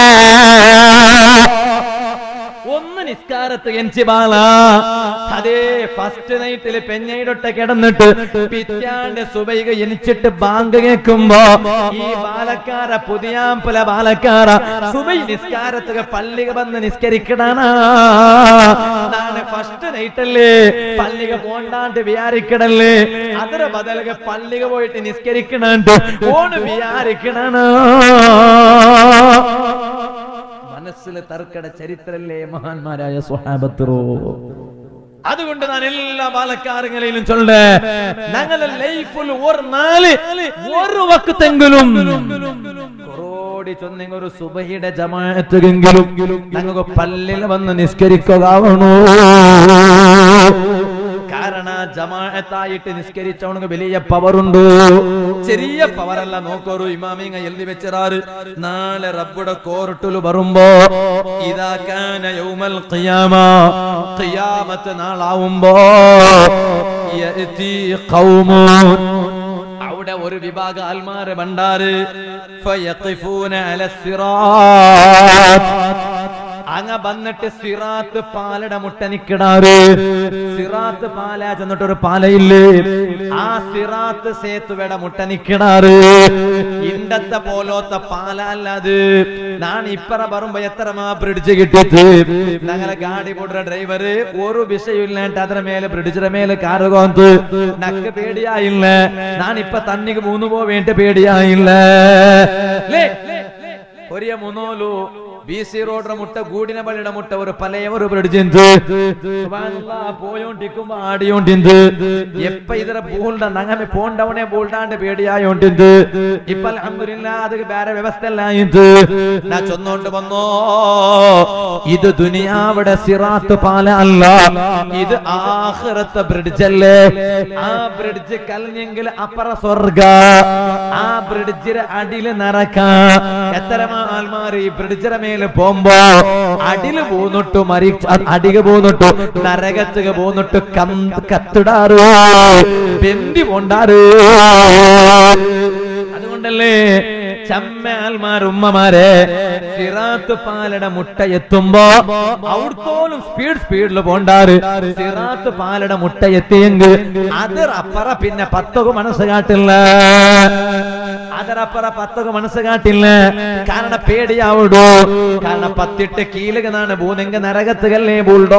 Speaker 3: ഒന്ന് നിസ്കാരത്ത് എൻചിബാല അതേ ഫസ്റ്റ് നൈറ്റില് പെഞ്ഞയിടൊട്ട കിടന്നിട്ട് പിറ്റാണ്ട് സുബൈക എനിച്ചിട്ട് ബാങ്ക് കേൾക്കുമ്പോ ഈ ബാലക്കാര പുതിയാമ്പല ബാലക്കാര സുബൈ നിസ്കാരത്തുക പള്ളിക വന്ന് നിസ്കരിക്കണാണ് ഫസ്റ്റ് നൈറ്റല്ലേ പള്ളിക പോണ്ടാണ്ട് വിചാരിക്കണല്ലേ അതിര ബദലക പള്ളിക പോയിട്ട് നിസ്കരിക്കണാണ്ട് ഓണ് വിചാരിക്കണാണ് മനസ്സിൽ തർക്കട ചരിത്രല്ലേ മഹാന്മാരായ സ്വഹാബത്തറോ അതുകൊണ്ട് ഞാൻ എല്ലാ ബാലക്കാരങ്ങളിലും ചൊല്ലേ ഞങ്ങളുടെ ലൈഫിൽ ഒരു നാല് ഒരു വക്കത്തെങ്കിലും കൊറോടി ചൊന്നിങ്ങ ഒരു സുബഹിയുടെ ജമാഅത്തെങ്കിലും ഞങ്ങൾക്ക് പള്ളിൽ വന്ന് നിസ്കരിക്കാവണോ കാരണ ജമാഅത്തായിട്ട് നിസ്കരിച്ചവണക്ക് വലിയ പവറുണ്ട് ചെറിയ പവറല്ല നോക്കോറു ഇമാമിങ്ങ എഴുതി വെച്ചറാറ് നാളെ റബ്ബുടെ കോർട്ടിൽ വരുമ്പോ ഇതാക്കാന യൗമൽ ഖിയാമ ഖിയാമത്ത് നാളാവുമ്പോ യഅതി ഖൗമുൻ അവിടെ ഒരു വിഭാഗ ആൽമാര് ഭണ്ടാറ് ഫയഖിഫൂന അല സിറാത്ത് അങ്ങ വന്നിട്ട് സിറാത്ത് പാലട മുട്ട നിക്കിടാറ് സിറാത്ത് പാല ചെന്നിട്ട് ഒരു പാലയില്ലേ ആ സിറാത്ത് സേത്തുവയുടെ മുട്ട നിക്കിടാറ് ഇണ്ടത്തെ പോലോത്ത പാല അല്ലാത് ഞാൻ ഇപ്പറ പറയുമ്പോ എത്ര മാ ബ്രിഡ്ജ് കിട്ടിയത് ഞങ്ങളെ ഗാഡി പോടുന്ന ഡ്രൈവർ ഒരു വിഷയമില്ലാണ്ട് അതിന് മേലെ ബ്രിഡ്ജിന്റെ മേലെ കാറ് കോന്ത് നക്ക് പേടിയായില്ല ഞാൻ ഇപ്പൊ തന്നിക്ക് മൂന്ന് പോവേണ്ട പേടിയായില്ല ലേ, ഒരേ മൂന്നോലു ബി സി റോഡിന്റെ മുട്ട ഗൂഡിന ಬಳಿಡ ಮುಟ್ಟ ಅವರು ಪಲೆಯವರು ಬ್ರಿಡ್ಜಿಂದು പോയോണ്ടിരിക്കുമ്പോ ആടിയോണ്ടിന്ത് എപ്പ ഇതര ബോൾഡ നങ്ങമെ പോണ്ടവനെ ബോൾഡാണ്ട് പേടിയായോണ്ടിന്ത് ഇപ്പൊ അൽഹംദുലില്ലാ അത് വേറെ വ്യവസ്ഥ എല്ലായിന്ത് ഞാൻ ചൊന്നോണ്ട് വന്നോ ഇത് ദുനിയാവിടെ സിറാത്ത് പാല അല്ല ഇത് ആഖിറത്തെ ബ്രിഡ്ജ് അല്ലേ ആ ബ്രിഡ്ജ് കലഞ്ഞെങ്കിൽ അപ്പറ സ്വർഗ ആ ബ്രിഡ്ജിന്റെ അടിയില് നരക്ക എത്ര ആൾമാർ ഈ ബ്രിഡ്ജിന്റെ മേലെ പോകുമ്പോ അടില് പോന്നിട്ടു മരി അടിക പോന്നിട്ടു നരകത്തുക പോന്നിട്ടു കം കത്തിടാറ് ബെന്തി പോണ്ടാറ് അതുകൊണ്ടല്ലേ ചമ്മയാൽമാർ ഉമ്മമാരെ സിറാത്ത് പാലട മുട്ട എത്തുമ്പോ അവിടത്തോലും സ്പീഡ് സ്പീഡിൽ പോണ്ടാറ് സിറാത്ത് പാലട മുട്ട എത്തിയെങ്കിൽ അതിറപ്പറ പിന്നെ പത്തൊക്കെ മനസ്സ് കാട്ടില്ല ಅದರಪ್ಪರ ಪತ್ತಗ ಮನಸ್ಸು ಕಾಟಿಲ್ಲ ಕಾರಣ ಪೇಡಿ ಯಾವುದು ಕಾರಣ ಪತ್ತಿಟ್ಟು ಕೀಲಿಗೆ ನಾನು ಬೂನೆಂಗ ನರಗತ್ತಗಲ್ಲೇ ಬುಲ್ಡೋ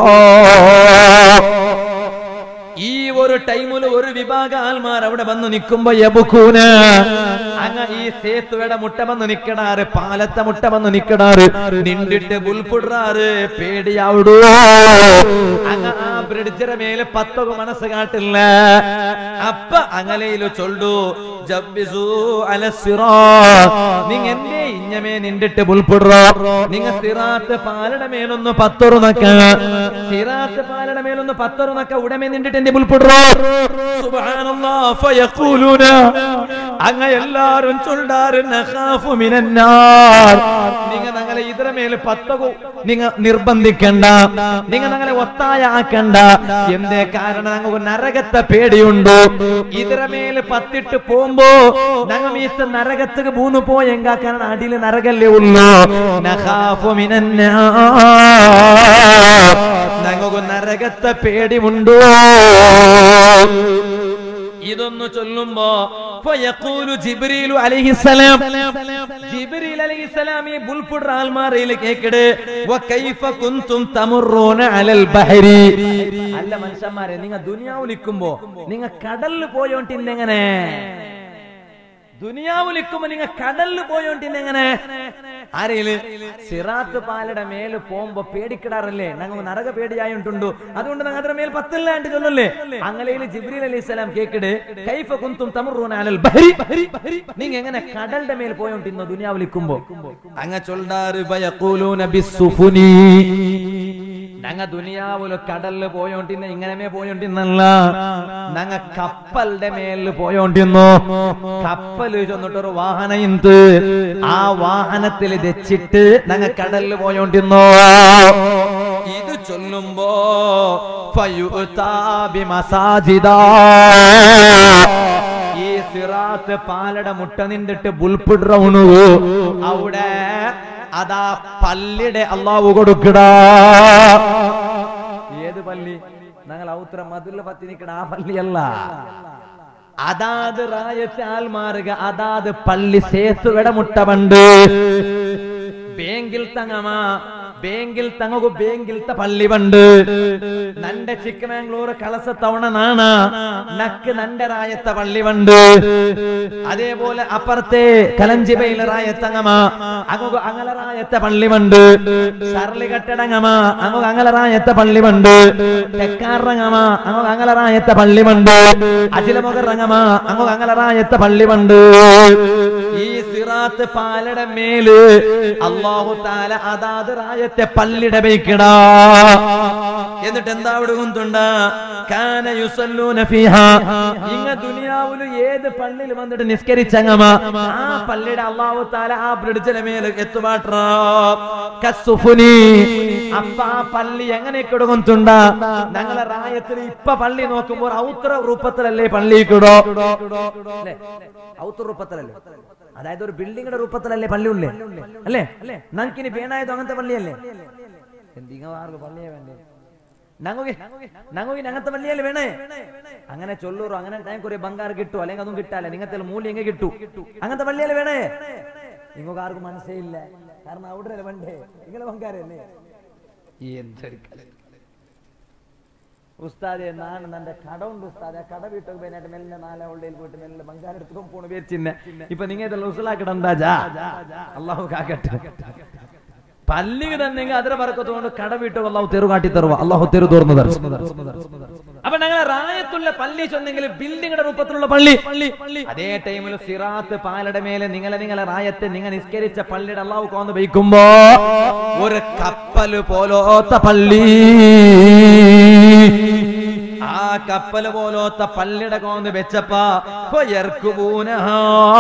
Speaker 3: ഈ ഒരു ടൈമിൽ ഒരു വിഭാഗ ആൾമാർ അവിടെ വന്ന് നിൽക്കുമ്പോ യബുക്കൂന അങ്ങ ഈ സേത്തുവയുടെ മുട്ട വന്ന് നിക്കടാറ് പാലത്തെ മുട്ട വന്ന് നിക്കടാറ് നിണ്ടിട്ട് ബുൽപുടാറ് പേടിയാവിടൂ അങ്ങ ആ ബ്രിഡ്ജിന്റെ മേലെ പത്തൊക്കെ മനസ്സ് കാട്ടില്ല അപ്പ അങ്ങലയില് ചൊല്ലു ജബ്ബിസു അലസിറോ നിങ്ങ എന്തേ ഇഞ്ഞമേ നിണ്ടിട്ട് ബുൽപുടറോ നിങ്ങ സിറാത്ത് പാലയുടെ മേലൊന്ന് പത്തൊറു നക്ക സിറാത്ത് പാലയുടെ മേലൊന്ന് പത്തൊറു നക്ക ഉടമേ നിണ്ടിട്ട് എന്റെ ബുൽപുടറോ സുബ്ഹാനല്ലാഹ് ഫയഖൂലൂന അങ്ങ എല്ലാരും ചൊല്ലാറ് നഖാഫു മിനന്നാർ നിങ്ങ ഞങ്ങളെ ഇതിര മേലെ പത്തകു നിങ്ങ നിർബന്ധിക്കണ്ട നിങ്ങ ഞങ്ങളെ ഒത്തായ ആക്കണ്ട എന്തേ കാരണം ഞങ്ങൾക്ക് നരകത്തെ പേടിയുണ്ടോ ഇതിര മേലെ പത്തിട്ട് പോകുമ്പോ ഞങ്ങൾ മീത്ത നരകത്തേക്ക് മൂന്ന് പോയെങ്കാ കാരണം അടിയിൽ നരകല്ലേ ഉള്ളൂ നഖാഫു മിനന്നാർ ഞങ്ങൾക്ക് നരകത്തെ പേടിയുണ്ടോ ഇതൊന്ന് ചൊല്ലുമ്പോ ഫയഖൂലു ജിബ്രീലു അലൈഹിസ്സലാം ജിബ്രീൽ അലൈഹിസ്സലാം ഈ ബുൽപുഡ് ആൽമാറയിൽ കേക്കട് വകൈഫ കുൻതും തമുറൂന അലൽ ബഹരി അല്ല മനുഷ്യന്മാരെ നിങ്ങൾ ദുനിയാവിലിക്കുമ്പോ നിങ്ങൾ കടലിൽ പോയോണ്ടിന്നെങ്ങനെ ദുനിയാവിലിക്കുമ്പോ നിങ്ങൾ കടലിൽ പോയോണ്ടിന്നെങ്ങനെ ആരെയില് സിറാത്ത് പാലയുടെ മേല് പോകുമ്പോ പേടിക്കിടാറല്ലേ ഞങ്ങൾ നരക പേടിയായിട്ടുണ്ടു അതുകൊണ്ട് ഞങ്ങൾ അതിന്റെ മേൽ പത്തില്ലാണ്ട് ചൊല്ലല്ലേ അങ്ങനെയില് ജിബ്രീൽ അലൈഹി സ്വലാം കേക്കിട് കൈഫ കുന്തും തമറൂന അലൽ ബഹരി നീங்க എങ്ങനെ കടലിന്റെ മേൽ പോയോണ്ടിരുന്നു ദുനിയാവിലിക്കുമ്പോ അങ്ങ ചൊല്ലാറ് ബയഖൂലൂന ബിസ്സുഫുനി ഞങ്ങ ദുനിയാവില് കടലില് പോയോണ്ടിന്ന് ഇങ്ങനെ പോയോണ്ടിന്നല്ല ഞങ്ങ കപ്പലിന്റെ മേലില് പോയോണ്ടിന്നു കപ്പല് ചെന്നിട്ടൊരു വാഹനം ഇന്ന് ആ വാഹനത്തിൽ വെച്ചിട്ട് ഞങ്ങ കടലില് പോയോണ്ടിന്നു ഇത് ചൊല്ലുമ്പോ ഫയുത്താ ബിമസാജിദാ. ഈ സിറാത്ത് പാലട മുട്ട നിന്നിട്ട് ബുൽപിടണു അവിടെ അതാ പള്ളിയുടെ അള്ളാവ് കൊടുക്കടാ ഏത് പള്ളി ഞങ്ങൾ ഔത്ര മധുര പത്തി നിൽക്കണ ആ പള്ളിയല്ല അതാത് റായത്തെ ആൽമാറുക അതാത് പള്ളി സേത്തുകട മുട്ട പണ്ട് ബേങ്കിൽ തങ്ങമാ ബേങ്കിൽ തങ്ങകു ബേങ്കിൽത്ത പള്ളി പണ്ട് നന്റെ ചിಕ್ಕಮಂಗ್ಳೂರು ಕಳಸ ತವಣ ನಾಣ നക്ക് നന്റെ റായത്ത പള്ളി പണ്ട് അതേപോലെ അപ്പുറത്തെ കലഞ്ചിബയിലെ റായത്തങ്ങമ അങ്ങു അങ്ങലറായത്ത പള്ളി പണ്ട് സർലി കെട്ടടങ്ങമ അങ്ങു അങ്ങലറായത്ത പള്ളി പണ്ട് തെക്കാറങ്ങമ അങ്ങു അങ്ങലറായത്ത പള്ളി പണ്ട് അജിലമുഖറങ്ങമ അങ്ങു അങ്ങലറായത്ത പള്ളി പണ്ട് ഈ സിറാത്ത് പാലട മേല് അള്ളാഹു താല അതാത് റായത്തെ പള്ളിയുടെ ബൈക്കിടാ എന്നിട്ട് എന്താ അവിടെ കൊണ്ടുണ്ട കാന യുസല്ലൂന ഫീഹാ ഇങ്ങ ദുനിയാവില് ഏത് പള്ളിയിൽ വന്നിട്ട് നിസ്കരിച്ചങ്ങമ ആ പള്ളിയുടെ അള്ളാഹു താല ആ ബ്രിഡ്ജിലെ മേലെ എത്തുപാട്ട കസുഫുനി അപ്പ ആ പള്ളി എങ്ങനെ കൊടുക്കുന്നുണ്ട ഞങ്ങളെ റായത്തിൽ ഇപ്പൊ പള്ളി നോക്കുമ്പോൾ ഔത്ര രൂപത്തിലല്ലേ പള്ളി കിടോ ഔത്ര രൂപത്തിലല്ലേ അതായത് ഒരു ബിൽഡിങ്ങിന്റെ രൂപത്തിലല്ലേ പള്ളി ഉള്ളേ അല്ലേ നമുക്കിനി പേണായത് അങ്ങനത്തെ പള്ളിയല്ലേ എന്തിങ്ങ ആർക്ക് പള്ളിയെ വേണ്ടേ ഞങ്ങൾക്ക് ഞങ്ങൾക്ക് അങ്ങനത്തെ പള്ളിയല്ലേ വേണേ അങ്ങനെ ചൊല്ലൂറോ അങ്ങനെ ടൈം കുറെ ബംഗാർ കിട്ടു അല്ലെങ്കിൽ അതും കിട്ടാല്ലേ നിങ്ങത്തെ മൂല്യം എങ്ങനെ കിട്ടു അങ്ങനത്തെ പള്ളിയല്ലേ വേണേ നിങ്ങൾക്ക് ആർക്കും മനസ്സിലായില്ല കാരണം അവിടെ വേണ്ടേ നിങ്ങളെ ബംഗാരല്ലേ എന്തൊരു കല ഉസ്താദെ ನಾನು ನನ್ನ കട ഉണ്ട് ഉസ്താദെ കട വീട്ടൊക്കെ പോയിട്ട് മെല്ലെ നാളെ ഉള്ളിൽ പോയിട്ട് മെല്ലെ ബംഗാരം എടുത്തുകൊണ്ട് പോണ പേര് ചിന്ന ഇപ്പൊ നിങ്ങൾ ഇതെല്ലാം ഉസലാക്കിടണ്ടാ ജാ അള്ളാഹു കാക്കട്ടെ പല്ലിക്ക് തന്നെങ്കിൽ അതിനെ പറക്കത്തോണ്ട് കട വിട്ടു അള്ളാഹു തെരു കാട്ടി തരുവ അള്ളാഹു തെരു തുറന്നു തരും അപ്പൊ ഞങ്ങളെ റായത്തുള്ള പള്ളി ചൊന്നെങ്കിൽ ബിൽഡിങ്ങിന്റെ രൂപത്തിലുള്ള പള്ളി പള്ളി അതേ ടൈമിൽ സിറാത്ത് പാലയുടെ മേലെ നിങ്ങളെ നിങ്ങളെ റായത്തെ നിങ്ങൾ നിസ്കരിച്ച പള്ളിയുടെ അള്ളാഹു കോന്ന് വയ്ക്കുമ്പോ ഒരു കപ്പല് പോലോത്ത പള്ളി ആ കപ്പല് പോലോത്ത പള്ളിയുടെ കോന്ന് വെച്ചപ്പാ ഫയർക്കുബൂനഹാ.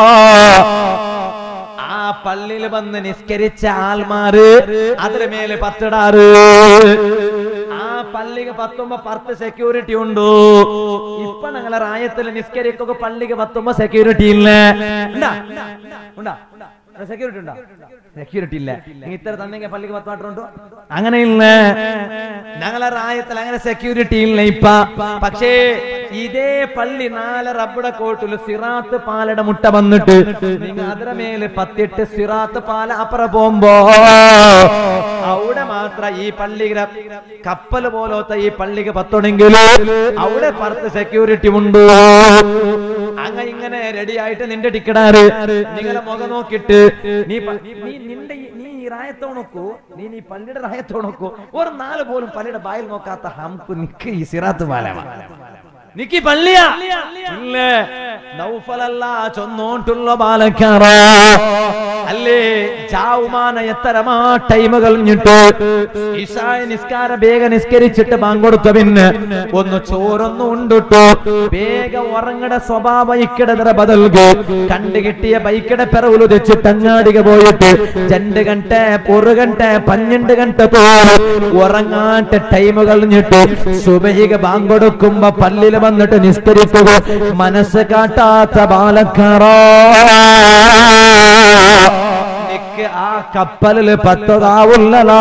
Speaker 3: ആ പള്ളിയിൽ വന്ന് നിസ്കരിച്ച ആൾമാര് അതിന് മേലെ പത്തിടാറ് ആ പള്ളിക്ക് പത്തുമ്പോ പത്ത് സെക്യൂരിറ്റി ഉണ്ടോ ഇപ്പൊ ഞങ്ങളെ റായത്തിൽ നിസ്കരിക്കൊക്കെ പള്ളിക്ക് പത്തുമ്പോ സെക്യൂരിറ്റി ഇല്ല ഉണ്ടാ? ഉണ്ടാ സെക്യൂരിറ്റി ഉണ്ടോ സെക്യൂരിറ്റി ഇല്ല നീ ഇത്ര തന്നെങ്കിൽ പള്ളിക്ക് പത്ത് മാത്രം ഉണ്ടോ അങ്ങനെ ഇല്ല ഞങ്ങളെ റായത്തിൽ അങ്ങനെ സെക്യൂരിറ്റി ഇല്ല ഇപ്പ പക്ഷേ ഇതേ പള്ളി നാല് റബ്ബുടെ കോട്ടില് സിറാത്ത് പാലയുടെ മുട്ട വന്നിട്ട് നിങ്ങൾ അതിര മേല് പത്തിട്ട് സിറാത്ത് പാല അപ്പുറം പോകുമ്പോ അവിടെ മാത്ര ഈ പള്ളിയുടെ കപ്പൽ പോലത്തെ ഈ പള്ളിക്ക് പത്തുണെങ്കിൽ അവിടെ പുറത്ത് സെക്യൂരിറ്റി ഉണ്ട് അങ്ങ ഇങ്ങനെ റെഡി ആയിട്ട് നിന്റെ ടിക്കറ്റാറ് നിങ്ങളെ മുഖം നോക്കിട്ട് നീ പ- നീ നിന്റെ ഈ- നീ ഈ റായത്തോ നോക്കൂ നീ ഈ പള്ളിയുടെ റായത്തോ നോക്കൂ ഒരു നാല് പോലും പള്ളിയുടെ ബായിൽ നോക്കാത്ത ഹംക്ക് നിക്ക് ഈ സിറാത്ത് പാലമാണ് നിക്കി പള്ളിയാ ഇല്ല നൗഫലല്ല ചൊന്നോണ്ടുള്ള ബാലക്കാറ അല്ലേ ജാവുമാന എത്തരമാ ടൈം കഴിഞ്ഞിട്ട് ഇഷായ നിസ്കാര വേഗ നിസ്കരിച്ചിട്ട് ബാങ്കൊടുത്ത പിന്നെ ഒന്ന് ചോറൊന്നും ഉണ്ടിട്ടു വേഗ ഉറങ്ങട സ്വഭാവ ബൈക്കിടതര ബദൽകു കണ്ടു കിട്ടിയ ബൈക്കിടെ പിറവില് തെച്ചിട്ട് അങ്ങാടിക പോയിട്ട് രണ്ട് ഗಂಟ ഒരു ഗಂಟ പന്ത്രണ്ട് ഗಂಟ തോറും ഉറങ്ങാട്ട് ടൈം കഴിഞ്ഞിട്ട് സുബഹിക ബാങ്കൊടുക്കുമ്പോ പള്ളിയിൽ വന്നിട്ട് നിസ്കരിക്കുക മനസ്സ് കാട്ടാത്ത ബാലക്കാറ നിക്ക് ആ കപ്പലില് പത്തതാവുള്ളലാ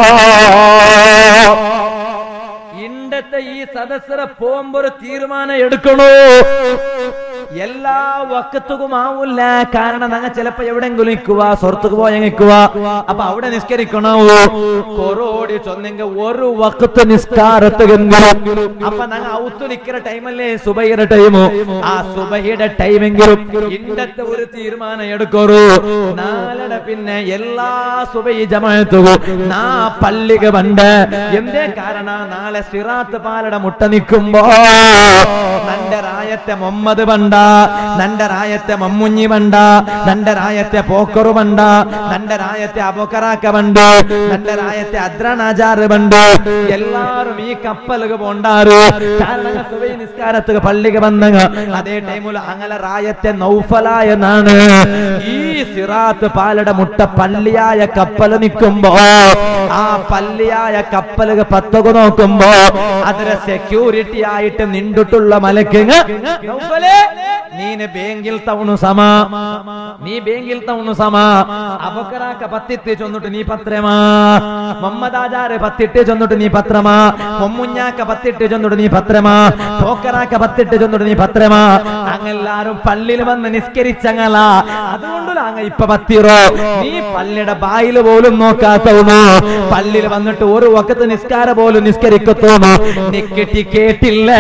Speaker 3: ഇണ്ടത്തെ ഈ സദസ്സര പോകുമ്പോ ഒരു തീരുമാനം എടുക്കണോ എല്ലാ വക്കത്തുക്കും ആവൂല കാരണം ഞങ്ങൾ ചിലപ്പോ എവിടെങ്കിലും നിൽക്കുക സ്വർത്തുക്ക് പോയ നിൽക്കുക അപ്പൊ അവിടെ നിസ്കരിക്കണോ കൊറോടി ചൊന്നെങ്കിൽ ഒരു വക്കത്ത് നിസ്കാരത്തെങ്കിലും അപ്പൊ ഞങ്ങൾ ഔത്തു നിൽക്കുന്ന ടൈമല്ലേ സുബൈയുടെ ടൈമോ ആ സുബൈയുടെ ടൈമെങ്കിലും ഇണ്ടത്തെ ഒരു തീരുമാനം എടുക്കറു നാലട പിന്നെ എല്ലാ സുബൈ ജമാത്തുകു നാ പള്ളിക പണ്ട് എന്തേ കാരണ നാളെ സിറാത്ത് പാലട മുട്ട നിൽക്കുമ്പോ നന്റെ റായത്തെ മുഹമ്മദ് പണ്ട നന്റെ റായത്തെ മമ്മുഞ്ഞി പണ്ട നന്റെ റായത്തെ പോക്കറു പണ്ട നന്റെ റായത്തെ അബോക്കറാക്ക പണ്ട് നന്റെ റായത്തെ അദ്രണാചാറ് പണ്ട് എല്ലാരും ഈ കപ്പലുക പോണ്ടാറ് കാരണം സുബൈ നിസ്കാരത്തുക പള്ളിക വന്നങ്ങ അതേ ടൈമിൽ അങ്ങനെ റായത്തെ നൗഫലായ എന്നാണ് ഈ സിറാത്ത് പാലട മുട്ട പള്ളിയായ കപ്പൽ നിൽക്കുമ്പോ ആ പള്ളിയായ കപ്പലുക പത്തുക നോക്കുമ്പോ അതിലെ സെക്യൂരിറ്റി ആയിട്ട് നിണ്ടിട്ടുള്ള മലക്കിങ് നീന് ബേങ്കിൽ തവണു സമ നീ ബേങ്കിൽ തവണു സമ അബക്കറാക്ക പത്തിട്ട് ചൊന്നിട്ട് നീ പത്രമാ മമ്മദാചാര് പത്തിട്ട് ചൊന്നിട്ട് നീ പത്രമാ മൊമ്മുഞ്ഞാക്ക പത്തിട്ട് ചൊന്നിട്ട് നീ പത്രമാ പോക്കറാക്ക പത്തിട്ട് ചൊന്നിട്ട് നീ പത്രമാ അങ്ങെല്ലാരും പള്ളിയിൽ വന്ന് നിസ്കരിച്ചങ്ങല അതുകൊണ്ടല്ല അങ്ങ് ഇപ്പൊ പത്തിറോ നീ പള്ളിയുടെ ബായില് പോലും നോക്കാത്തവണോ പള്ളിയിൽ വന്നിട്ട് ഒരു വക്കത്ത് നിസ്കാര പോലും നിസ്കരിക്കത്തോണോ നിക്ക് ടിക്കേറ്റില്ല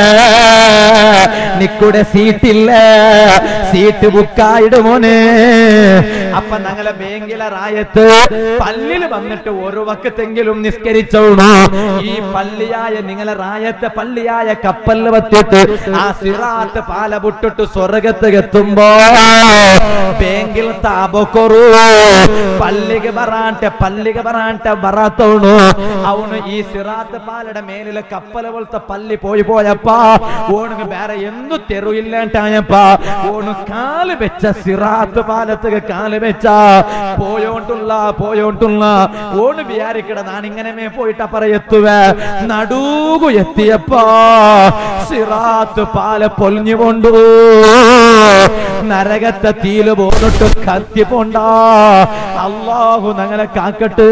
Speaker 3: നിക്കുടെ സീറ്റില്ല സീറ്റ് ബുക്കായിടുമോനെ അപ്പൊ ഞങ്ങളെ ബേങ്കിലെ റായത്ത് പള്ളിയിൽ വന്നിട്ട് ഒരു വക്കത്തെങ്കിലും നിസ്കരിച്ചോണു ഈ പള്ളിയായ നിങ്ങളെ റായത്തെ പള്ളിയായ കപ്പലിൽ വത്തിട്ട് ആ സിറാത്ത് പാല വിട്ടിട്ട് സ്വർഗത്ത് എത്തുമ്പോ ബേങ്കിൽ താപക്കൊറു പള്ളിക്ക് ಬರಾಂಟೆ ಪಲ್ಲಿಗೆ ಬರಾಂಟೆ ಬರಾತವನು ಅವನು ಈ ಸಿರಾತ್ ಪಾಲಡ ಮೇಲಿನ ಕಪ್ಪಲ ಬಲ್ತ ಪಲ್ಲಿ పోయి పోయప్ప ఓనుకు ಬೇರೆ ಎಂದು ತೆರು ಇಲ್ಲ ಅಂಟಾಯಪ್ಪ ಓನು ಕಾಲು ಬೆಚ್ಚ ಸಿರಾತ್ പാലത്തുക കാല് വെച്ച പോയോണ്ടുള്ള പോയോണ്ടുള്ള ഓണ് വിചാരിക്കട നാനിങ്ങനെ മേ പോയിട്ട് അപ്പറ എത്തുവേ നടൂകു എത്തിയപ്പ സിറാത്ത് പാല പൊലിഞ്ഞു കൊണ്ടു നരകത്തെ തീല് പോന്നിട്ട് കത്തി പോണ്ട അള്ളാഹു ഞങ്ങളെ കാക്കട്ട്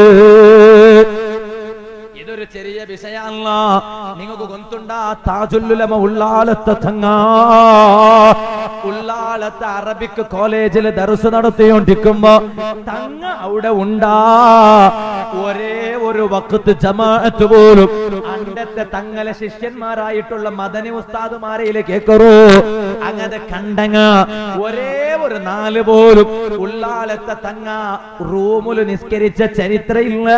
Speaker 3: ഇതൊരു ചെറിയ വിഷയമല്ല നിങ്ങൾക്ക് ഗൊന്തുണ്ട താജുല്ലുലമ ഉള്ളാലത്തെ തങ്ങ ഉള്ളാലത്തെ അറബിക് കോളേജിൽ ദർസ് നടത്തിക്കൊണ്ടിരിക്കുമ്പോ തങ്ങ അവിടെ ഉണ്ടാ ഒരേ ഒരു വക്കത്ത് ജമാഅത്ത് പോലും അണ്ടത്തെ തങ്ങളെ ശിഷ്യന്മാരായിട്ടുള്ള മദനി ഉസ്താദുമാരയില് കേക്കറോ അങ്ങനെ കണ്ടങ്ങ ഒരേ ഒരു നാല് പോലും ഉള്ളാലത്തെ തങ്ങ റൂമില് നിസ്കരിച്ച ചരിത്രമില്ല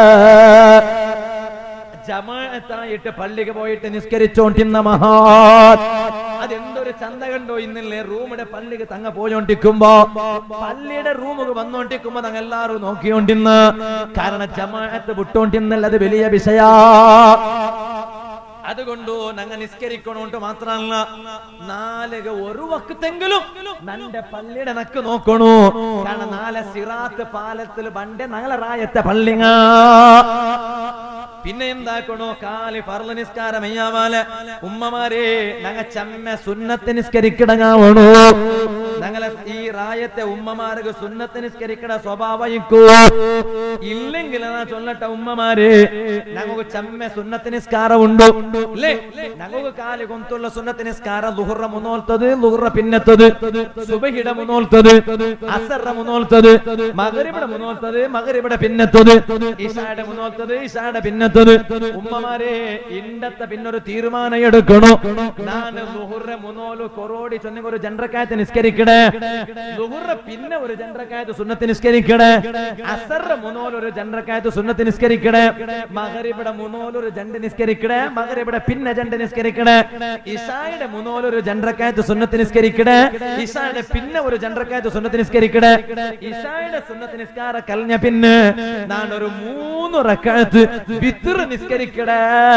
Speaker 3: ജമാഅത്തായിട്ട് പള്ളിക്ക് പോയിട്ട് നിസ്കരിച്ചോണ്ടിരുന്ന മഹാൻ അതെന്തൊരു ചന്ത കണ്ടോ ഇന്നല്ലേ റൂമിടെ പള്ളിക്ക് തങ്ങ പോയോണ്ടിരിക്കുമ്പോ പള്ളിയുടെ റൂമുക്ക് വന്നോണ്ടിരിക്കുമ്പോ തങ്ങ എല്ലാരും നോക്കിയോണ്ടിന്ന് കാരണം ജമാഅത്ത് വിട്ടോണ്ടിന്നല്ല അത് വലിയ വിഷയാ അതുകൊണ്ടു ഞങ്ങ നിസ്കരിക്കണോണ്ട് മാത്രല്ല നാലുക ഒരു വക്കത്തെങ്കിലും നന്റെ പള്ളിയുടെ നക്ക് നോക്കണു കാരണം നാളെ സിറാത്ത് പാലത്തിൽ പണ്ട് ഞങ്ങളെ റായത്തെ പള്ളിങ്ങ പിന്നെ എന്താക്കണോ കാലി ഫർള നിസ്കാരം അയ്യാവാല ഉമ്മമാരെ ഞങ്ങ ചമ്മ സുന്നത്ത് നിസ്കരിക്കിടങ്ങാവണോ ഞങ്ങളെ ഈ റായത്തെ ഉമ്മമാർക്ക് സുന്നത്ത് നിസ്കരിക്കട സ്വഭാവയിക്കൂ ഇല്ലെങ്കിൽ എന്നാ ചൊല്ലട്ട ഉമ്മമാരെ ഞങ്ങൾക്ക് ചമ്മ സുന്നത്ത് നിസ്കാരം ഉണ്ട് ഇല്ലേ ഞങ്ങൾക്ക് കാല് കൊന്തുള്ള സുന്നത്ത് നിസ്കാരം ലുഹുറ മുന്നോൽത്തത് ലുഹുറ പിന്നത്തത് സുബഹിട മുന്നോൽത്തത് അസറ മുന്നോൽത്തത് മകരിവിടെ മുന്നോൽത്തത് മകരിവിടെ പിന്നത്തത് ഇഷായുടെ മുന്നോൽത്തത് ഇഷായുടെ പിന്നത്തത് ഉമ്മമാരെ ഇണ്ടത്തെ പിന്നൊരു തീരുമാനം എടുക്കണോ ഞാൻ ലുഹുറ മുന്നോലു കൊറോടി ചൊന്ന ഒരു ജനറക്കായത്ത് നിസ്കരിക്കണേ ലുഹുറ പിന്നെ ഒരു ജനറക്കായത്ത് സുന്നത്ത് നിസ്കരിക്കണേ അസറ മുന്നോൽ ഒരു ജനറക്കായത്ത് സുന്നത്ത് നിസ്കരിക്കണേ മകരിവിടെ മുന്നോൽ ഒരു ജണ്ട് നിസ്കരിക്കണേ മകരിവിടെ പിന്നെ ജണ്ട് നിസ്കരിക്കണേ ഇഷായുടെ മുന്നോൽ ഒരു ജനറക്കായത്ത് സുന്നത്ത് നിസ്കരിക്കണേ ഇഷായുടെ പിന്നെ ഒരു ജനറക്കായത്ത് സുന്നത്ത് നിസ്കരിക്കണേ ഇഷായുടെ സുന്നത്ത് നിസ്കാര കലഞ്ഞ പിന്നെ ഞാൻ ഒരു മൂന്ന് റക്കായത്ത് വിത്തിർ നിസ്കരിക്കണേ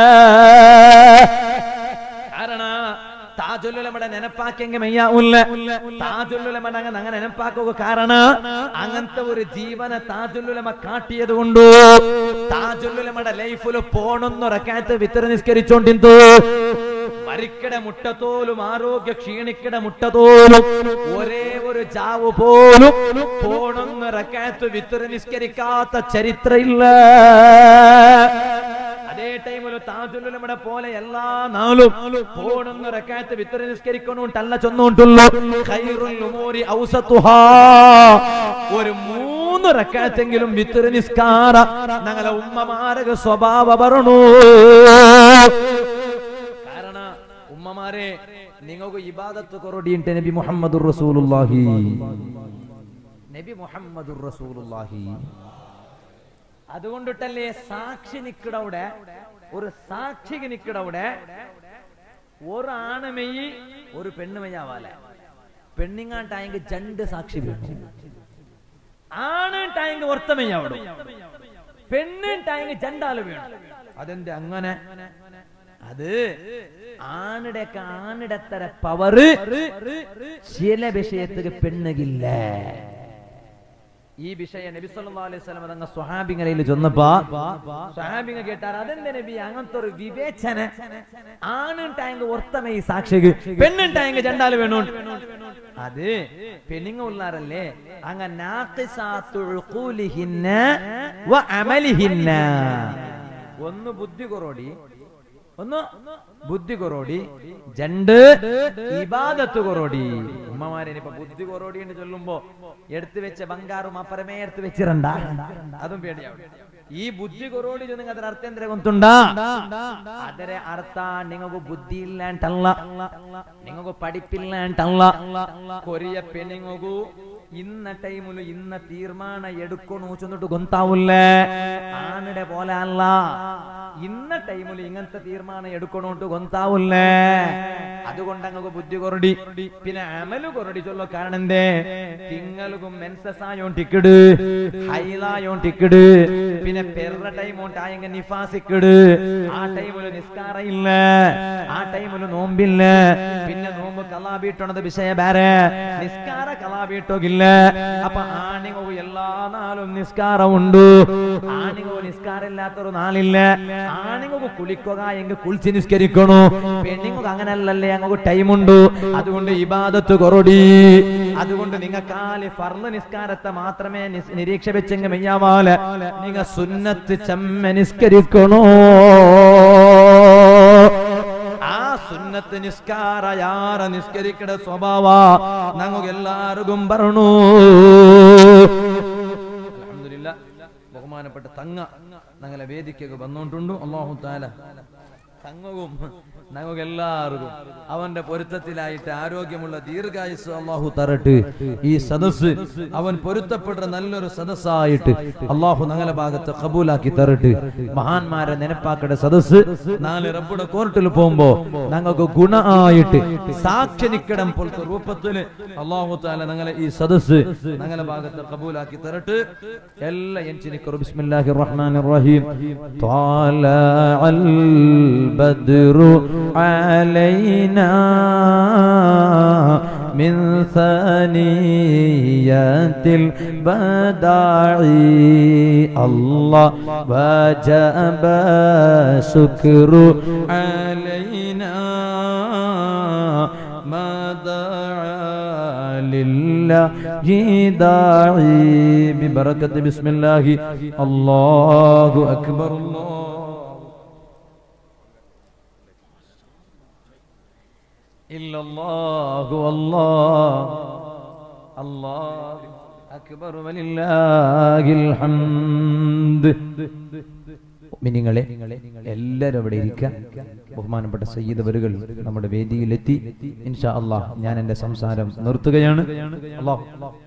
Speaker 3: കാരണം താജുല്ലുലമയുടെ നെനപ്പാക്കെങ്കിൽ മെയ്യാവൂല്ല താജുല്ലുലമ അങ്ങനെ അങ്ങനെ നെനപ്പാക്കുക കാരണം അങ്ങനത്തെ ഒരു ജീവന താജുല്ലുലമ കാട്ടിയത് കൊണ്ടു താജുല്ലുലമയുടെ ലൈഫിൽ പോണൊന്നൊരക്കാലത്ത് വിത്തര നിസ്കരിച്ചോണ്ടിന്തു മരിക്കട മുട്ടത്തോലും ആരോഗ്യ ക്ഷീണിക്കട മുട്ടത്തോലും ഒരേ ഒരു ജാവ് പോലും പോണൊന്നൊരക്കാലത്ത് വിത്തര നിസ്കരിക്കാത്ത ചരിത്രമില്ല അതേ ടൈമിൽ താജുലുലമയുടെ പോലെ എല്ലാ നാളും പോണെന്ന് റക്കാത്ത് വിത്തര നിസ്കരിക്കണോണ്ടല്ല ചൊന്നോണ്ടുള്ളൂ ഖൈറുൽ ഉമൂരി ഔസത്തുഹാ ഒരു മൂന്ന് റക്കാത്തെങ്കിലും വിത്തര നിസ്കാര ഞങ്ങളെ ഉമ്മമാരക സ്വഭാവ പറഞ്ഞു കാരണം ഉമ്മമാരെ നിങ്ങൾക്ക് ഇബാദത്ത് കൊറോടിയുണ്ട് നബി മുഹമ്മദുർ റസൂലുള്ളാഹി നബി മുഹമ്മദുർ റസൂലുള്ളാഹി അതുകൊണ്ടിട്ടല്ലേ സാക്ഷി നിക്കടവിടെ ഒരു സാക്ഷിക്ക് നിക്കടവിടെ ഒരു ആണമെയ്യ് ഒരു പെണ്ണുമെയ്യാവാല പെണ്ണിങ്ങാണ്ടായെങ്കിൽ രണ്ട് സാക്ഷി വേണം ആണിട്ടായെങ്കിൽ ഒർത്തമെയ്യാവടും പെണ്ണിട്ടായെങ്കിൽ രണ്ടാള് വേണം അതെന്ത് അങ്ങനെ അത് ആണിടൊക്കെ ആണിടത്തര പവറ് ചില വിഷയത്തിന് പെണ്ണുകില്ല ഈ വിഷയം നബി സല്ലല്ലാഹു അലൈഹി വസല്ലം തങ്ങൾ സ്വഹാബിങ്ങളിൽ ചെന്നപ്പോ സ്വഹാബിങ്ങൾ കേട്ടാർ അതെന്താ നബി അങ്ങനത്തെ ഒരു വിവേചന ആണിട്ടായെങ്കിൽ ഒർത്തമേ ഈ സാക്ഷിക്ക് പെണ്ണിട്ടായെങ്കിൽ രണ്ടാല് വേണോ അത് പെണ്ണുങ്ങ ഉള്ളാറല്ലേ അങ്ങ നാഖിസാത്തുൽ ഖൂലിഹിന്ന വ അമലിഹിന്ന ഒന്ന് ബുദ്ധി കുറോടി ഒന്ന് ബുദ്ധി കൊറോടി രണ്ട് ഇബാദത്ത് കൊറോടി ഉമ്മമാരെ ഇനിയിപ്പൊ ബുദ്ധി കൊറോടി എന്ന് ചൊല്ലുമ്പോ എടുത്തു വെച്ച ബംഗാറും അപ്പുറമേ എടുത്തു വെച്ചിരണ്ട അതും പേടിയാവും ഈ ബുദ്ധി കൊറോടി നിങ്ങൾ ಅದರ ಅರ್ಥ ಅಂದ್ರೆ ಗೊತ್ತುಂಟಾ ಅದರ ಅರ್ಥ ನಿಮಗೂ ಬುದ್ಧಿ ಇಲ್ಲ ಅಂತಲ್ಲ ನಿಮಗೂ പഠിപ്പില്ല ಅಂತಲ್ಲ ಕೊರಿಯ ಪೆಣ್ಣಿಗೂ ഇന്ന ടൈമില് ഇന്ന തീർമാനം എടുക്കണു ചെന്നിട്ട് ഗൊന്താവില്ല ആണിടെ പോലെ അല്ല ഇന്ന ടൈമില് ഇങ്ങനത്തെ തീർമാനം എടുക്കണോട്ട് ഗൊന്താവില്ല അതുകൊണ്ട് അങ്ങ് ബുദ്ധി കൊറടി പിന്നെ അമല് കൊറടി ചൊല്ലോ കാരണം എന്തേ തിങ്ങലുകും മെൻസസായോൺ ടിക്കട് ഹൈലായോൺ ടിക്കട് പിന്നെ പെറ ടൈം ഉണ്ടായെങ്കിൽ നിഫാസിക്കട് ആ ടൈമില് നിസ്കാര ഇല്ല ആ ടൈമില് നോമ്പില്ല പിന്നെ നോമ്പ് കലാബീട്ടണത് വിഷയ ಬೇರೆ ನಿಸ್ಕಾರ ಕಲಾಬೀಟೋಗಿಲ್ಲ ಅಪ್ಪ ಆಣಿಗೂ ಎಲ್ಲಾ ನಾളും നിസ്കാരം ഉണ്ട് ആണികോ നിസ്കാരം ഇല്ലാത്തൊരു നാളില്ല ആണികോ കുളിക്കുക എങ്കിൽ കുളിച്ച് നിസ്കരിക്കണു പെണ്ണിങ്ങോ അങ്ങനല്ലല്ലേ അങ്ങ് ടൈം ഉണ്ട് അതുകൊണ്ട് ഇബാദത്ത് കൊറോടി അതുകൊണ്ട് നിങ്ങ കാല് ഫർള് നിസ്കാരത്തെ മാത്രമേ നിസ്- നിരീക്ഷ വെച്ചെങ്കിൽ മെയ്യാവാല നിങ്ങ സുന്നത്ത് ചമ്മ നിസ്കരിക്കണോ ആ സുന്നത്ത് നിസ്കാര യാര നിസ്കരിക്കട സ്വഭാവ ഞങ്ങൾക്ക് എല്ലാവർക്കും പറഞ്ഞു അൽഹംദുലില്ലാ ബഹുമാനപ്പെട്ട തങ്ങ ഞങ്ങളെ വേദിക്കൊക്കെ വന്നോണ്ടുണ്ട് അള്ളാഹു താല തങ്ങവും ഞങ്ങൾക്ക് എല്ലാവർക്കും അവന്റെ പൊരുത്തത്തിലായിട്ട് ആരോഗ്യമുള്ള ദീർഘായുസ് അള്ളാഹു തരട്ട് ഈ സദസ് അവൻ പൊരുത്തപ്പെടുന്ന നല്ലൊരു സദസ്സായിട്ട് അള്ളാഹു ഞങ്ങളെ ഭാഗത്ത് കബൂലാക്കി തരട്ട് മഹാന്മാരെ നെനപ്പാക്കയുടെ സദസ് നാളെ റബ്ബുടെ കോർട്ടിൽ പോകുമ്പോ ഞങ്ങൾക്ക് ഗുണമായിട്ട് സാക്ഷി നിക്കടം പോലത്തെ രൂപത്തില് അള്ളാഹു താല ഞങ്ങളെ ഈ സദസ് ഞങ്ങളെ ഭാഗത്ത് കബൂലാക്കി തരട്ട് എല്ലാ എൻചിനിക്കറും ബിസ്മില്ലാഹി റഹ്മാൻ റഹീം طالع البدر علينا من ثنيات البداع الله وجب شكر علينا ما دعا لله داعي ببركة بسم الله الله أكبر الله إلا الله والله الله أكبر ولله الحمد മിനിങ്ങളെ എല്ലാവരും അവിടെ ഇരിക്കുക ബഹുമാനപ്പെട്ട സയ്യിദ് വരുകൾ നമ്മുടെ വേദിയിലെത്തി ഇൻഷാ അള്ളാഹ് ഞാൻ എന്റെ സംസാരം നിർത്തുകയാണ് അള്ളാഹ്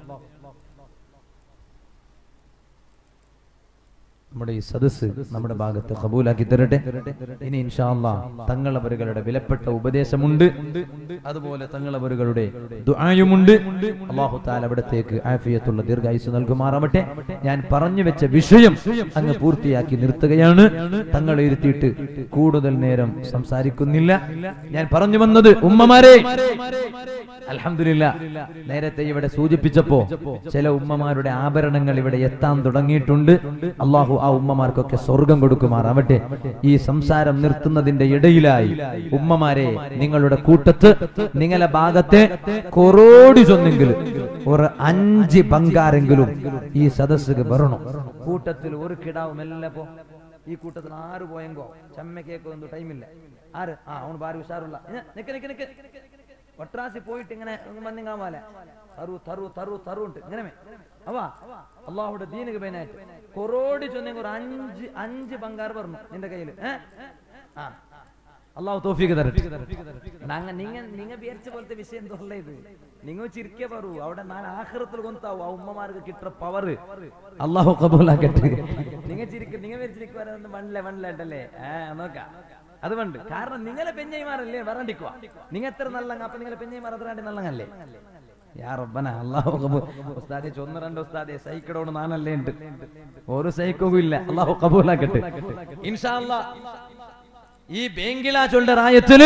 Speaker 3: നമ്മുടെ ഈ സദസ് നമ്മുടെ ഭാഗത്ത് കബൂലാക്കി തരട്ടെ ഇനി ഇൻഷാ അള്ളാഹ് തങ്ങളവരുകളുടെ വിലപ്പെട്ട ഉപദേശമുണ്ട് അതുപോലെ തങ്ങളവരുകളുടെ ദുആയുമുണ്ട് അള്ളാഹു താല അവിടത്തേക്ക് ആഫിയത്തുള്ള ദീർഘായുസ് നൽകുമാറാവട്ടെ ഞാൻ പറഞ്ഞു വെച്ച വിഷയം അങ്ങ് പൂർത്തിയാക്കി നിർത്തുകയാണ് തങ്ങളെ ഇരുത്തിയിട്ട് കൂടുതൽ നേരം സംസാരിക്കുന്നില്ല ഞാൻ പറഞ്ഞു വന്നത് ഉമ്മമാരെ അൽഹംദുലില്ല നേരത്തെ ഇവിടെ സൂചിപ്പിച്ചപ്പോ ചില ഉമ്മമാരുടെ ആഭരണങ്ങൾ ഇവിടെ എത്താൻ തുടങ്ങിയിട്ടുണ്ട് അള്ളാഹു ആ ഉമ്മമാർക്കൊക്കെ സ്വർഗം കൊടുക്കുമാറാവട്ടെ ഈ സംസാരം നിർത്തുന്നതിന്റെ ഇടയിലായി ഉമ്മമാരെ നിങ്ങളുടെ കൂട്ടത്ത് നിങ്ങളെ ഭാഗത്തെ കൊറോടി ചൊന്നെങ്കിലും ഒരു അഞ്ച് ബംഗാരെങ്കിലും ഈ സദസ്സുക്ക് വരണം കൂട്ടത്തിൽ ഒരു കിടാവും എല്ലാം പോ ഈ കൂട്ടത്തിൽ ആറ് പോയെങ്കോ ചമ്മ കേൾക്കൊന്നും ടൈമില്ല ആറ് ആ അവന് ഭാര്യ ഉഷാറുള്ള ഏ, നിക്ക് നിക്ക് നിക്ക് ഒട്രാസി പോയിട്ട് ഇങ്ങനെ മഞ്ഞങ്ങാമാല തറു തറു തറു തറു ഉണ്ട് ഇങ്ങനെ അവ അള്ളാഹുടെ ദീനക്ക് പേനായിട്ട് കൊറോടി ചൊന്നെങ്കിൽ ഒരു അഞ്ച് അഞ്ച് ബംഗാർ പറഞ്ഞു നിന്റെ കയ്യിൽ ആ അള്ളാഹു തോഫിക്ക് തരട്ടെ നങ്ങ നിങ്ങ നിങ്ങ വിചാരിച്ച പോലത്തെ വിഷയം എന്തല്ല ഇത് നിങ്ങൾ ചിരിക്കെ പറൂ അവിടെ നാളെ ആഹ്റത്തിൽ കൊന്താവും ആ ഉമ്മമാർക്ക് കിട്ടുന്ന പവർ അള്ളാഹു കബൂലാക്കട്ടെ നിങ്ങൾ ചിരിക്കും നിങ്ങൾ വിചാരിച്ചിരിക്കുവാൻ വണ്ണിലെ വണ്ണിലായിട്ടല്ലേ ഏ നോക്കാം അതുകൊണ്ട് കാരണം നിങ്ങളെ പെഞ്ഞൈമാരല്ലേ വരണ്ടിക്കുക നിങ്ങ എത്ര നല്ലങ്ങ അപ്പൊ നിങ്ങളെ പെഞ്ഞൈമാർ അത്രാണ്ടി നല്ലങ്ങല്ലേ യാ റബ്ബന അല്ലാഹു കബൂൽ ഉസ്താദെ ചൊന്ന് രണ്ട് ഉസ്താദെ സൈക്കടോട് നാനല്ലേ ഉണ്ട് ഒരു സൈക്കവും ഇല്ല അല്ലാഹു കബൂലാക്കട്ടെ ഇൻഷാ അല്ലാ ഈ ബേങ്കിലാ ചൊല്ല റായത്തില്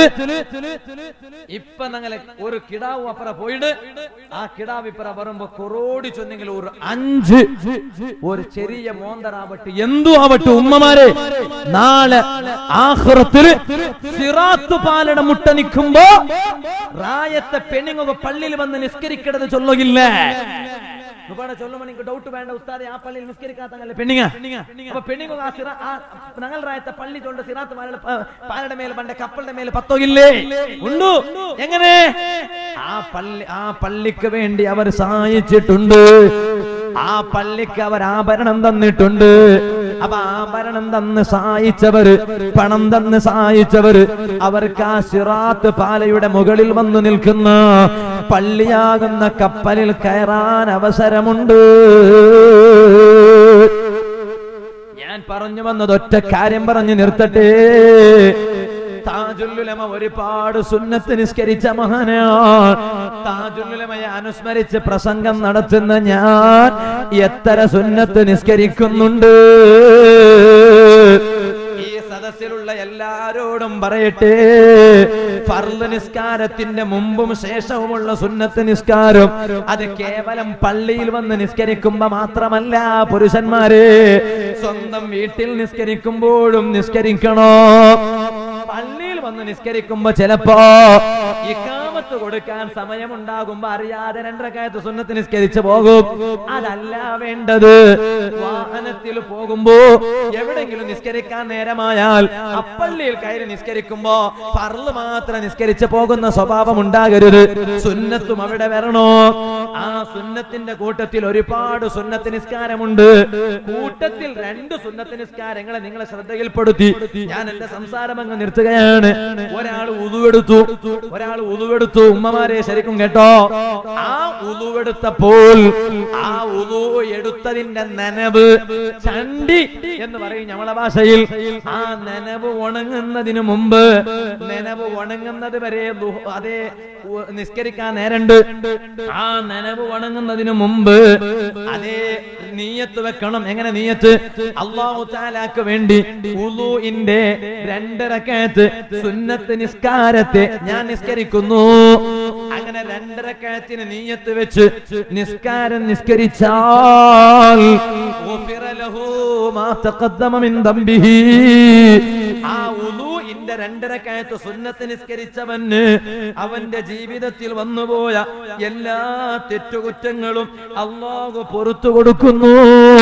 Speaker 3: ഇപ്പൊ ഞങ്ങളെ ഒരു കിടാവ് അപ്പുറ പോയിട്ട് ആ കിടാവ് ഇപ്പുറ വരുമ്പോ കൊറോടി ചൊന്നെങ്കിൽ ഒരു അഞ്ച് ഒരു ചെറിയ മോന്തറാവട്ടെ എന്തു ആവട്ടെ ഉമ്മമാരെ നാളെ ആഹ്റത്തില് സിറാത്ത് പാലട മുട്ട നിൽക്കുമ്പോ റായത്തെ പെണ്ണുങ്ങ പള്ളിയിൽ വന്ന് നിസ്കരിക്കണത് ചൊല്ലുകില്ലേ ഒരുപാട് ചൊല്ലുമ്പോ നിങ്ങൾക്ക് ഡൗട്ട് വേണ്ട ഉസ്താദെ ആ പള്ളിയിൽ നിസ്കരിക്കാത്തല്ലേ പെണ്ണിങ്ങ അപ്പൊ പെണ്ണിങ്ങ ആ സിറ ആ ഞങ്ങൾ റായത്തെ പള്ളി ചൊണ്ട സിറാത്ത് പാലട പാലയുടെ മേലെ പണ്ട് കപ്പലിന്റെ മേലെ പത്തോയില്ലേ ഉണ്ടു എങ്ങനെ ആ പള്ളി ആ പള്ളിക്ക് വേണ്ടി അവർ സഹായിച്ചിട്ടുണ്ട് ആ പള്ളിക്ക് അവർ ആഭരണം തന്നിട്ടുണ്ട് അപ്പൊ ആഭരണം തന്ന് സഹായിച്ചവര് പണം തന്ന് സഹായിച്ചവര് അവർക്ക് ആ സിറാത്ത് പാലയുടെ മുകളിൽ വന്നു നിൽക്കുന്ന പള്ളിയാകുന്ന കപ്പലിൽ കയറാൻ അവസരമുണ്ട് ഞാൻ പറഞ്ഞു വന്നത് ഒറ്റ കാര്യം പറഞ്ഞു നിർത്തട്ടെ താജുല്ലുലമ ഒരുപാട് സുന്നത്ത് നിസ്കരിച്ച മഹാനാണ് താജുല്ലുലമയെ അനുസ്മരിച്ച് പ്രസംഗം നടത്തുന്ന ഞാൻ എത്ര സുന്നത്ത് നിസ്കരിക്കുന്നുണ്ട് ഈ സദസ്സിലുള്ള എല്ലാരോടും പറയട്ടെ ഫർദ് നിസ്കാരത്തിന്റെ മുമ്പും ശേഷവുമുള്ള സുന്നത്ത് നിസ്കാരം അത് കേവലം പള്ളിയിൽ വന്ന് നിസ്കരിക്കുമ്പോ മാത്രമല്ല പുരുഷന്മാരെ സ്വന്തം വീട്ടിൽ നിസ്കരിക്കുമ്പോഴും നിസ്കരിക്കണോ പള്ളിയിൽ വന്ന് നിസ്കരിക്കുമ്പോ ചിലപ്പോ ഇക്കാമത്ത് ഓത്ത് കൊടുക്കാൻ സമയമുണ്ടാകുമ്പോ അറിയാതെ രണ്ടരക്കായത്ത് സുന്നത്ത് നിസ്കരിച്ചു പോകും അതല്ല വേണ്ടത് വാഹനത്തിൽ പോകുമ്പോ എവിടെങ്കിലും നിസ്കരിക്കാൻ നേരമായാൽ അപ്പള്ളിയിൽ കയറി നിസ്കരിക്കുമ്പോ ഫർള് മാത്രം നിസ്കരിച്ച് പോകുന്ന സ്വഭാവം ഉണ്ടാകരുത് സുന്നത്തും അവിടെ വരണോ ആ സുന്നത്തിന്റെ കൂട്ടത്തിൽ ഒരുപാട് സുന്നത്ത് നിസ്കാരമുണ്ട് കൂട്ടത്തിൽ രണ്ട് സുന്നത്ത് നിസ്കാരങ്ങളെ നിങ്ങളെ ശ്രദ്ധയിൽപ്പെടുത്തി ഞാൻ എന്റെ സംസാരം അങ്ങ് നിർത്തുകയാണ് ഒരാൾ ഉതുവെടുത്തു ഒരാൾ ഉതുവെടുത്തു ഉമ്മമാരെ ശരിക്കും കേട്ടോ ആ ഉതുവെടുത്തപ്പോൾ ആ ഉതു എടുത്തതിന്റെ നനവ് ചണ്ടി എന്ന് പറയും ഞമ്മളെ ഭാഷയിൽ ആ നനവ് ഉണങ്ങുന്നതിന് മുമ്പ് നനവ് ഉണങ്ങുന്നത് വരെ ദുഹ- അതേ ഉ- നിസ്കരിക്കാൻ നേരണ്ട് ആ നനവ് ഉണങ്ങുന്നതിന് മുമ്പ് അതേ നീയത്ത് വെക്കണം എങ്ങനെ നീയത്ത് അള്ളാഹു താലാക്ക് വേണ്ടി ഉളുഇന്റെ രണ്ടരക്കയത്ത് സുന്നത്ത് നിസ്കാരത്തെ ഞാൻ നിസ്കരിക്കുന്നു അങ്ങനെ രണ്ടരക്കയത്തിന് നീയത്ത് വെച്ച് നിസ്കാരം നിസ്കരിച്ചാൽ ഗുഫിറ ലഹു മാ തഖദ്ദമ മിൻ ദംബിഹി ആ ഉളുഇന്റെ രണ്ടരക്കയത്ത് സുന്നത്ത് നിസ്കരിച്ചവന് അവന്റെ ജീവിതത്തിൽ വന്നുപോയ എല്ലാ തെറ്റുകുറ്റങ്ങളും അള്ളാഹു പുറത്തു കൊടുക്കുന്നു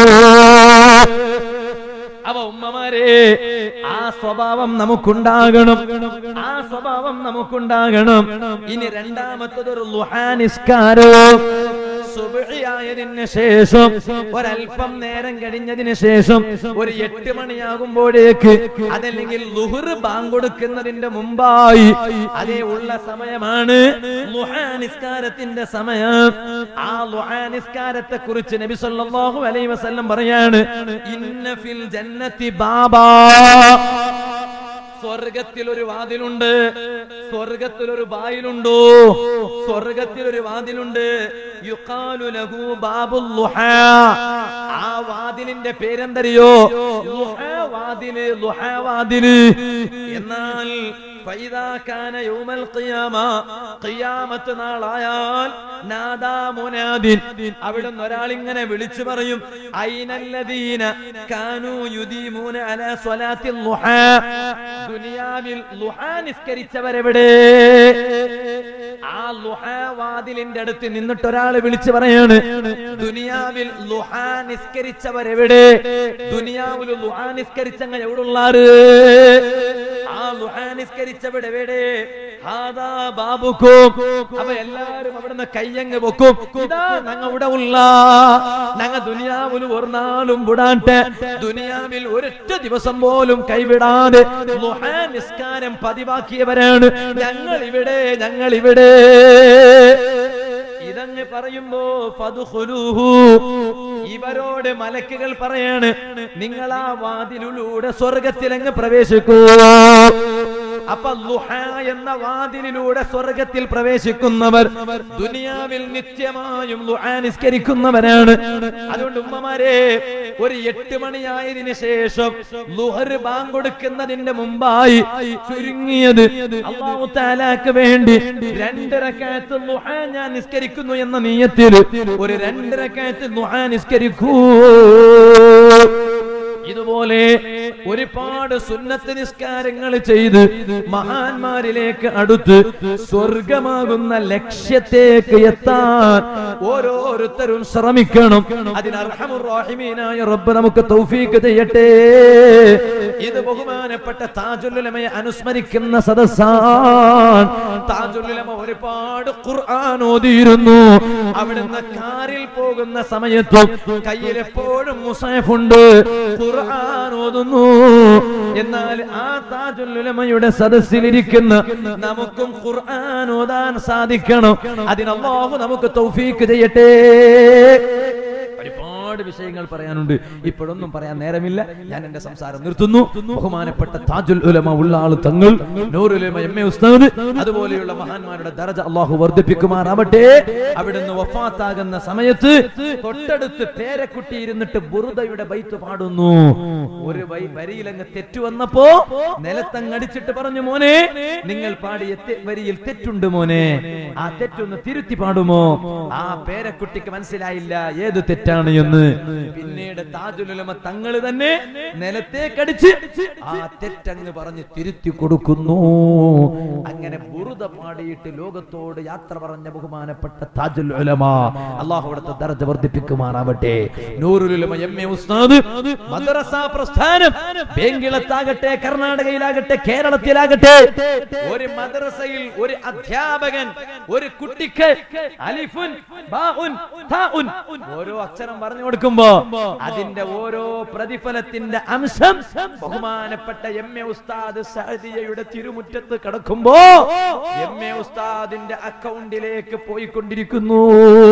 Speaker 3: അവ ഉമ്മമാരെ ആ സ്വഭാവം നമുക്കുണ്ടാകണം ആ സ്വഭാവം നമുക്കുണ്ടാകണം ഇനി രണ്ടാമത്തതൊരു ലുഹാനിസ്കാരം സുബഹിയായതിന് ശേഷം ഒരല്പം നേരം കഴിഞ്ഞതിന് ശേഷം ഒരു എട്ട് മണിയാകുമ്പോഴേക്ക് അതല്ലെങ്കിൽ ലുഹർ ബാങ്ക് കൊടുക്കുന്നതിന്റെ മുമ്പായി അതേ ഉള്ള സമയമാണ് ലുഹാനിസ്കാരത്തിന്റെ സമയം ആ ലുഹാനിസ്കാരത്തെ കുറിച്ച് നബി സല്ലല്ലാഹു അലൈഹി വസല്ലം പറയാണ് ഇന്ന ഫിൽ ജന്നത്തി ബാബാ സ്വർഗത്തിൽ ഒരു വാതിലുണ്ട് സ്വർഗത്തിൽ ഒരു വായിലുണ്ടോ സ്വർഗത്തിൽ ഒരു വാതിലുണ്ട് യുഖാലു ലഹു ബാബുൽ ലുഹാ ആ വാതിലിന്റെ പേരെന്തറിയോ ലുഹാ വാതില് ലുഹാ വാതില് എന്നാൽ ഫൈദാ കാന യൗമൽ ഖിയാമ ഖിയാമത്ത് നാളായാൽ നാദാ മുനാദിൻ അവിടുന്ന് ഒരാൾ ഇങ്ങനെ വിളിച്ചു പറയും ഐനല്ലദീന കാനൂ യുദീമൂന അലാ സ്വലാത്തിൽ ലുഹാ ദുനിയാവിൽ ലുഹാ നിസ്കരിച്ചവരെവിടെ ആ ലുഹാ വാതിലിന്റെ അടുത്ത് നിന്നിട്ട് ഒരാൾ വിളിച്ചു പറയാണ് ദുനിയാവിൽ ലുഹാ നിസ്കരിച്ചവരെവിടെ ദുനിയാവിൽ ലുഹാ നിസ്കരിച്ചങ്ങ എവിടുള്ളാറ് ആ ലുഹാ നിസ്കരിച്ചവിടെ എവിടെ ഹാദാ ബാബുക്കും അപ്പൊ എല്ലാരും അവിടുന്ന് കയ്യങ്ങ് വെക്കും ഇതാ ഞങ്ങ ഇവിടെ ഉള്ള ഞങ്ങ ദുനിയാവിൽ ഒരു നാളും വിടാട്ടെ ദുനിയാവിൽ ഒരൊറ്റ ദിവസം പോലും കൈവിടാതെ ലുഹാ നിസ്കാരം പതിവാക്കിയവരാണ് ഞങ്ങൾ ഇവിടെ ഞങ്ങൾ ഇവിടെ ഇതങ്ങ് പറയുമ്പോ ഫദ്ഖുലൂഹു. ഇവരോട് മലക്കുകൾ പറയാണ് നിങ്ങൾ ആ വാതിലിലൂടെ സ്വർഗത്തിലങ്ങ് പ്രവേശിക്കൂ അപ്പൊ ലുഹ എന്ന വാതിലിലൂടെ സ്വർഗത്തിൽ പ്രവേശിക്കുന്നവർ ദുനിയാവിൽ നിത്യമായും ലുഹ നിസ്കരിക്കുന്നവരാണ് അതുകൊണ്ട് ഉമ്മമാരെ ഒരു എട്ട് മണിയായതിനു ശേഷം ലുഹർ ബാങ്ക് കൊടുക്കുന്നതിന്റെ മുമ്പായി ചുരുങ്ങിയത് അള്ളാഹു താലാക്ക് വേണ്ടി രണ്ടരക്കാലത്ത് ലുഹ ഞാൻ നിസ്കരിക്കുന്നു എന്ന നീയത്തിൽ ഒരു രണ്ടരക്കാലത്ത് ലുഹ നിസ്കരിക്കൂ ഇതുപോലെ ഒരുപാട് സുന്നത്ത് നിസ്കാരങ്ങൾ ചെയ്ത് മഹാന്മാരിലേക്ക് അടുത്ത് സ്വർഗമാകുന്ന ലക്ഷ്യത്തേക്ക് എത്താൻ ഓരോരുത്തരും ശ്രമിക്കണം അതിന് അർഹമുറാഹിമീനായ റബ്ബ് നമുക്ക് തൗഫീക്ക് ചെയ്യട്ടെ ഇത് ബഹുമാനപ്പെട്ട താജുല്ലുലമയെ അനുസ്മരിക്കുന്ന സദസ്സാൻ താജുല്ലുലമ ഒരുപാട് ഖുർആൻ ഓതിയിരുന്നു അവിടുന്ന് കാറിൽ പോകുന്ന സമയത്തും കയ്യിൽ എപ്പോഴും മുസാഫുണ്ട് ഖുർആൻ ഓതുന്നു എന്നാൽ ആ താജുല്ലുലമയുടെ സദസ്സിലിരിക്കുന്ന നമുക്കും ഖുർആൻ ഓതാൻ സാധിക്കണം അതിന് അല്ലാഹു നമുക്ക് തൗഫീക്ക് ചെയ്യട്ടെ ഒരുപാട് വിഷയങ്ങൾ പറയാനുണ്ട് ഇപ്പോഴൊന്നും പറയാൻ നേരമില്ല ഞാൻ എന്റെ സംസാരം നിർത്തുന്നു ബഹുമാനപ്പെട്ട താജുൽ ഉലമ ഉള്ള ആള് തങ്ങൾ നൂറുലമ എം എ ഉസ്താദ് അതുപോലെയുള്ള മഹാന്മാരുടെ ദറജ അള്ളാഹു വർദ്ധിപ്പിക്കുമാറാവട്ടെ അവിടുന്ന് വഫാത്താകുന്ന സമയത്ത് തൊട്ടടുത്ത് പേരക്കുട്ടി ഇരുന്നിട്ട് ബുറുദയുടെ ബൈത്ത് പാടുന്നു ഒരു വൈ വരിയിലങ്ങ് തെറ്റു വന്നപ്പോ നിലത്തങ്ങടിച്ചിട്ട് പറഞ്ഞു മോനെ നിങ്ങൾ പാടിയ തെ- വരിയിൽ തെറ്റുണ്ട് മോനെ ആ തെറ്റൊന്ന് തിരുത്തി പാടുമോ ആ പേരക്കുട്ടിക്ക് മനസ്സിലായില്ല ഏത് തെറ്റാണ് എന്ന് പിന്നീട് താജുലുലമ തങ്ങൾ തന്നെ നിലത്തേക്കടിച്ച് ആ തെറ്റങ്ങ് പറഞ്ഞ് തിരുത്തി കൊടുക്കുന്നു അങ്ങനെ ബുറുദ പാടിയിട്ട് ലോകത്തോട് യാത്ര പറഞ്ഞ ബഹുമാനപ്പെട്ട താജുൽ ഉലമ അള്ളാഹു അവിടുത്തെ ദർജ വർദ്ധിപ്പിക്കുമാറാവട്ടെ നൂറുൽ ഉലമ എം എ ഉസ്താദ് മദ്രസ പ്രസ്ഥാനം ബേങ്കിളത്താകട്ടെ കർണാടകയിലാകട്ടെ കേരളത്തിലാകട്ടെ ഒരു മദ്രസയിൽ ഒരു അധ്യാപകൻ ഒരു കുട്ടിക്ക് അലിഫുൻ ബാഉൻ താഉൻ ഓരോ അക്ഷരം പറഞ്ഞു കൊടുക്കുമ്പോ അതിന്റെ ഓരോ പ്രതിഫലത്തിന്റെ അംശം ബഹുമാനപ്പെട്ട എം എ ഉസ്താദ് സഅദിയയുടെ തിരുമുറ്റത്ത് കിടക്കുമ്പോ എം എ ഉസ്താദിന്റെ അക്കൗണ്ടിലേക്ക് പോയിക്കൊണ്ടിരിക്കുന്നു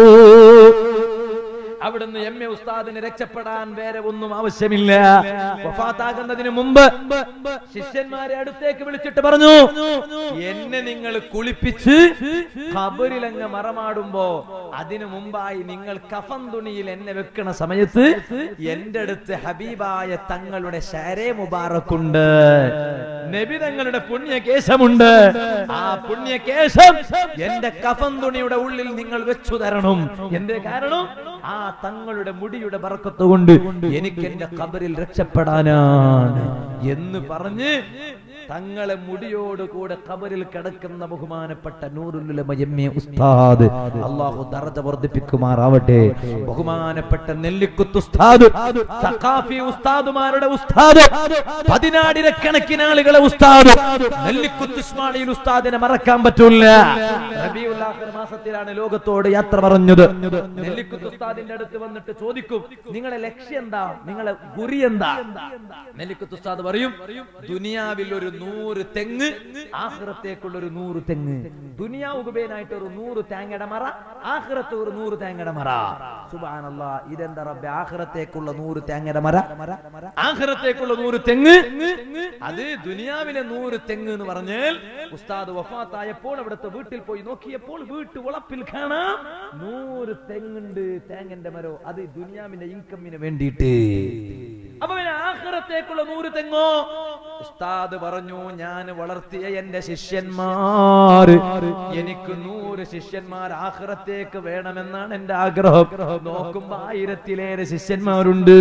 Speaker 3: അവിടുന്ന് എം എ ഉസ്താദിന് രക്ഷപ്പെടാൻ വേറെ ഒന്നും ആവശ്യമില്ല വഫാത്താകുന്നതിന് മുമ്പ് ശിഷ്യന്മാരെ അടുത്തേക്ക് വിളിച്ചിട്ട് പറഞ്ഞു എന്നെ നിങ്ങൾ കുളിപ്പിച്ച് ഖബറിലങ്ങ് മറമാടുമ്പോ അതിനു മുമ്പായി നിങ്ങൾ കഫൻ തുണിയിൽ എന്നെ വെക്കണ സമയത്ത് എന്റെ അടുത്ത് ഹബീബായ തങ്ങളുടെ ഷാരേ മുബാറക്കുണ്ട് നബി തങ്ങളുടെ പുണ്യകേശമുണ്ട് ആ പുണ്യകേശം എന്റെ കഫൻ തുണിയുടെ ഉള്ളിൽ നിങ്ങൾ വെച്ചു തരണം എന്റെ കാരണം ആ തങ്ങളുടെ മുടിയുടെ ബറക്കത്ത് കൊണ്ട് എനിക്ക് എന്റെ കബറിൽ രക്ഷപ്പെടാനാണ് എന്ന് പറഞ്ഞ് തങ്ങളെ മുടിയോട് കൂടെ കബറിൽ കിടക്കുന്ന ബഹുമാനപ്പെട്ട നൂറുലുലമ എം എ ഉസ്താദ് അള്ളാഹു ദർജ വർദ്ധിപ്പിക്കുമാറാവട്ടെ ബഹുമാനപ്പെട്ട നെല്ലിക്കുത്ത് ഉസ്താദ് സഖാഫി ഉസ്താദുമാരുടെ ഉസ്താദ് പതിനായിരക്കണക്കിന് ആളുകളെ ഉസ്താദ് നെല്ലിക്കുത്ത് ഇസ്മായിൽ ഉസ്താദിനെ മറക്കാൻ പറ്റൂല റബീഉൽ ആഖിർ മാസത്തിലാണ് ലോകത്തോട് യാത്ര പറഞ്ഞത് നെല്ലിക്കുത്ത് ഉസ്താദിന്റെ അടുത്ത് വന്നിട്ട് ചോദിക്കും നിങ്ങളെ ലക്ഷ്യം എന്താ നിങ്ങളെ ഗുരി എന്താ നെല്ലിക്കുത്ത് ഉസ്താദ് പറയും ദുനിയാവിൽ ഒരു നൂറ് തെങ്ങ് ആഹ്റത്തേക്കുള്ള ഒരു നൂറ് തെങ്ങ് ദുനിയാവ് ഉപേനായിട്ട് ഒരു നൂറ് തേങ്ങയുടെ മറ ആഹ്റത്ത് ഒരു നൂറ് തേങ്ങയുടെ മറ സുബാനല്ല ഇതെന്താ റബ്ബെ ആഹ്റത്തേക്കുള്ള നൂറ് തേങ്ങയുടെ മര ആഹ്റത്തേക്കുള്ള നൂറ് തെങ്ങ് അത് ദുനിയാവിലെ നൂറ് തെങ്ങ് എന്ന് പറഞ്ഞാൽ ഉസ്താദ് വഫാത്തായപ്പോൾ അവിടുത്തെ വീട്ടിൽ പോയി നോക്കിയപ്പോൾ വീട്ടു വളപ്പിൽ കാണാം നൂറ് തെങ്ങുണ്ട് തേങ്ങന്റെ മരോ അത് ദുനിയാവിന്റെ ഇൻകമ്മിന് വേണ്ടിയിട്ട് അപ്പൊ പിന്നെ ആഖിറത്തേക്കുള്ള നൂറ് തെങ്ങോ ഉസ്താദ് പറഞ്ഞു ഞാൻ വളർത്തിയ എന്റെ ശിഷ്യന്മാർ എനിക്ക് നൂറ് ശിഷ്യന്മാർ ആഖിറത്തേക്ക് വേണമെന്നാണ് എന്റെ ആഗ്രഹം നോക്കുമ്പോ ആയിരത്തിലേറെ ശിഷ്യന്മാരുണ്ട്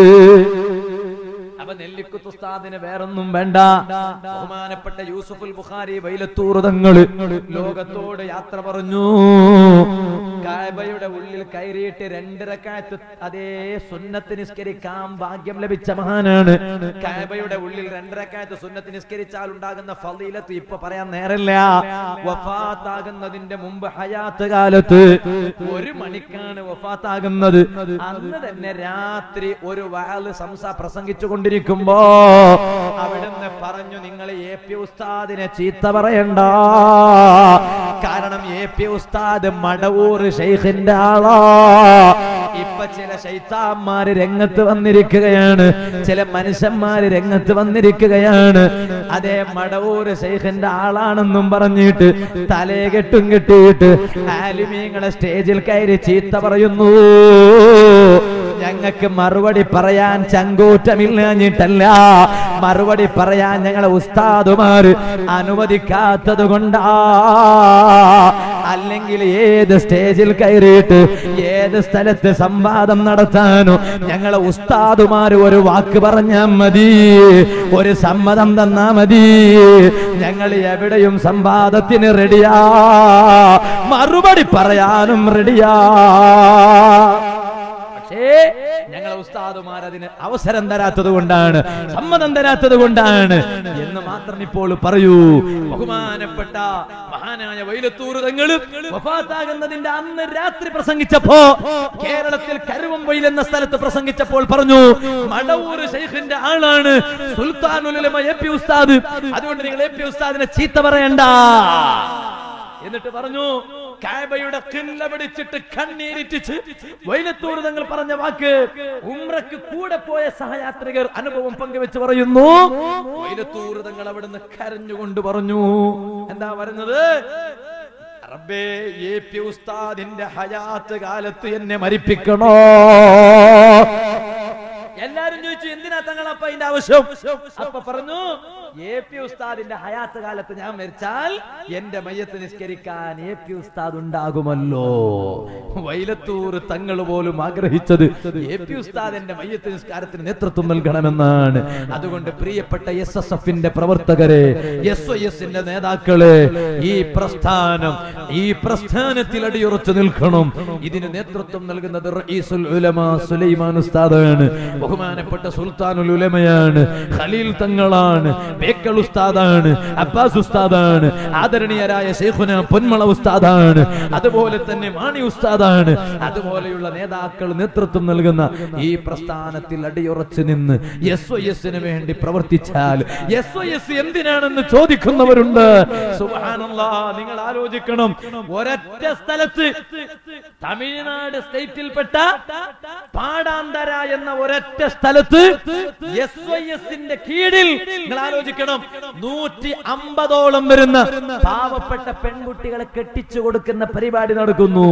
Speaker 3: അപ്പൊ നെല്ലിക്കുത്ത് ഉസ്താദിന് വേറൊന്നും വേണ്ട ബഹുമാനപ്പെട്ട യൂസുഫുൽ ബുഖാരി വൈലത്തൂർ തങ്ങള് ലോകത്തോട് യാത്ര പറഞ്ഞു കായബയുടെ ഉള്ളിൽ കയറിയിട്ട് രണ്ടരക്കാലത്ത് അതേ സുന്നത്ത് നിസ്കരിക്കാൻ ഭാഗ്യം ലഭിച്ച മഹാനാണ് കായബയുടെ ഉള്ളിൽ രണ്ടരക്കാലത്ത് സുന്നത്ത് നിസ്കരിച്ചാൽ ഉണ്ടാകുന്ന ഫലീലത്ത് ഇപ്പൊ പറയാൻ നേരല്ല വഫാത്താകുന്നതിന്റെ മുമ്പ് ഹയാത്ത് കാലത്ത് ഒരു മണിക്കാണ് വഫാത്താകുന്നത് അന്ന് തന്നെ രാത്രി ഒരു വാല് സംസാ പ്രസംഗിച്ചു കൊണ്ടിരിക്കുമ്പോ അവിടുന്ന് പറഞ്ഞു നിങ്ങൾ എ പി ഉസ്താദിനെ ചീത്ത പറയണ്ട കാരണം എ പി ഉസ്താദ് മടവൂർ ഷെയ്ഖിന്റെ ആളാ ഇപ്പൊ ചില ശൈത്താന്മാര് രംഗത്ത് വന്നിരിക്കുകയാണ് ചില മനുഷ്യന്മാര് രംഗത്ത് വന്നിരിക്കുകയാണ് അതേ മടവൂർ ഷെയ്ഖിന്റെ ആളാണെന്നും പറഞ്ഞിട്ട് തലേ കെട്ടും കെട്ടിയിട്ട് ആലുമീങ്ങളെ സ്റ്റേജിൽ കയറി ചീത്ത പറയുന്നു ഞങ്ങൾക്ക് മറുപടി പറയാൻ ചങ്കൂറ്റമില്ലാഞ്ഞിട്ടല്ല മറുപടി പറയാൻ ഞങ്ങളെ ഉസ്താദുമാര് അനുവദിക്കാത്തത് കൊണ്ടാ അല്ലെങ്കിൽ ഏത് സ്റ്റേജിൽ കയറിയിട്ട് ഏത് സ്ഥലത്ത് സംവാദം നടത്താനോ ഞങ്ങളെ ഉസ്താദുമാര് ഒരു വാക്ക് പറഞ്ഞാ മതി ഒരു സമ്മതം തന്നാ മതി ഞങ്ങൾ എവിടെയും സംവാദത്തിന് റെഡിയാ മറുപടി പറയാനും റെഡിയാ പക്ഷേ ഞങ്ങളെ ഉസ്താദുമാർ അതിന് അവസരം തരാത്തത് കൊണ്ടാണ് സമ്മതം തരാത്തത് കൊണ്ടാണ് എന്ന് മാത്രം ഇപ്പോൾ പറയൂ ബഹുമാനപ്പെട്ട മഹാനായ വൈലത്തൂർ തങ്ങളും വഫാത്താകുന്നതിന്റെ അന്ന് രാത്രി പ്രസംഗിച്ചപ്പോ കേരളത്തിൽ കരുവമ്പൊയിൽ എന്ന സ്ഥലത്ത് പ്രസംഗിച്ചപ്പോൾ പറഞ്ഞു മടവൂർ ഷെയ്ഖിന്റെ ആളാണ് സുൽത്താനുലമ എ പി ഉസ്താദ് അതുകൊണ്ട് നിങ്ങൾ എ പി ഉസ്താദിനെ ചീത്ത പറയണ്ട എന്നിട്ട് പറഞ്ഞു കാബയുടെ കില്ല പിടിച്ചിട്ട് കണ്ണീരിറ്റിച്ച് വൈലത്തൂർ തങ്ങൾ പറഞ്ഞ വാക്ക് ഉമ്രക്ക് കൂടെ പോയ സഹയാത്രികർ അനുഭവം പങ്കുവെച്ച് പറയുന്നു വൈലത്തൂർ തങ്ങൾ അവിടുന്ന് കരഞ്ഞുകൊണ്ട് പറഞ്ഞു എന്താ പറയുന്നത് റബ്ബേ എ പി ഉസ്താദിന്റെ ഹയാത്ത് കാലത്ത് എന്നെ മരിപ്പിക്കണോ എല്ലാരും ചോദിച്ചു എന്തിനാ തങ്ങൾ അപ്പ അതിന്റെ ആവശ്യം അപ്പ പറഞ്ഞു എ പി ഉസ്താദിന്റെ ഹയാത്ത് കാലത്ത് ഞാൻ മരിച്ചാൽ എന്റെ മയ്യത്ത് നിസ്കരിക്കാൻ എ പി ഉസ്താദ് ഉണ്ടാകുമല്ലോ വൈലത്തൂർ തങ്ങൾ പോലും ആഗ്രഹിച്ചത് എ പി ഉസ്താദ് എന്റെ മയ്യത്ത് നിസ്കാരത്തിന് നേതൃത്വം നൽകണമെന്നാണ് അതുകൊണ്ട് പ്രിയപ്പെട്ട എസ് എസ് എഫിന്റെ പ്രവർത്തകരെ എസ് ഒ എസിന്റെ നേതാക്കളെ ഈ പ്രസ്ഥാനം ഈ പ്രസ്ഥാനത്തിൽ അടിയുറച്ചു നിൽക്കണം ഇതിന് നേതൃത്വം നൽകുന്നത് റഈസുൽ ഉലമ സുലൈമാൻ ഉസ്താദാണ് ബഹുമാനപ്പെട്ട സുൽത്താനുൽ ഉലമയാണ് ഖലീൽ തങ്ങളാണ് ബേക്കൽ ഉസ്താദാണ് അബ്ബാസ് ഉസ്താദാണ് ആദരണീയരായ ശൈഖുന പൊന്മള ഉസ്താദാണ് അതുപോലെ തന്നെ മാണി ഉസ്താദാണ് അതുപോലെയുള്ള നേതാക്കൾ നേതൃത്വം നൽകുന്ന ഈ പ്രസ്ഥാനത്തിൽ അടിയുറച്ചു നിന്ന് എസ് ഒ എസിന് വേണ്ടി പ്രവർത്തിച്ചാൽ എസ് ഒ എസ് എന്തിനാണെന്ന് ചോദിക്കുന്നവരുണ്ട് സുബ്ഹാനല്ലാ നിങ്ങൾ ആലോചിക്കണം ഒരൊറ്റ സ്ഥലത്ത് തമിഴ്നാട് സ്റ്റേറ്റിൽപ്പെട്ട പാടാന്തര എന്ന ഒരൊറ്റ സ്ഥലത്ത് എസ് വൈ എസിന്റെ കീഴിൽ നിങ്ങൾ ആലോചിക്കണം നൂറ്റി അമ്പതോളം വരുന്ന പാവപ്പെട്ട പെൺകുട്ടികളെ കെട്ടിച്ചു കൊടുക്കുന്ന പരിപാടി നടക്കുന്നു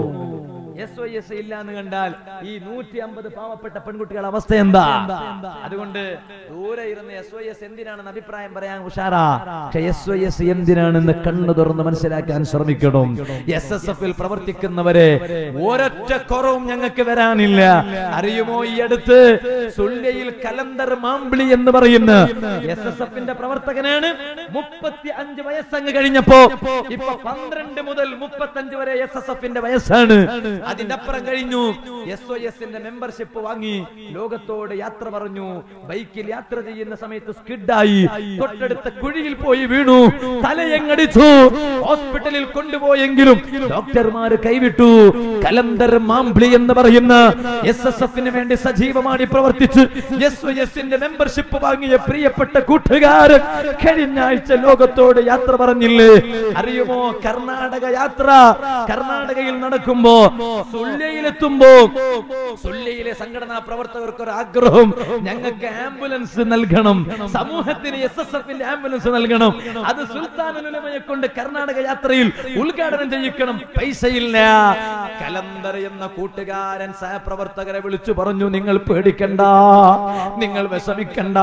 Speaker 3: എസ് ഒ എസ് ഇല്ല എന്ന് കണ്ടാൽ ഈ നൂറ്റി അമ്പത് പാവപ്പെട്ട പെൺകുട്ടികളുടെ അവസ്ഥ എന്താ അതുകൊണ്ട് ദൂരെ ഇരുന്ന് എസ് ഒ എസ് എന്തിനാണെന്ന് അഭിപ്രായം പറയാൻ ഉഷാറാ പക്ഷെ എസ് ഒ എസ് എന്തിനാണെന്ന് കണ്ണു തുറന്ന് മനസ്സിലാക്കാൻ ശ്രമിക്കണം എസ് എസ് എഫിൽ പ്രവർത്തിക്കുന്നവരെ ഒരൊറ്റ കുറവും ഞങ്ങൾക്ക് വരാനില്ല അറിയുമോ ഈ അടുത്ത് സുള്ളിയിൽ കലന്തർ മാമ്പിളി എന്ന് പറയുന്ന എസ് എസ് എഫിന്റെ പ്രവർത്തകനാണ് മുപ്പത്തി അഞ്ച് വയസ്സങ്ങ് കഴിഞ്ഞപ്പോ ഇപ്പൊ പന്ത്രണ്ട് മുതൽ മുപ്പത്തഞ്ച് വരെ എസ് എസ് എഫിന്റെ വയസ്സാണ് അതിന്റെ അപ്പുറം കഴിഞ്ഞു എസ് ഒ എസിന്റെ മെമ്പർഷിപ്പ് വാങ്ങി ലോകത്തോട് യാത്ര പറഞ്ഞു ബൈക്കിൽ യാത്ര ചെയ്യുന്ന സമയത്ത് സ്കിഡായി തൊട്ടടുത്ത കുഴിയിൽ പോയി വീണു തലയങ്ങടിച്ചു ഹോസ്പിറ്റലിൽ കൊണ്ടുപോയെങ്കിലും ഡോക്ടർമാര് കൈവിട്ടു കലന്തർ മാമ്പിളി എന്ന് പറയുന്ന എസ് എസ് എഫിന് വേണ്ടി സജീവമായി പ്രവർത്തിച്ച് എസ് ഒ എസിന്റെ മെമ്പർഷിപ്പ് വാങ്ങിയ പ്രിയപ്പെട്ട കൂട്ടുകാരൻ കഴിഞ്ഞ ആഴ്ച ലോകത്തോട് യാത്ര പറഞ്ഞില്ലേ അറിയുമോ കർണാടക യാത്ര കർണാടകയിൽ നടക്കുമ്പോ സുള്ളിയിലെത്തുമ്പോ സുള്ളിയിലെ സംഘടനാ പ്രവർത്തകർക്ക് ഒരു ആഗ്രഹം ഞങ്ങൾക്ക് ആംബുലൻസ് നൽകണം സമൂഹത്തിന് എസ് എസ് എഫിന്റെ ആംബുലൻസ് നൽകണം അത് സുൽത്താനുലമയെ കൊണ്ട് കർണാടക യാത്രയിൽ ഉദ്ഘാടനം ചെയ്യിക്കണം പൈസയില്ല കലന്തർ എന്ന കൂട്ടുകാരൻ സഹപ്രവർത്തകരെ വിളിച്ചു പറഞ്ഞു നിങ്ങൾ പേടിക്കണ്ട നിങ്ങൾ വിഷമിക്കണ്ട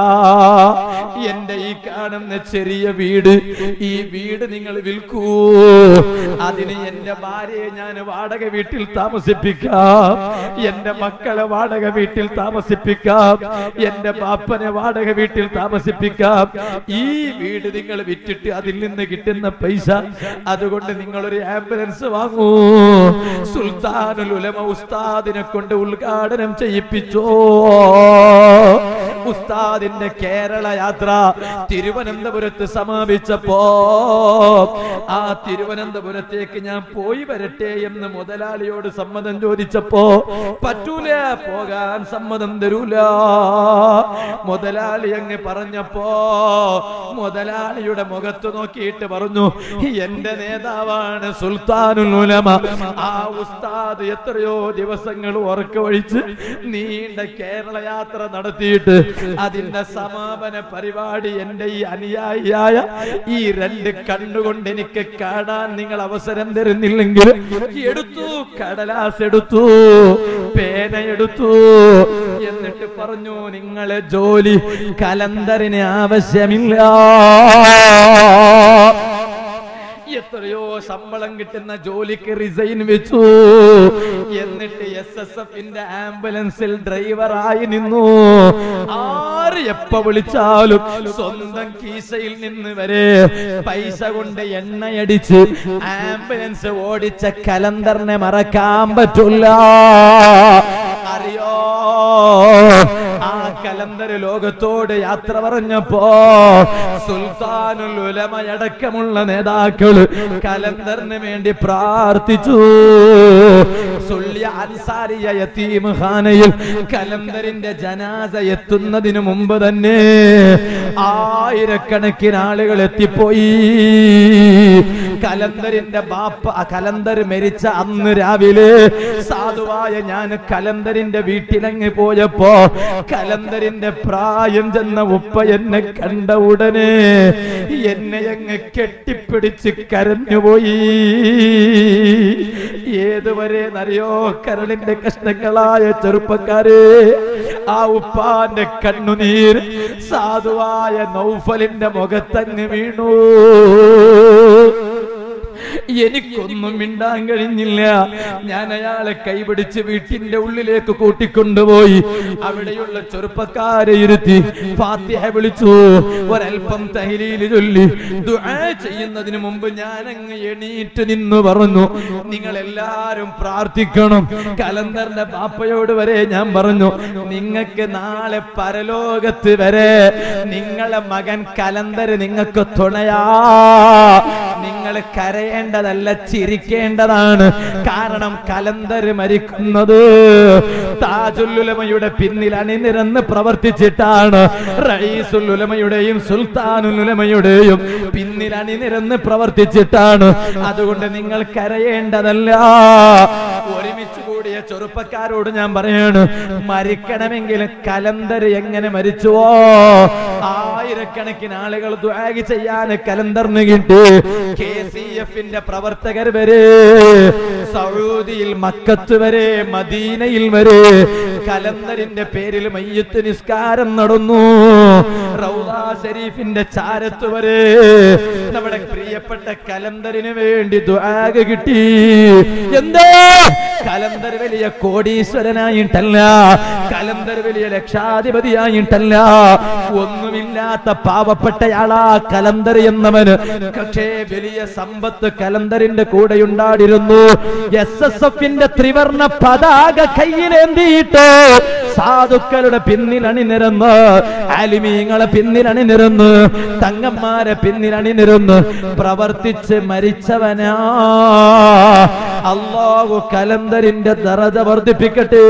Speaker 3: എന്റെ ഈ കാണുന്ന ചെറിയ വീട് ഈ വീട് നിങ്ങൾ വിൽക്കൂ അതിന് എന്റെ ഭാര്യയെ ഞാൻ വാടക വീട്ടിൽ താമസിപ്പിക്കാം എന്റെ മക്കളെ വാടക വീട്ടിൽ താമസിപ്പിക്കാം എന്റെ ബാപ്പനെ വാടക വീട്ടിൽ താമസിപ്പിക്കാം ഈ വീട് നിങ്ങൾ വിറ്റിട്ട് അതിൽ നിന്ന് കിട്ടുന്ന പൈസ അതുകൊണ്ട് നിങ്ങൾ ഒരു ആംബുലൻസ് വാങ്ങൂ സുൽത്താനുൽ ഉലമ ഉസ്താദിനെ കൊണ്ട് ഉദ്ഘാടനം ചെയ്യിപ്പിച്ചോ ഉസ്താദിന്റെ കേരള യാത്ര തിരുവനന്തപുരത്ത് സമാപിച്ചപ്പോ ആ തിരുവനന്തപുരത്തേക്ക് ഞാൻ പോയി വരട്ടെ എന്ന് മുതലാളിയോട് സമ്മതം ചോദിച്ചപ്പോ പറ്റൂല പോകാൻ സമ്മതം തരൂല മുതലാളി അങ്ങ് പറഞ്ഞപ്പോ മുതലാളിയുടെ മുഖത്ത് നോക്കിയിട്ട് പറഞ്ഞു എന്റെ നേതാവാണ് സുൽത്താനുൽ ഉലമ ആ ഉസ്താദ് എത്രയോ ദിവസങ്ങൾ ഉറക്കമൊഴിച്ച് നീണ്ട കേരള യാത്ര നടത്തിയിട്ട് അതിന്റെ സമാപന പരിപാടി എന്റെ ഈ അനുയായിയായ ഈ രണ്ട് കണ്ണുകൊണ്ട് എനിക്ക് കാണാൻ നിങ്ങൾ അവസരം തരുന്നില്ലെങ്കിൽ എടുത്തു കടലാസ് എടുത്തു പേന എടുത്തു എന്നിട്ട് പറഞ്ഞു നിങ്ങളെ ജോലി കലന്തറിന് ആവശ്യമില്ല എത്രയോ ശമ്പളം കിട്ടുന്ന ജോലിക്ക് റിസൈൻ വെച്ചു എന്നിട്ട് എസ് എസ് എഫിന്റെ ആംബുലൻസിൽ ഡ്രൈവറായി നിന്നു ആര് എപ്പ വിളിച്ചാലും സ്വന്തം കീശയിൽ നിന്ന് വരെ പൈസ കൊണ്ട് എണ്ണയടിച്ച് ആംബുലൻസ് ഓടിച്ച കലന്തറിനെ മറക്കാൻ പറ്റില്ല അറിയോ ആ കലന്തർ ലോകത്തോട് യാത്ര പറഞ്ഞപ്പോ സുൽത്താനുൽ ഉലമയടക്കമുള്ള നേതാക്കള് കലന്തറിന് വേണ്ടി പ്രാർത്ഥിച്ചു സുല്യ അൻസാരിയ യതീം ഖാനയിൽ കലന്തറിന്റെ ജനാസ എത്തുന്നതിന് മുമ്പ് തന്നെ ആയിരക്കണക്കിന് ആളുകൾ എത്തിപ്പോയി കലന്തറിന്റെ ബാപ്പ കലന്തർ മരിച്ച അന്ന് രാവിലെ സാധുവായ ഞാൻ കലന്തറിന്റെ വീട്ടിലങ്ങ് പോയപ്പോ കലന്തറിന്റെ പ്രായം ചെന്ന ഉപ്പ എന്നെ കണ്ട ഉടനെ എന്നെ അങ്ങ് കെട്ടിപ്പിടിച്ച് കരഞ്ഞുപോയി ഏതുവരെ അറിയോ കരളിന്റെ കഷ്ണങ്ങളായ ചെറുപ്പക്കാരെ ആ ഉപ്പാന്റെ കണ്ണുനീർ സാധുവായ നൗഫലിന്റെ മുഖത്തങ്ങ് വീണു എനിക്കൊന്നും മിണ്ടാൻ കഴിഞ്ഞില്ല ഞാൻ അയാളെ കൈപിടിച്ച് വീട്ടിന്റെ ഉള്ളിലേക്ക് കൂട്ടിക്കൊണ്ടുപോയി അവിടെയുള്ള ചെറുപ്പക്കാരെ ഇരുത്തി ഫാത്തിഹ വിളിച്ചു ഒരൽപ്പം തഹലീല് ചൊല്ലി ദുആ ചെയ്യുന്നതിന് മുമ്പ് ഞാൻ അങ്ങ് എണീറ്റ് നിന്ന് പറഞ്ഞു നിങ്ങൾ എല്ലാരും പ്രാർത്ഥിക്കണം കലന്തറിന്റെ പാപ്പയോട് വരെ ഞാൻ പറഞ്ഞു നിങ്ങൾക്ക് നാളെ പരലോകത്ത് വരെ നിങ്ങളെ മകൻ കലന്തര് നിങ്ങൾക്ക് തുണയാ നിങ്ങൾ കരയേണ്ടതല്ല ചിരിക്കേണ്ടതാണ് കാരണം കലന്തര് മരിക്കുന്നത് താജുല്ലുലമയുടെ പിന്നിൽ അണിനിരന്ന് പ്രവർത്തിച്ചിട്ടാണ് റയീസുല്ലുലമയുടെയും സുൽത്താനുലുലമയുടെയും പിന്നിൽ അണിനിരന്ന് പ്രവർത്തിച്ചിട്ടാണ് അതുകൊണ്ട് നിങ്ങൾ കരയേണ്ടതല്ല ഒരുമിച്ച് കൂടിയ ചെറുപ്പക്കാരോട് ഞാൻ പറയാണ് മരിക്കണമെങ്കിൽ കലന്തർ എങ്ങനെ മരിച്ചുവോ ആയിരക്കണക്കിന് ആളുകൾ ദ്വാഗ് ചെയ്യാൻ കലന്തറിന് കിട്ടി കെ സി എഫിന്റെ പ്രവർത്തകർ വരെ സൗദിയിൽ മക്കത്ത് വരെ മദീനയിൽ വരെ കലന്തറിന്റെ പേരിൽ മയ്യത്ത് നിസ്കാരം നടന്നു റൗദ ഷരീഫിന്റെ ചാരത്ത് വരെ നമ്മുടെ പ്രിയപ്പെട്ട കലന്തറിന് വേണ്ടി ദ്വാഗ് കിട്ടി എന്തേ കലന്തർ വലിയ കോടീശ്വരനായിട്ടല്ല കലന്തർ വലിയ ലക്ഷാധിപതിയായിട്ടല്ല ഒന്നുമില്ലാത്ത പാവപ്പെട്ടയാളാ കലന്തർ എന്നവന് പക്ഷേ വലിയ സമ്പത്ത് കലന്തറിന്റെ കൂടെ ഉണ്ടായിരുന്നു എസ് എസ് എഫിന്റെ ത്രിവർണ പതാക കയ്യിലേന്തിയിട്ട് സാധുക്കളുടെ പിന്നിലണിനിരന്ന് ആലിമീങ്ങളെ പിന്നിലണിനിരന്ന് തങ്ങന്മാരെ പിന്നിലണിനിരന്ന് പ്രവർത്തിച്ച് മരിച്ചവനാ അള്ളാഹു കലന്തരിന്റെ ദറജ വർദ്ധിപ്പിക്കട്ടെ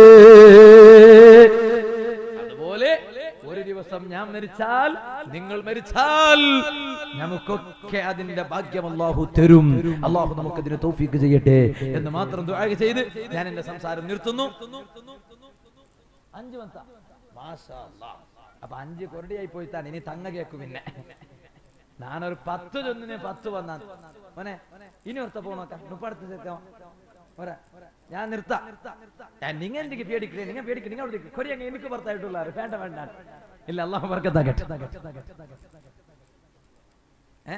Speaker 3: അതുപോലെ ഒരു ദിവസം ഞാൻ മരിച്ചാൽ നിങ്ങൾ മരിച്ചാൽ നമുക്കൊക്കെ അതിന്റെ ഭാഗ്യം അള്ളാഹു തരും അള്ളാഹു നമുക്ക് ഇതിന് തൗഫീക്ക് ചെയ്യട്ടെ എന്ന് മാത്രം ദുആ ചെയ്ത് ഞാൻ എന്റെ സംസാരം നിർത്തുന്നു അഞ്ച് വന്ന മാഷാ അല്ലാഹ്. അപ്പൊ അഞ്ച് കൊരടിയായി പോയിട്ടാണ് ഇനി തങ്ങ കേക്കും പിന്നെ ഞാനൊരു പത്ത് ചൊന്നിന് പത്ത് വന്നാ മോനെ ഇനി ഒരുത്ത പോണോക്ക മുപ്പടുത്ത് ചേർക്കാം ഒരാ ഞാൻ നിർത്താം ഞാൻ നിങ്ങൾ എന്തൊക്കെ പേടിക്കില്ലേ നിങ്ങൾ പേടിക്കില്ല നിങ്ങൾ അവിടെ കൊടി അങ്ങ് എനിക്ക് പുറത്തായിട്ടുള്ള വേണ്ട വേണ്ട ഇല്ല അള്ളാഹു വർക്കത്താകട്ടെ ഏ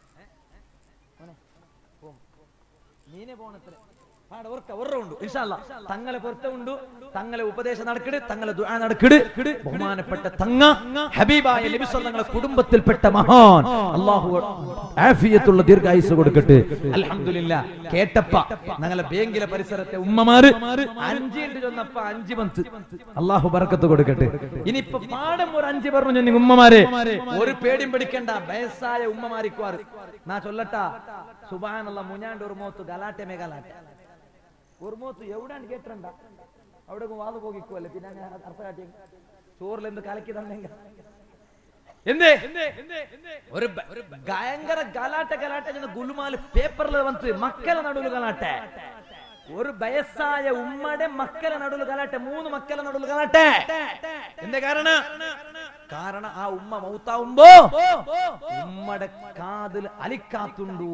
Speaker 3: മോനെ, പോം. നീനെ പോണത്ര പാട ഉറക്ക ഉറവുണ്ട് ഇൻഷാല്ല തങ്ങളെ പൊരുത്തമുണ്ട് തങ്ങളെ ഉപദേശം നടക്കിട് തങ്ങളെ ദുആ നടക്കിട് ബഹുമാനപ്പെട്ട തങ്ങ ഹബീബായ നബി സല്ലല്ലാഹു കുടുംബത്തിൽപ്പെട്ട മഹാൻ അല്ലാഹു ആഫിയത്തുള്ള ദീർഘായുസ് കൊടുക്കട്ടെ അൽഹംദുലില്ലാ കേട്ടപ്പ ഞങ്ങളെ ബേങ്കിലെ പരിസരത്തെ ഉമ്മമാര് അഞ്ചിണ്ട് ചൊന്നപ്പ അഞ്ച് പന്ത് അല്ലാഹു ബർക്കത്ത് കൊടുക്കട്ടെ ഇനിയിപ്പോ പാടം ഒരു അഞ്ച് പറഞ്ഞു ചൊന്നി ഉമ്മമാരെ ഒരു പേടിയും പിടിക്കണ്ട വയസ്സായ ഉമ്മമാരിക്കുവാറ് നാ ചൊല്ലട്ടാ സുബാനുള്ള മുഞ്ഞാണ്ട് ഒരു മോത്ത് ഗലാട്ടെ മേ ഗലാട്ടെ ഒരു മോത്ത് എവിടെയാണ് കേട്ടണ്ട അവിടെ വാത് പോകിക്കുവല്ലേ പിന്നെ അങ്ങനെ അർത്ഥ കാട്ടി ചോറിൽ എന്ത് കലക്കി തന്നെങ്ക എന്തേ ഒരു ബ- ഒരു ഭയങ്കര ഗലാട്ട ഗലാട്ട ചെന്ന് ഗുലുമാല് പേപ്പറിൽ വന്ന് മക്കളെ നടുവിൽ ഗലാട്ടെ ഒരു വയസ്സായ ഉമ്മയുടെ മക്കളെ നടുവിൽ ഗലാട്ടെ മൂന്ന് മക്കളെ നടുവിൽ ഗലാട്ടെ എന്തേ കാരണം കാരണം ആ ഉമ്മ മൗത്താവുമ്പോ ഉമ്മയുടെ കാതിൽ അലിക്കാത്തുണ്ടു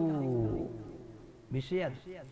Speaker 3: വിഷയം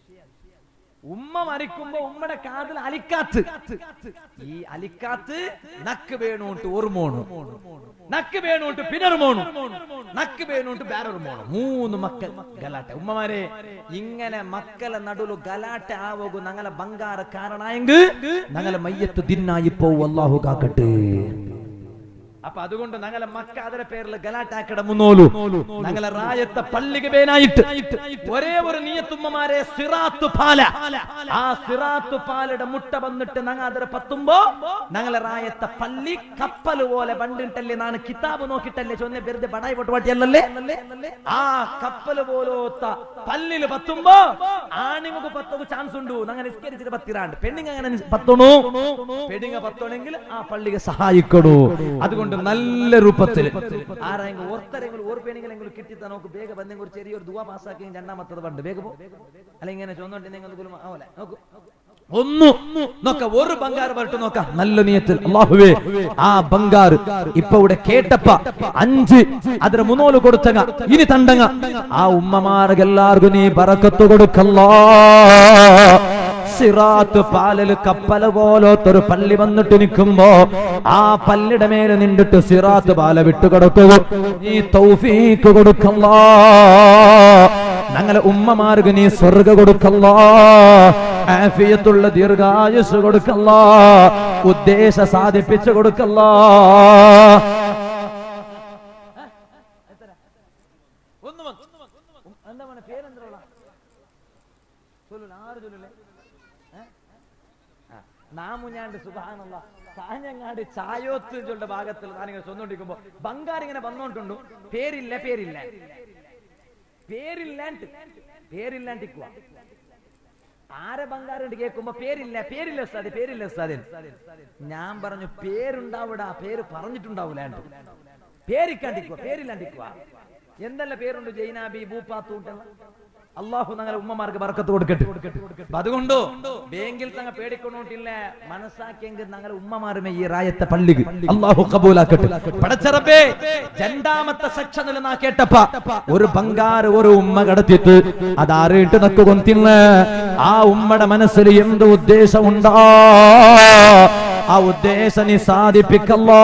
Speaker 3: ഉമ്മ മരിക്കുമ്പോ ഉമ്മയുടെ കാതിൽ അലിക്കാത്ത് ഈ അലിക്കാത്ത് നക്ക് വേണോട്ട് ഒരു മോണു നക്ക് വേണോട്ട് പിന്നൊരു മോണു നക്ക് വേണോട്ട് വേറൊരു മോണു മൂന്ന് മക്കൾ ഗലാട്ട ഉമ്മമാരെ ഇങ്ങനെ മക്കളെ നടുലു ഗലാട്ട ആവോഗു ഞങ്ങളെ ബംഗാര കാരണായെങ്കിൽ ഞങ്ങളെ മയ്യത്ത് ദിന്നായി പോവും അല്ലാഹു കാക്കട്ടെ അപ്പൊ അതുകൊണ്ട് ഞങ്ങളെ മക്ക അതിന്റെ പേരിൽ ഗലാട്ടാക്കട മുന്നോലു ഞങ്ങളെ റായത്തെ പള്ളിക്ക് പേനായിട്ട് ഒരേ ഒരു നീയത്തുമ്മമാരെ സിറാത്തു പാല ആ സിറാത്തു പാലയുടെ മുട്ട വന്നിട്ട് ഞങ്ങൾ അതിനെ പത്തുമ്പോ ഞങ്ങളെ റായത്തെ പള്ളി കപ്പൽ പോലെ പണ്ടിട്ടല്ലേ നാണ് കിതാബ് നോക്കിട്ടല്ലേ ചൊന്നെ വെറുതെ ബടായി പൊട്ടുപാട്ടിയല്ലേ ആ കപ്പൽ പോലോത്ത പല്ലില് പത്തുമ്പോ ആണിങ്ങൾക്ക് പത്തൊക്കെ ചാൻസ് ഉണ്ട് ഞങ്ങൾ നിസ്കരിച്ചിട്ട് പത്തിരാണ്ട് പെണ്ണിങ് അങ്ങനെ പത്തണു പെണ്ണിങ് പത്തണെങ്കിൽ ആ പള്ളിക്ക് സഹായിക്കണു അതുകൊണ്ട് നല്ല രൂപത്തിൽ ആരെങ്കിലും ഓർത്തരെങ്കിലും ഓർപ്പേനെങ്കിലും കിട്ടി നമുക്ക് വേഗ ബന്ധം ഒരു ചെറിയൊരു ദുവാ പാസ്സാക്കി രണ്ടാമത്തത് പണ്ട് വേഗം പോ. അല്ല ഇങ്ങനെ ചൊന്നോണ്ടെങ്കിൽ നോക്കൂ ഒന്നു നോക്ക ഒരു ബംഗാർ വരട്ട് നോക്ക നല്ല നിയത്തിൽ അള്ളാഹുവേ ആ ബംഗാർ ഇപ്പൊ ഇവിടെ കേട്ടപ്പ അഞ്ച് അതിന് മുന്നോല് കൊടുത്തങ്ങ ഇനി തണ്ടങ്ങ ആ ഉമ്മമാർക്ക് എല്ലാവർക്കും നീ ബറക്കത്ത് കൊടുക്കല്ലോ സിറാത്ത് പാലൽ കപ്പല പോലത്തൊരു പള്ളി വന്നിട്ട് നിൽക്കുമ്പോ ആ പല്ലിയുടെ മേലെ നിന്നിട്ട് സിറാത്ത് പാല വിട്ടുകിടക്കുക നീ തൗഫീക്ക് കൊടുക്കല്ല ഞങ്ങളെ ഉമ്മമാർക്ക് നീ സ്വർഗ കൊടുക്കല്ല ആഫിയത്തുള്ള ദീർഘായുസ് കൊടുക്കല്ല ഉദ്ദേശ സാധിപ്പിച്ചു കൊടുക്കല്ല നാമുഞ്ഞാണ്ട് സുഖാനല്ല കാഞ്ഞങ്ങാട് ചായോത്ത് ചൊല്ലുടെ ഭാഗത്തിൽ താനിങ്ങനെ സ്വന്തോണ്ടിരിക്കുമ്പോ ബംഗാർ ഇങ്ങനെ വന്നോണ്ടുണ്ടു പേരില്ല പേരില്ല പേരില്ലാണ്ട് പേരില്ലാണ്ടിക്കുക ആരെ ബംഗാറുണ്ട് കേൾക്കുമ്പോ പേരില്ല പേരില്ല ഉസ്താദ് പേരില്ല ഉസ്താദ് ഞാൻ പറഞ്ഞു പേരുണ്ടാവിടാ പേര് പറഞ്ഞിട്ടുണ്ടാവൂലാണ്ട് പേരിക്കാണ്ടിക്കുക പേരില്ലാണ്ടിക്കുക എന്തല്ല പേരുണ്ട് ജൈനാബി ഭൂപ്പാത്തൂട്ടല്ല അള്ളാഹു ഞങ്ങളെ ഉമ്മമാർക്ക് ബർക്കത്ത് കൊടുക്കട്ടെ അപ്പൊ അതുകൊണ്ടോ ബാങ്കിൽ തങ്ങ പേടിക്കൊണ്ടോട്ടില്ല മനസ്സാക്കിയെങ്കിൽ ഞങ്ങളെ ഉമ്മമാരുമേ ഈ റായത്തെ പള്ളിക്ക് അള്ളാഹു കബൂലാക്കട്ടെ പടച്ചറബേ രണ്ടാമത്തെ സെക്ഷൻ നാ കേട്ടപ്പ ഒരു ബംഗാറ് ഒരു ഉമ്മ കടത്തിട്ട് അതാറിട്ട് നക്ക് കൊന്തില്ല ആ ഉമ്മയുടെ മനസ്സിൽ എന്ത് ഉദ്ദേശമുണ്ടാ ആ ഉദ്ദേശം നീ സാധിപ്പിക്കല്ലോ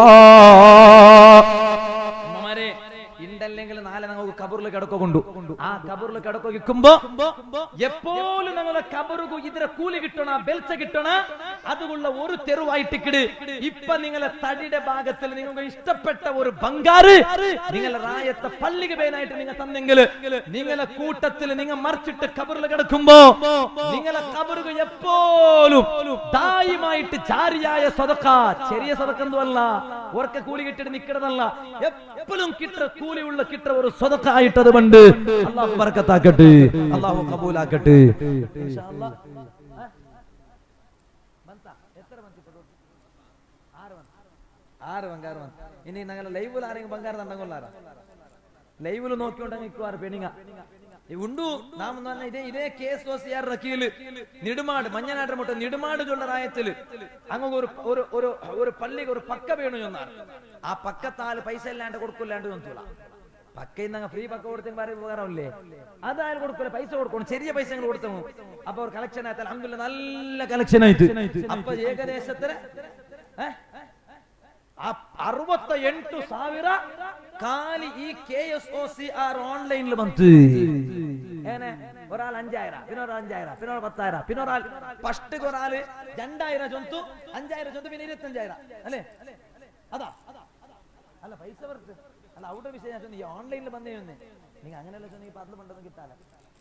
Speaker 3: ഉമ്മമാരെ ഇണ്ടല്ലെങ്കിൽ നാളെ നമുക്ക് കബറിൽ കിടക്കൊണ്ടു ആ കബറിൽ കിടക്കൊഴിക്കുമ്പോ എപ്പോഴും ഞങ്ങളെ കബറുകു ഇതിരെ കൂലി കിട്ടണ ബെൽച്ച കിട്ടണ അതുള്ള ഒരു തെരുവായിട്ടിക്കിട് ഇപ്പൊ നിങ്ങളെ തടിയുടെ ഭാഗത്തിൽ നിങ്ങൾക്ക് ഇഷ്ടപ്പെട്ട ഒരു ബംഗാറ് നിങ്ങളെ റായത്തെ പള്ളിക്ക് പേനായിട്ട് നിങ്ങൾ തന്നെങ്കിൽ നിങ്ങളെ കൂട്ടത്തിൽ നിങ്ങൾ മറിച്ചിട്ട് കബറിൽ കിടക്കുമ്പോ നിങ്ങളെ കബറുക എപ്പോഴും ദായിമായിട്ട് ജാരിയായ സ്വതക്ക ചെറിയ സ്വതക്കൊന്നുമല്ല ഓർക്ക കൂലി കിട്ടിട്ട് നിക്കണതല്ല എപ്പോഴും കിട്ട കൂലിയുള്ള കിട്ട ഒരു സ്വതക്ക ആയിട്ടത് കൊണ്ട് അള്ളാഹു ബർക്കത്താക്കട്ടെ അള്ളാഹു കബൂലാക്കട്ടെ ഇൻഷാ അല്ലാ. ആ? ಬಂತಾ? ಎತ್ತರ ಬಂತು ಕೊಡು. ಆರು ಬಂತು. ആറ് ബംഗാർ വന്നു ഇനി ഞങ്ങൾ ലൈവിൽ ആരെങ്കിലും ബംഗാർ തണ്ടങ്ങൊല്ലാറ ലൈവിൽ നോക്കിക്കൊണ്ടങ്ങ് നിൽക്കുവാറ് പെണിങ്ങ ഈ ഉണ്ടു നാം എന്ന് പറഞ്ഞാൽ ഇതേ ഇതേ കേസ് ഓസിയാർ റക്കീല് നിടുമാട് മഞ്ഞനാട്ടർ മുട്ട നിടുമാട് ചൊല്ല റായത്തില് അങ്ങ് ഒരു ഒരു ഒരു ഒരു പള്ളിക്ക് ഒരു പക്ക വീണു ചൊന്നാറ് ആ പക്കത്താല് പൈസ ഇല്ലാണ്ട് കൊടുക്കില്ലാണ്ട് ചൊന്നൂല പക്കയിൽ നിന്ന് ഫ്രീ പക്ക കൊടുത്തെങ്കിൽ വേറെ ഉപകാരമില്ലേ അതായാലും കൊടുക്കില്ല പൈസ കൊടുക്കണം ചെറിയ പൈസ ഞങ്ങൾ കൊടുത്തു അപ്പൊ ഒരു കളക്ഷൻ ആയിട്ട് അലഹമില്ല നല്ല കളക്ഷൻ ആയിട്ട് അപ്പൊ ഏകദേശത്തിന് ഏഹ് ಅರವತ್ತ ಎಂಟು ಸಾವಿರ ಖಾಲಿ ಈ K S O C R online ಬಂತು ഏനെ ഒരാൾ അഞ്ചായിരം പിന്നെ ഒരാൾ അഞ്ചായിരം പിന്നെ ഒരാൾ പത്തായിരം പിന്നെ ഒരാൾ ഫസ്റ്റ് ഒരാൾ രണ്ടായിരം ചൊന്തു അഞ്ചായിരം ചൊന്തു പിന്നെ ഇരുപത്തഞ്ചായിരം അല്ലേ അതാ അല്ല പൈസ വെറുതെ അല്ല അവിടെ വിഷയം ഞാൻ ഈ ഓൺലൈനിൽ വന്നേ വന്നേ നിങ്ങൾ അങ്ങനെയല്ല ചൊന്നെങ്കിൽ പതിന് പണ്ടൊന്നും കിട്ടാല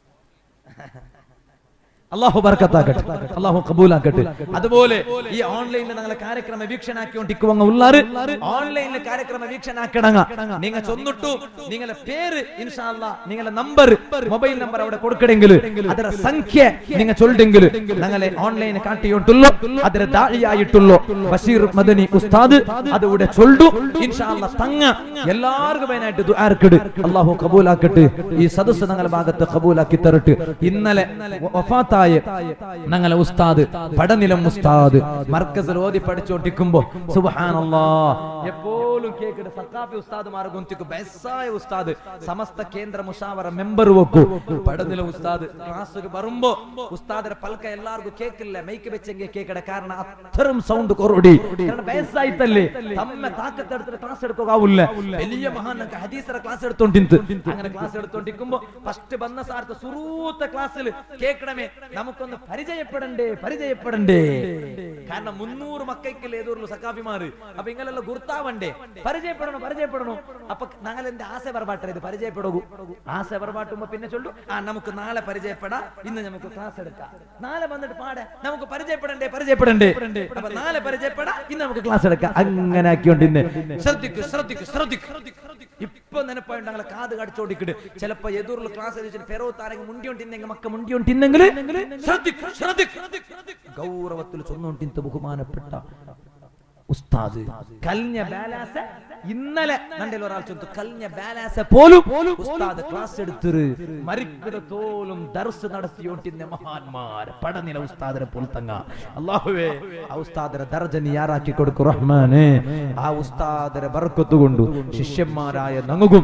Speaker 3: അള്ളാഹു ബർക്കത്താക്കട്ടെ അള്ളാഹു കബൂലാക്കട്ടെ അതുപോലെ ഈ ഓൺലൈനിൽ ഞങ്ങളെ കാര്യക്രമ വീക്ഷണാക്കിക്കൊണ്ടിരിക്കുവങ്ങ ഉള്ളാറ് ഓൺലൈനിൽ കാര്യക്രമ വീക്ഷണാക്കിടങ്ങ നിങ്ങൾ ചൊന്നിട്ടു നിങ്ങളെ പേര് ഇൻഷാല്ല നിങ്ങളെ നമ്പർ മൊബൈൽ നമ്പർ അവിടെ കൊടുക്കണമെങ്കിൽ ಅದರ ಸಂಖ್ಯೆ നിങ്ങൾ ചൊല്ലിട്ടെങ്കിൽ ഞങ്ങളെ ഓൺലൈൻ കാട്ടിയിട്ടുള്ളൂ ಅದರ ದಾಳಿಯಾയിട്ടുള്ളൂ ബഷീർ മദനി ഉസ്താദ് അതിവിടെ ചൊല്ലു ഇൻഷാല്ല തങ്ങ എല്ലാവർക്കും അതിനായിട്ട് ദുആർക്കിട് അള്ളാഹു കബൂലാക്കട്ടെ ഈ സദസ്സ് ഞങ്ങളുടെ ഭാഗത്ത് കബൂലാക്കി തരട്ടെ ഇന്നലെ വഫാത്തായ ഞങ്ങളെ ഉസ്താദ് പടനിലം ഉസ്താദ് മർക്കസിൽ ഓതി പഠിച്ചോണ്ടിരിക്കുമ്പോ സുബ്ഹാനല്ലാ എപ്പോഴും കേക്കിട്ട് സക്കാഫി ഉസ്താദുമാർ ഗൊന്തിക്ക് ബെസ്സായ ഉസ്താദ് സമസ്ത കേന്ദ്ര മുഷാവറ മെമ്പർ വെക്കു പടനിലം ഉസ്താദ് ക്ലാസ് വരുമ്പോ ഉസ്താദിന്റെ പൽക്ക എല്ലാവർക്കും കേക്കില്ല മൈക്ക് വെച്ചെങ്കിൽ കേക്കടെ കാരണം അത്തരം സൗണ്ട് കുറവടി കാരണം ബേസായിട്ടല്ലേ തമ്മ താക്കത്തെടുത്തിട്ട് ക്ലാസ് എടുക്കാവൂല്ല വലിയ മഹാനൊക്കെ ഹദീസറ ക്ലാസ് എടുത്തോണ്ടിന്ത് അങ്ങനെ ക്ലാസ് എടുത്തോണ്ടിരിക്കുമ്പോ ഫസ്റ്റ് വന്ന സാർത്ത് സുറൂത്ത ക്ലാസ്സിൽ കേൾക്കണമേ നമുക്കൊന്ന് പരിചയപ്പെടണ്ടേ പരിചയപ്പെടണ്ടേ കാരണം മുന്നൂറ് മക്കയ്ക്കല്ലേ ഏതോറുള്ളൂ സക്കാഫിമാര് അപ്പൊ ഇങ്ങനെയുള്ള ഗുർത്താവണ്ടേ പരിചയപ്പെടണം പരിചയപ്പെടണം അപ്പൊ ഞങ്ങൾ എന്റെ ആശ പറപാട്ട ഇത് പരിചയപ്പെടൂ ആശ പറപാട്ടുമ്പോ പിന്നെ ചൊല്ലു ആ നമുക്ക് നാളെ പരിചയപ്പെടാം ഇന്ന് നമുക്ക് ക്ലാസ് എടുക്കാം നാളെ വന്നിട്ട് പാടെ നമുക്ക് പരിചയപ്പെടണ്ടേ പരിചയപ്പെടണ്ടേ അപ്പൊ നാളെ പരിചയപ്പെടാം ഇന്ന് നമുക്ക് ക്ലാസ് എടുക്കാം അങ്ങനെ ആക്കിയോണ്ട് ഇന്ന് ശ്രദ്ധിക്കു ശ്രദ്ധിക്കു ശ്രദ്ധിക്കു ഇപ്പൊ നെനപ്പായിട്ട് ഞങ്ങളെ കാത് കടിച്ചോണ്ടിക്കിട്ട് ചിലപ്പോ എതിർള്ള ക്ലാസ് ഫെറോത്താരെങ്കിൽ മുണ്ടിയോണ്ടിന്നെങ്കിൽ മക്ക മുണ്ടിയോണ്ടിന്നെങ്കിൽ ശ്രദ്ധിക്കു ശ്രദ്ധിക്കു ഗൗരവത്തിൽ ചൊന്നോണ്ടിന്ത ബഹുമാനപ്പെട്ട ഉസ്താദ് കലിഞ്ഞ ബാലാസ ഇന്നലെ നണ്ടിൽ ഒരാൾ ചൊന്തു കലിഞ്ഞ ബാലാസ പോലും ഉസ്താദ് ക്ലാസ് എടുത്തിറ് മരിക്കട തോലും ദർസ് നടത്തിയോട്ടിന്റെ മഹാന്മാർ പടനില ഉസ്താദിനെ പോൽത്തങ്ങ അള്ളാഹുവേ ആ ഉസ്താദിനെ ദർജ നീ ആറാക്കി കൊടുക്കും റഹ്മാനെ ആ ഉസ്താദിനെ ബർക്കത്ത് കൊണ്ടു ശിഷ്യന്മാരായ നങ്ങുകും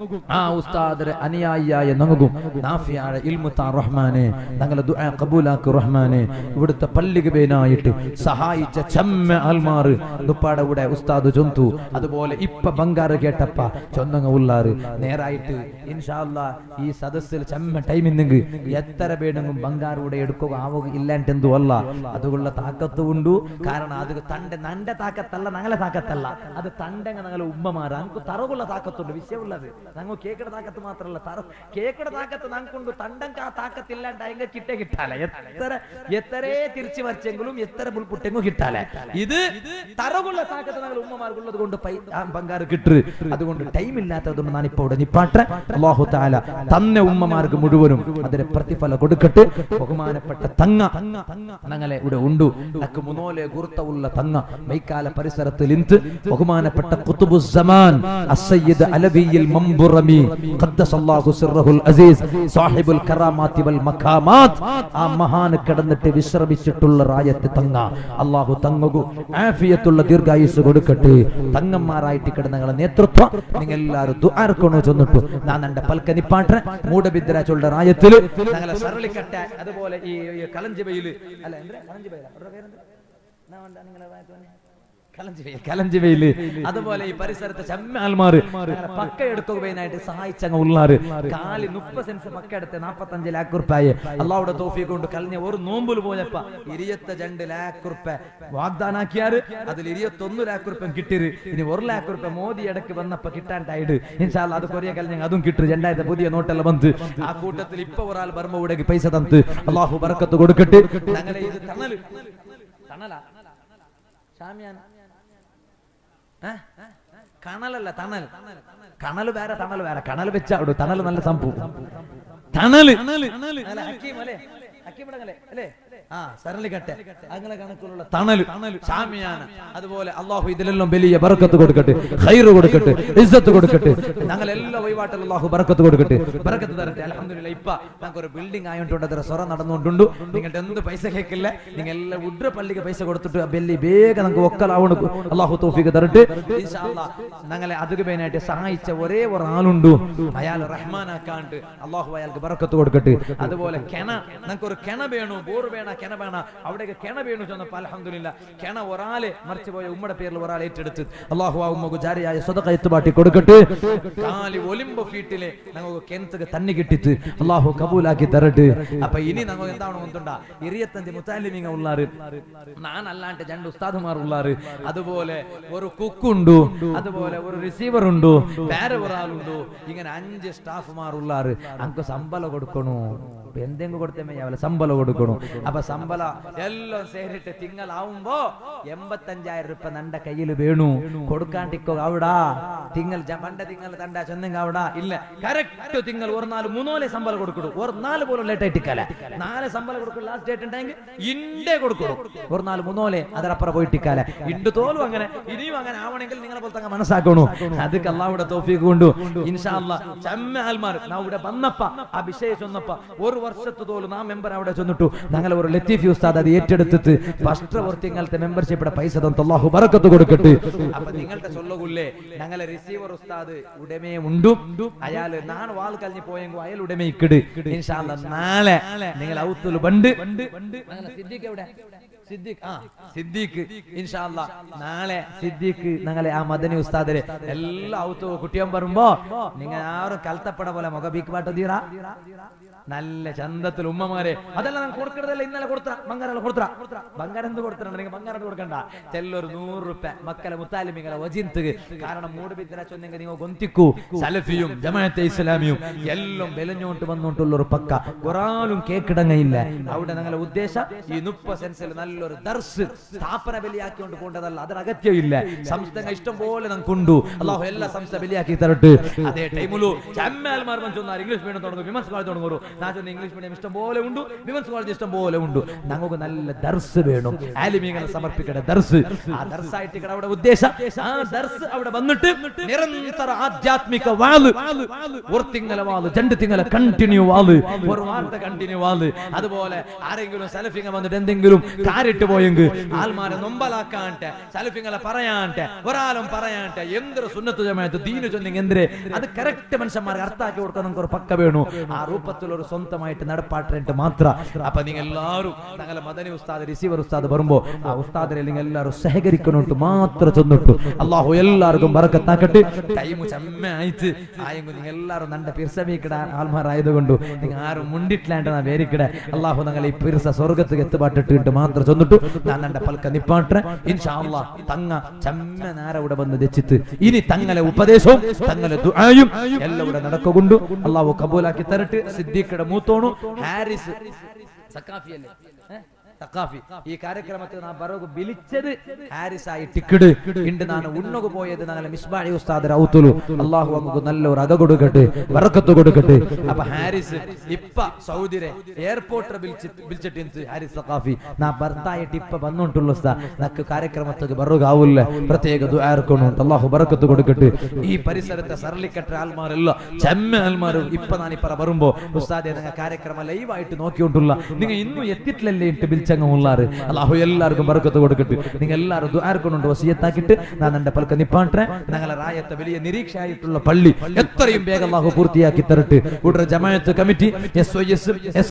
Speaker 3: ആ ഉസ്താദിനെ അനുയായിയായ നങ്ങുകും നാഫിയായ ഇൽമുത്താ റഹ്മാനെ ഞങ്ങളെ ദുആ കബൂലാക്ക് റഹ്മാനെ ഇവിടുത്തെ പള്ളികബേനായിട്ട് സഹായിച്ച ചെമ്മ ആൽമാറ് ദുപ്പാടെ കൂടെ ഉസ്താദ് ചൊന്തു അതുപോലെ ഇപ്പൊ ബംഗാറ് കേട്ടപ്പ ചൊന്നങ്ങ ഉള്ളാറ് നേരായിട്ട് ഇൻഷാല്ല ഈ സദസ്സിൽ ചെമ്മ ടൈം ഇന്നെങ്കിൽ എത്ര പേടെങ്കും ബംഗാറൂടെ എടുക്കുക ആവുക ഇല്ലാണ്ടെന്തു അല്ല അതുകൊള്ള താക്കത്ത് ഉണ്ടു കാരണം അത് തന്റെ നന്റെ താക്കത്തല്ല ഞങ്ങളെ താക്കത്തല്ല അത് തണ്ടെങ്ക ഞങ്ങളെ ഉമ്മമാർ നമുക്ക് തറവുള്ള താക്കത്തുണ്ട് വിഷയമുള്ളത് ഞങ്ങൾ കേക്കട താക്കത്ത് മാത്രമല്ല തറ കേക്കട താക്കത്ത് ഞങ്ങൾക്കുണ്ട് തണ്ടങ്ക ആ താക്കത്തില്ലാണ്ട് അയങ്ക കിട്ടേ കിട്ടാല എത്ര എത്രേ തിരിച്ചു വരച്ചെങ്കിലും എത്ര പുൽപുട്ടെങ്കും കിട്ടാല ഇത് തറവുള്ള താക്കത്ത് ഞങ്ങൾ ഉമ്മമാർക്കുള്ളത് കൊണ്ട് പൈ ആ ബംഗാറ് കിട്ടു അതുകൊണ്ട് ടൈം ഇല്ലാത്തതുകൊണ്ട് ഞാൻ ഇപ്പൊ ഇവിടെ നിപ്പാട്ടെ അള്ളാഹു താല തന്നെ ഉമ്മമാർക്ക് മുഴുവനും അതിന് പ്രതിഫലം കൊടുക്കട്ടെ ബഹുമാനപ്പെട്ട തങ്ങ ഞങ്ങളെ ഇവിടെ ഉണ്ടു നക്ക് മുനോലെ ഗുർത്തവുള്ള തങ്ങ മൈക്കാല പരിസരത്തിൽ ഇന്ന് ബഹുമാനപ്പെട്ട ഖുതുബുസ്സമാൻ അസ്സയ്യിദ് അലവിയിൽ മംബുറമി ഖദ്ദസല്ലാഹു സിർറഹുൽ അസീസ് സാഹിബുൽ കറാമാത്തി വൽ മഖാമാത്ത് ആ മഹാന് കിടന്നിട്ട് വിശ്രമിച്ചിട്ടുള്ള റായത്ത് തങ്ങ അള്ളാഹു തങ്ങകു ആഫിയത്തുള്ള ദീർഘായുസ് കൊടുക്കട്ടെ തങ്ങന്മാരായിട്ട് കിടന്നങ്ങളെ നേതൃത്വം നിങ്ങൾ എല്ലാവരും ദുആർക്കണോ ചെന്നിട്ടു ഞാൻ എന്റെ പൽക്ക നിപ്പാട്ടെ മൂടബിദ്രാച്ചുള്ള റായത്തില് ഞങ്ങളെ സരളിക്കട്ട അതുപോലെ ഈ ഈ കലഞ്ചിവയില് അല്ല എന്താ കലഞ്ചിവയില അവരുടെ പേരെന്താ ഞാൻ വേണ്ട നിങ്ങളെ വായിക്ക് വന്നേ. കലഞ്ചിവയിൽ കലഞ്ചിവയില് അതുപോലെ ഈ പരിസരത്തെ ചെമ്മാൽമാർ പക്ക എടുക്കുകയായിട്ട് സഹായിച്ചങ്ങ് ഉള്ളാറ് കാലി മുപ്പത് സെൻസ് പക്ക എടുത്ത് നാപ്പത്തഞ്ച് ലാഖ് റുപ്പായി അള്ളാഹുടെ തോഫി കൊണ്ട് കഴിഞ്ഞ ഒരു നോമ്പിൽ പോയപ്പ ഇരുപത്തി രണ്ട് ലാഖ് റുപ്പ വാഗ്ദാനാക്കിയാറ് അതിൽ ഇരുപത്തൊന്ന് ലാഖ് റുപ്യം കിട്ടിര് ഇനി ഒരു ലാഖ് റുപ്യ മോദി ഇടയ്ക്ക് വന്നപ്പോ കിട്ടാണ്ടായിട്ട് ഇൻഷാല്ല അത് കൊറിയ കഴിഞ്ഞ അതും കിട്ടും രണ്ടായിരത്തി പുതിയ നോട്ടെല്ലാം വന്ന് ആ കൂട്ടത്തിൽ ഇപ്പൊ ഒരാൾ ബർമ്മ ഉടക്കി പൈസ തന്ന് അള്ളാഹു ബർക്കത്ത് കൊടുക്കട്ടെ ഞങ്ങളെ ഇത് തണല് തണലാ ഷാമിയാന ഏ? കണലല്ല തണൽ കണല് വേറെ തണൽ വേറെ കണൽ വെച്ച അവിടെ തണൽ നല്ല സംഭവം തണല് അല്ല, ഹക്കീം അല്ലേ ഹക്കീം ഇടങ്ങളെ അല്ലേ ആ സരളിക്കട്ടെ അങ്ങനെ കണക്കിലുള്ള തണല് ഷാമിയാന അതുപോലെ അള്ളാഹു ഇതിലെല്ലാം വലിയ ബർക്കത്ത് കൊടുക്കട്ടെ ഖൈറ് കൊടുക്കട്ടെ ഇസ്സത്ത് കൊടുക്കട്ടെ ഞങ്ങൾ എല്ലാ വഴിപാട്ടിലും അള്ളാഹു ബർക്കത്ത് കൊടുക്കട്ടെ ബർക്കത്ത് തരട്ടെ അലഹമില്ല ഇപ്പ ഞങ്ങൾക്ക് ഒരു ബിൽഡിംഗ് ആയതുകൊണ്ട് അതിന് സ്വറ നടന്നുകൊണ്ടുണ്ട് നിങ്ങളുടെ എന്ത് പൈസ കേൾക്കില്ല നിങ്ങൾ എല്ലാ ഉഡ്ര പള്ളിക്ക് പൈസ കൊടുത്തിട്ട് ബെല്ലി വേഗം നമുക്ക് ഒക്കലാവണ അള്ളാഹു തോഫിക്ക് തരട്ടെ ഇൻഷാ അല്ലാഹ് ഞങ്ങളെ അതുകബേനായിട്ട് സഹായിച്ച ഒരേ ഒരാളുണ്ട് അയാൾ റഹ്മാനാക്കാണ്ട് അള്ളാഹു അയാൾക്ക് ബർക്കത്ത് കൊടുക്കട്ടെ അതുപോലെ കെണ ഞങ്ങൾക്ക് ഒരു കെണ വേണു ബോർ വേണ കെണ വേണ അവിടേക്ക് കെണ വേണു ചെന്നപ്പോ അലഹമില്ല കെണ ഒരാളെ മറിച്ചു പോയ ഉമ്മയുടെ പേരിൽ ഒരാൾ ഏറ്റെടുത്ത് അള്ളാഹു ആ ഉമ്മക്ക് ജാരിയായ സ്വതക എത്തുപാട്ടി കൊടുക്കട്ടെ കാലി ഒലിമ്പോ ഫീട്ടിലെ ഞങ്ങൾക്ക് കെൻത്തുക തന്നി കിട്ടിത്ത് അള്ളാഹു കബൂലാക്കി തരട്ട് അപ്പൊ ഇനി ഞങ്ങൾ എന്താണ് ഒന്നുണ്ടാ ഇരുപത്തഞ്ച് മുത്താലിമിങ്ങ ഉള്ളാറ് ഞാൻ അല്ലാണ്ട് രണ്ട് ഉസ്താദുമാർ ഉള്ളാറ് അതുപോലെ ഒരു കുക്കുണ്ടു അതുപോലെ ഒരു റിസീവർ ഉണ്ടു വേറെ ഒരാളുണ്ടു ഇങ്ങനെ അഞ്ച് സ്റ്റാഫുമാർ ഉള്ളാറ് അങ്ക് ശമ്പളം കൊടുക്കണു എന്തെങ്കിലും കൊടുത്തേ ശമ്പളം കൊടുക്കണു അപ്പൊ ശമ്പള എല്ലാം സേരിട്ട് തിങ്കളാവുമ്പോ എൺപത്തഞ്ചായിരം രൂപ നന്റെ കയ്യിൽ വേണു കൊടുക്കാണ്ടിക്കോ അവിടാ തിങ്കൾ ജ- പണ്ട തിങ്കൾ തണ്ട ചെന്നെങ്ക അവിടാ ഇല്ല കറക്റ്റ് തിങ്കൾ ഒരു നാല് മൂന്നോലെ ശമ്പളം കൊടുക്കണു ഒരു നാല് പോലും ലേറ്റ് ആയിട്ടിക്കല നാല് ശമ്പളം കൊടുക്കും ലാസ്റ്റ് ഡേറ്റ് ഉണ്ടെങ്കിൽ ഇണ്ടേ കൊടുക്കണം ഒരു നാല് മൂന്നോലെ അതിനപ്പുറം പോയിട്ടിക്കാല ഇണ്ട് തോലും അങ്ങനെ ഇനിയും അങ്ങനെ ആവണമെങ്കിൽ നിങ്ങളെ പോലെ തന്നെ മനസ്സാക്കണു അത് കല്ലാവിടെ തോഫിക്ക് കൊണ്ടു ഇൻഷാല്ല ചെമ്മ ആൽമാർ നാ ഇവിടെ വന്നപ്പ ആ വിഷയം ചൊന്നപ്പ ഒരു വർഷത്ത് തോലും നാ മെമ്പർ അവിടെ ചെന്നിട്ടു ഞങ്ങൾ ഒരു ലത്തീഫി ഉസ്താദ് അത് ഏറ്റെടുത്തിട്ട് വർഷത്തെ മെമ്പർഷിപ്പ് പൈസ തന്നു അള്ളാഹു ബറക്കത്ത് കൊടുക്കട്ടെ അപ്പൊ നിങ്ങളുടെ ചൊല്ലുകൊള്ളേ ഞങ്ങളെ റിസീവർ ഉസ്താദ് ഉടമേ ഉണ്ടു അയാള് നാൻ വാൾ കഴിഞ്ഞ് പോയെങ്കിൽ അയാൾ ഉടമേ ഇക്കിട് ഇൻഷാല്ല നാളെ നിങ്ങൾ ഔത്തുൽ ബണ്ട് ഞങ്ങളെ സിദ്ദീഖ് എവിടെ സിദ്ദീഖ് ആ സിദ്ദീഖ് ഇൻഷാല്ല നാളെ സിദ്ദീഖ് ഞങ്ങളെ ആ മദനി ഉസ്താദിന് എല്ലാ ഔത്തു കുട്ടിയും വരുമ്പോ നിങ്ങൾ ആരും കൽത്തപ്പട പോലെ മുഖബീക്ക് പാട്ട് തീരാ നല്ല ചന്തത്തിൽ ഉമ്മമാരെ അതെല്ലാം ഞാൻ കൊടുക്കണതല്ല ഇന്നലെ കൊടുത്ത ബംഗാരം കൊടുത്ത ബംഗാരം എന്ത് കൊടുത്തിട്ടുണ്ട് നിങ്ങൾ ബംഗാരം കൊടുക്കണ്ട ചെല്ലൊരു നൂറ് റുപ്യ മക്കളെ മുത്താലിമിങ്ങളെ വജിന്തുക കാരണം മൂട് ബിദ്ര ചൊന്നെങ്കിൽ നിങ്ങൾ ഗൊന്തിക്കു സലഫിയും ജമാഅത്തെ ഇസ്ലാമിയും എല്ലാം വെലഞ്ഞോട്ട് വന്നോണ്ടുള്ള ഒരു പക്ക ഒരാളും കേക്കിടങ്ങയില്ല അവിടെ ഞങ്ങളെ ഉദ്ദേശം ഈ മുപ്പ സെൻസിൽ നല്ല നല്ലൊരു ദർസ് സ്ഥാപന ബലിയാക്കിക്കൊണ്ട് പോകേണ്ടതല്ല അതിന് അഗത്യമില്ല സംസ്ഥ ഇഷ്ടം പോലെ നമുക്കുണ്ടു അള്ളാഹു എല്ലാ സംസ്ഥ ബലിയാക്കി തരട്ട് അതേ ടൈമിലു ചമ്മൽമാർ ചൊന്നാർ ഇംഗ്ലീഷ് മീഡിയം തുടങ്ങും വിമൻസ് കോളേജ് തുടങ്ങും ഞാൻ ചൊന്ന ഇംഗ്ലീഷ് മീഡിയം ഇഷ്ടം പോലെ ഉണ്ട് വിമൻസ് കോളേജ് ഇഷ്ടം പോലെ ഉണ്ട് ഞങ്ങൾക്ക് നല്ല ദർസ് വേണം ആലിമീങ്ങളെ സമർപ്പിക്കേണ്ട ദർസ് ആ ദർസായിട്ട് ഇവിടെ അവിടെ ഉദ്ദേശം ആ ദർസ് അവിടെ വന്നിട്ട് നിരന്തര ആധ്യാത്മിക വാല് ഒരു തിങ്ങല വാല് രണ്ട് തിങ്ങല കണ്ടിന്യൂ വാല് ഒരു വാർത്ത കണ്ടിന്യൂ വാല് അതുപോലെ ആരെങ്കിലും സലഫിങ്ങ വന്നിട്ട് എന്തെങ്കിലും കാരിട്ട് പോയെങ്കിൽ ആൽമാരെ നൊമ്പലാക്കാണ്ടെ സലഫിങ്ങളെ പറയാണ്ടെ ഒരാളും പറയാണ്ടെ എന്തൊരു സുന്നത്ത് ജമാഅത്ത് ദീന് ചൊന്നെങ്കിൽ എന്തിരെ അത് കറക്റ്റ് മനുഷ്യന്മാർക്ക് അർത്ഥാക്കി കൊടുക്കാൻ നമുക്ക് ഒരു പക്ക വേണു ആ രൂപത്തിൽ ഒരു സ്വന്തമായിട്ട് നടപ്പാട്ടിട്ട് മാത്ര അപ്പൊ നിങ്ങൾ എല്ലാവരും ഞങ്ങളെ മദനി ഉസ്താദ് റിസീവർ ഉസ്താദ് വരുമ്പോ ആ ഉസ്താദിനെ നിങ്ങൾ എല്ലാവരും സഹകരിക്കണോട്ട് മാത്രം ചെന്നിട്ടു അള്ളാഹു എല്ലാവർക്കും ബറക്കത്താക്കട്ടെ ടൈം ചമ്മയായിട്ട് ആയെങ്കിൽ നിങ്ങൾ എല്ലാവരും നണ്ട പിർസമീക്കിട ആൾമാരായതുകൊണ്ട് നിങ്ങൾ ആരും മുണ്ടിട്ടില്ലാണ്ട് നാ വേരിക്കിട അള്ളാഹു ഞങ്ങൾ ഈ പിർസ സ്വർഗത്ത് എത്തുപാട്ടിട്ട് മാത്രം ചെന്നിട്ടു ഞാൻ നണ്ട പൽക്ക നിപ്പാട്ടെ ഇൻഷാ അള്ളാ തങ്ങ ചമ്മ നേര ഇവിടെ വന്ന് തെച്ചിത്ത് ഇനി തങ്ങളെ ഉപദേശവും തങ്ങളെ ദുആയും എല്ലാം ഇവിടെ നടക്കുകൊണ്ടു അള്ളാഹു കബൂലാക്കി തരട്ട് സിദ്ദീഖിയുടെ മൂത്തോണു ഹാരിസ് സക്കാഫി അല്ലേ ഏ? സക്കാഫി ഈ കാര്യക്രമത്തിൽ നാം ബറോഗ് വിളിച്ചത് ഹാരിസായി ടിക്കട് ഇണ്ട് നാണ് ഉണ്ണുക പോയത് ഞങ്ങളെ മിസ്ബാഴി ഉസ്താദ് റൗത്തുലു അള്ളാഹു നമുക്ക് നല്ലൊരു അക കൊടുക്കട്ടെ വറക്കത്ത് കൊടുക്കട്ടെ അപ്പൊ ഹാരിസ് ഇപ്പ സൗദിരെ എയർപോർട്ട് വിളിച്ചിട്ട് ഹാരിസ് സക്കാഫി നാ ഭർത്തായിട്ട് ഇപ്പൊ വന്നോണ്ടുള്ള ഉസ്താ നക്ക് കാര്യക്രമത്തേക്ക് ബറോഗ് ആവൂല്ല പ്രത്യേക ദുആർക്കുന്നു അള്ളാഹു ബറക്കത്ത് കൊടുക്കട്ടെ ഈ പരിസരത്തെ സരളിക്കട്ട ആൽമാരെല്ലാം ചെമ്മ ആൽമാരും ഇപ്പൊ ഞാൻ ഇപ്പറ വരുമ്പോ ഉസ്താദെ നിങ്ങൾ കാര്യക്രമം ലൈവായിട്ട് നോക്കിക്കൊണ്ടുള്ള നിങ്ങൾ ഇന്നും എത്തിയിട്ടില്ലല്ലേ ഇട്ട് ബിൽച്ചങ്ങുള്ളാറ് അള്ളാഹു എല്ലാവർക്കും ബർക്കത്ത് കൊടുക്കട്ടെ നിങ്ങൾ എല്ലാവരും ദ്വാരക്കൊണ്ടുണ്ട് വസിയത്താക്കിയിട്ട് ഞാൻ എന്റെ പൽക്ക നിപ്പാട്ടെ ഞങ്ങളെ റായത്തെ വലിയ നിരീക്ഷയായിട്ടുള്ള പള്ളി എത്രയും വേഗം അള്ളാഹു പൂർത്തിയാക്കി തരട്ടെ ഉടനെ ജമാഅത്ത് കമ്മിറ്റി എസ് ഒ എസ്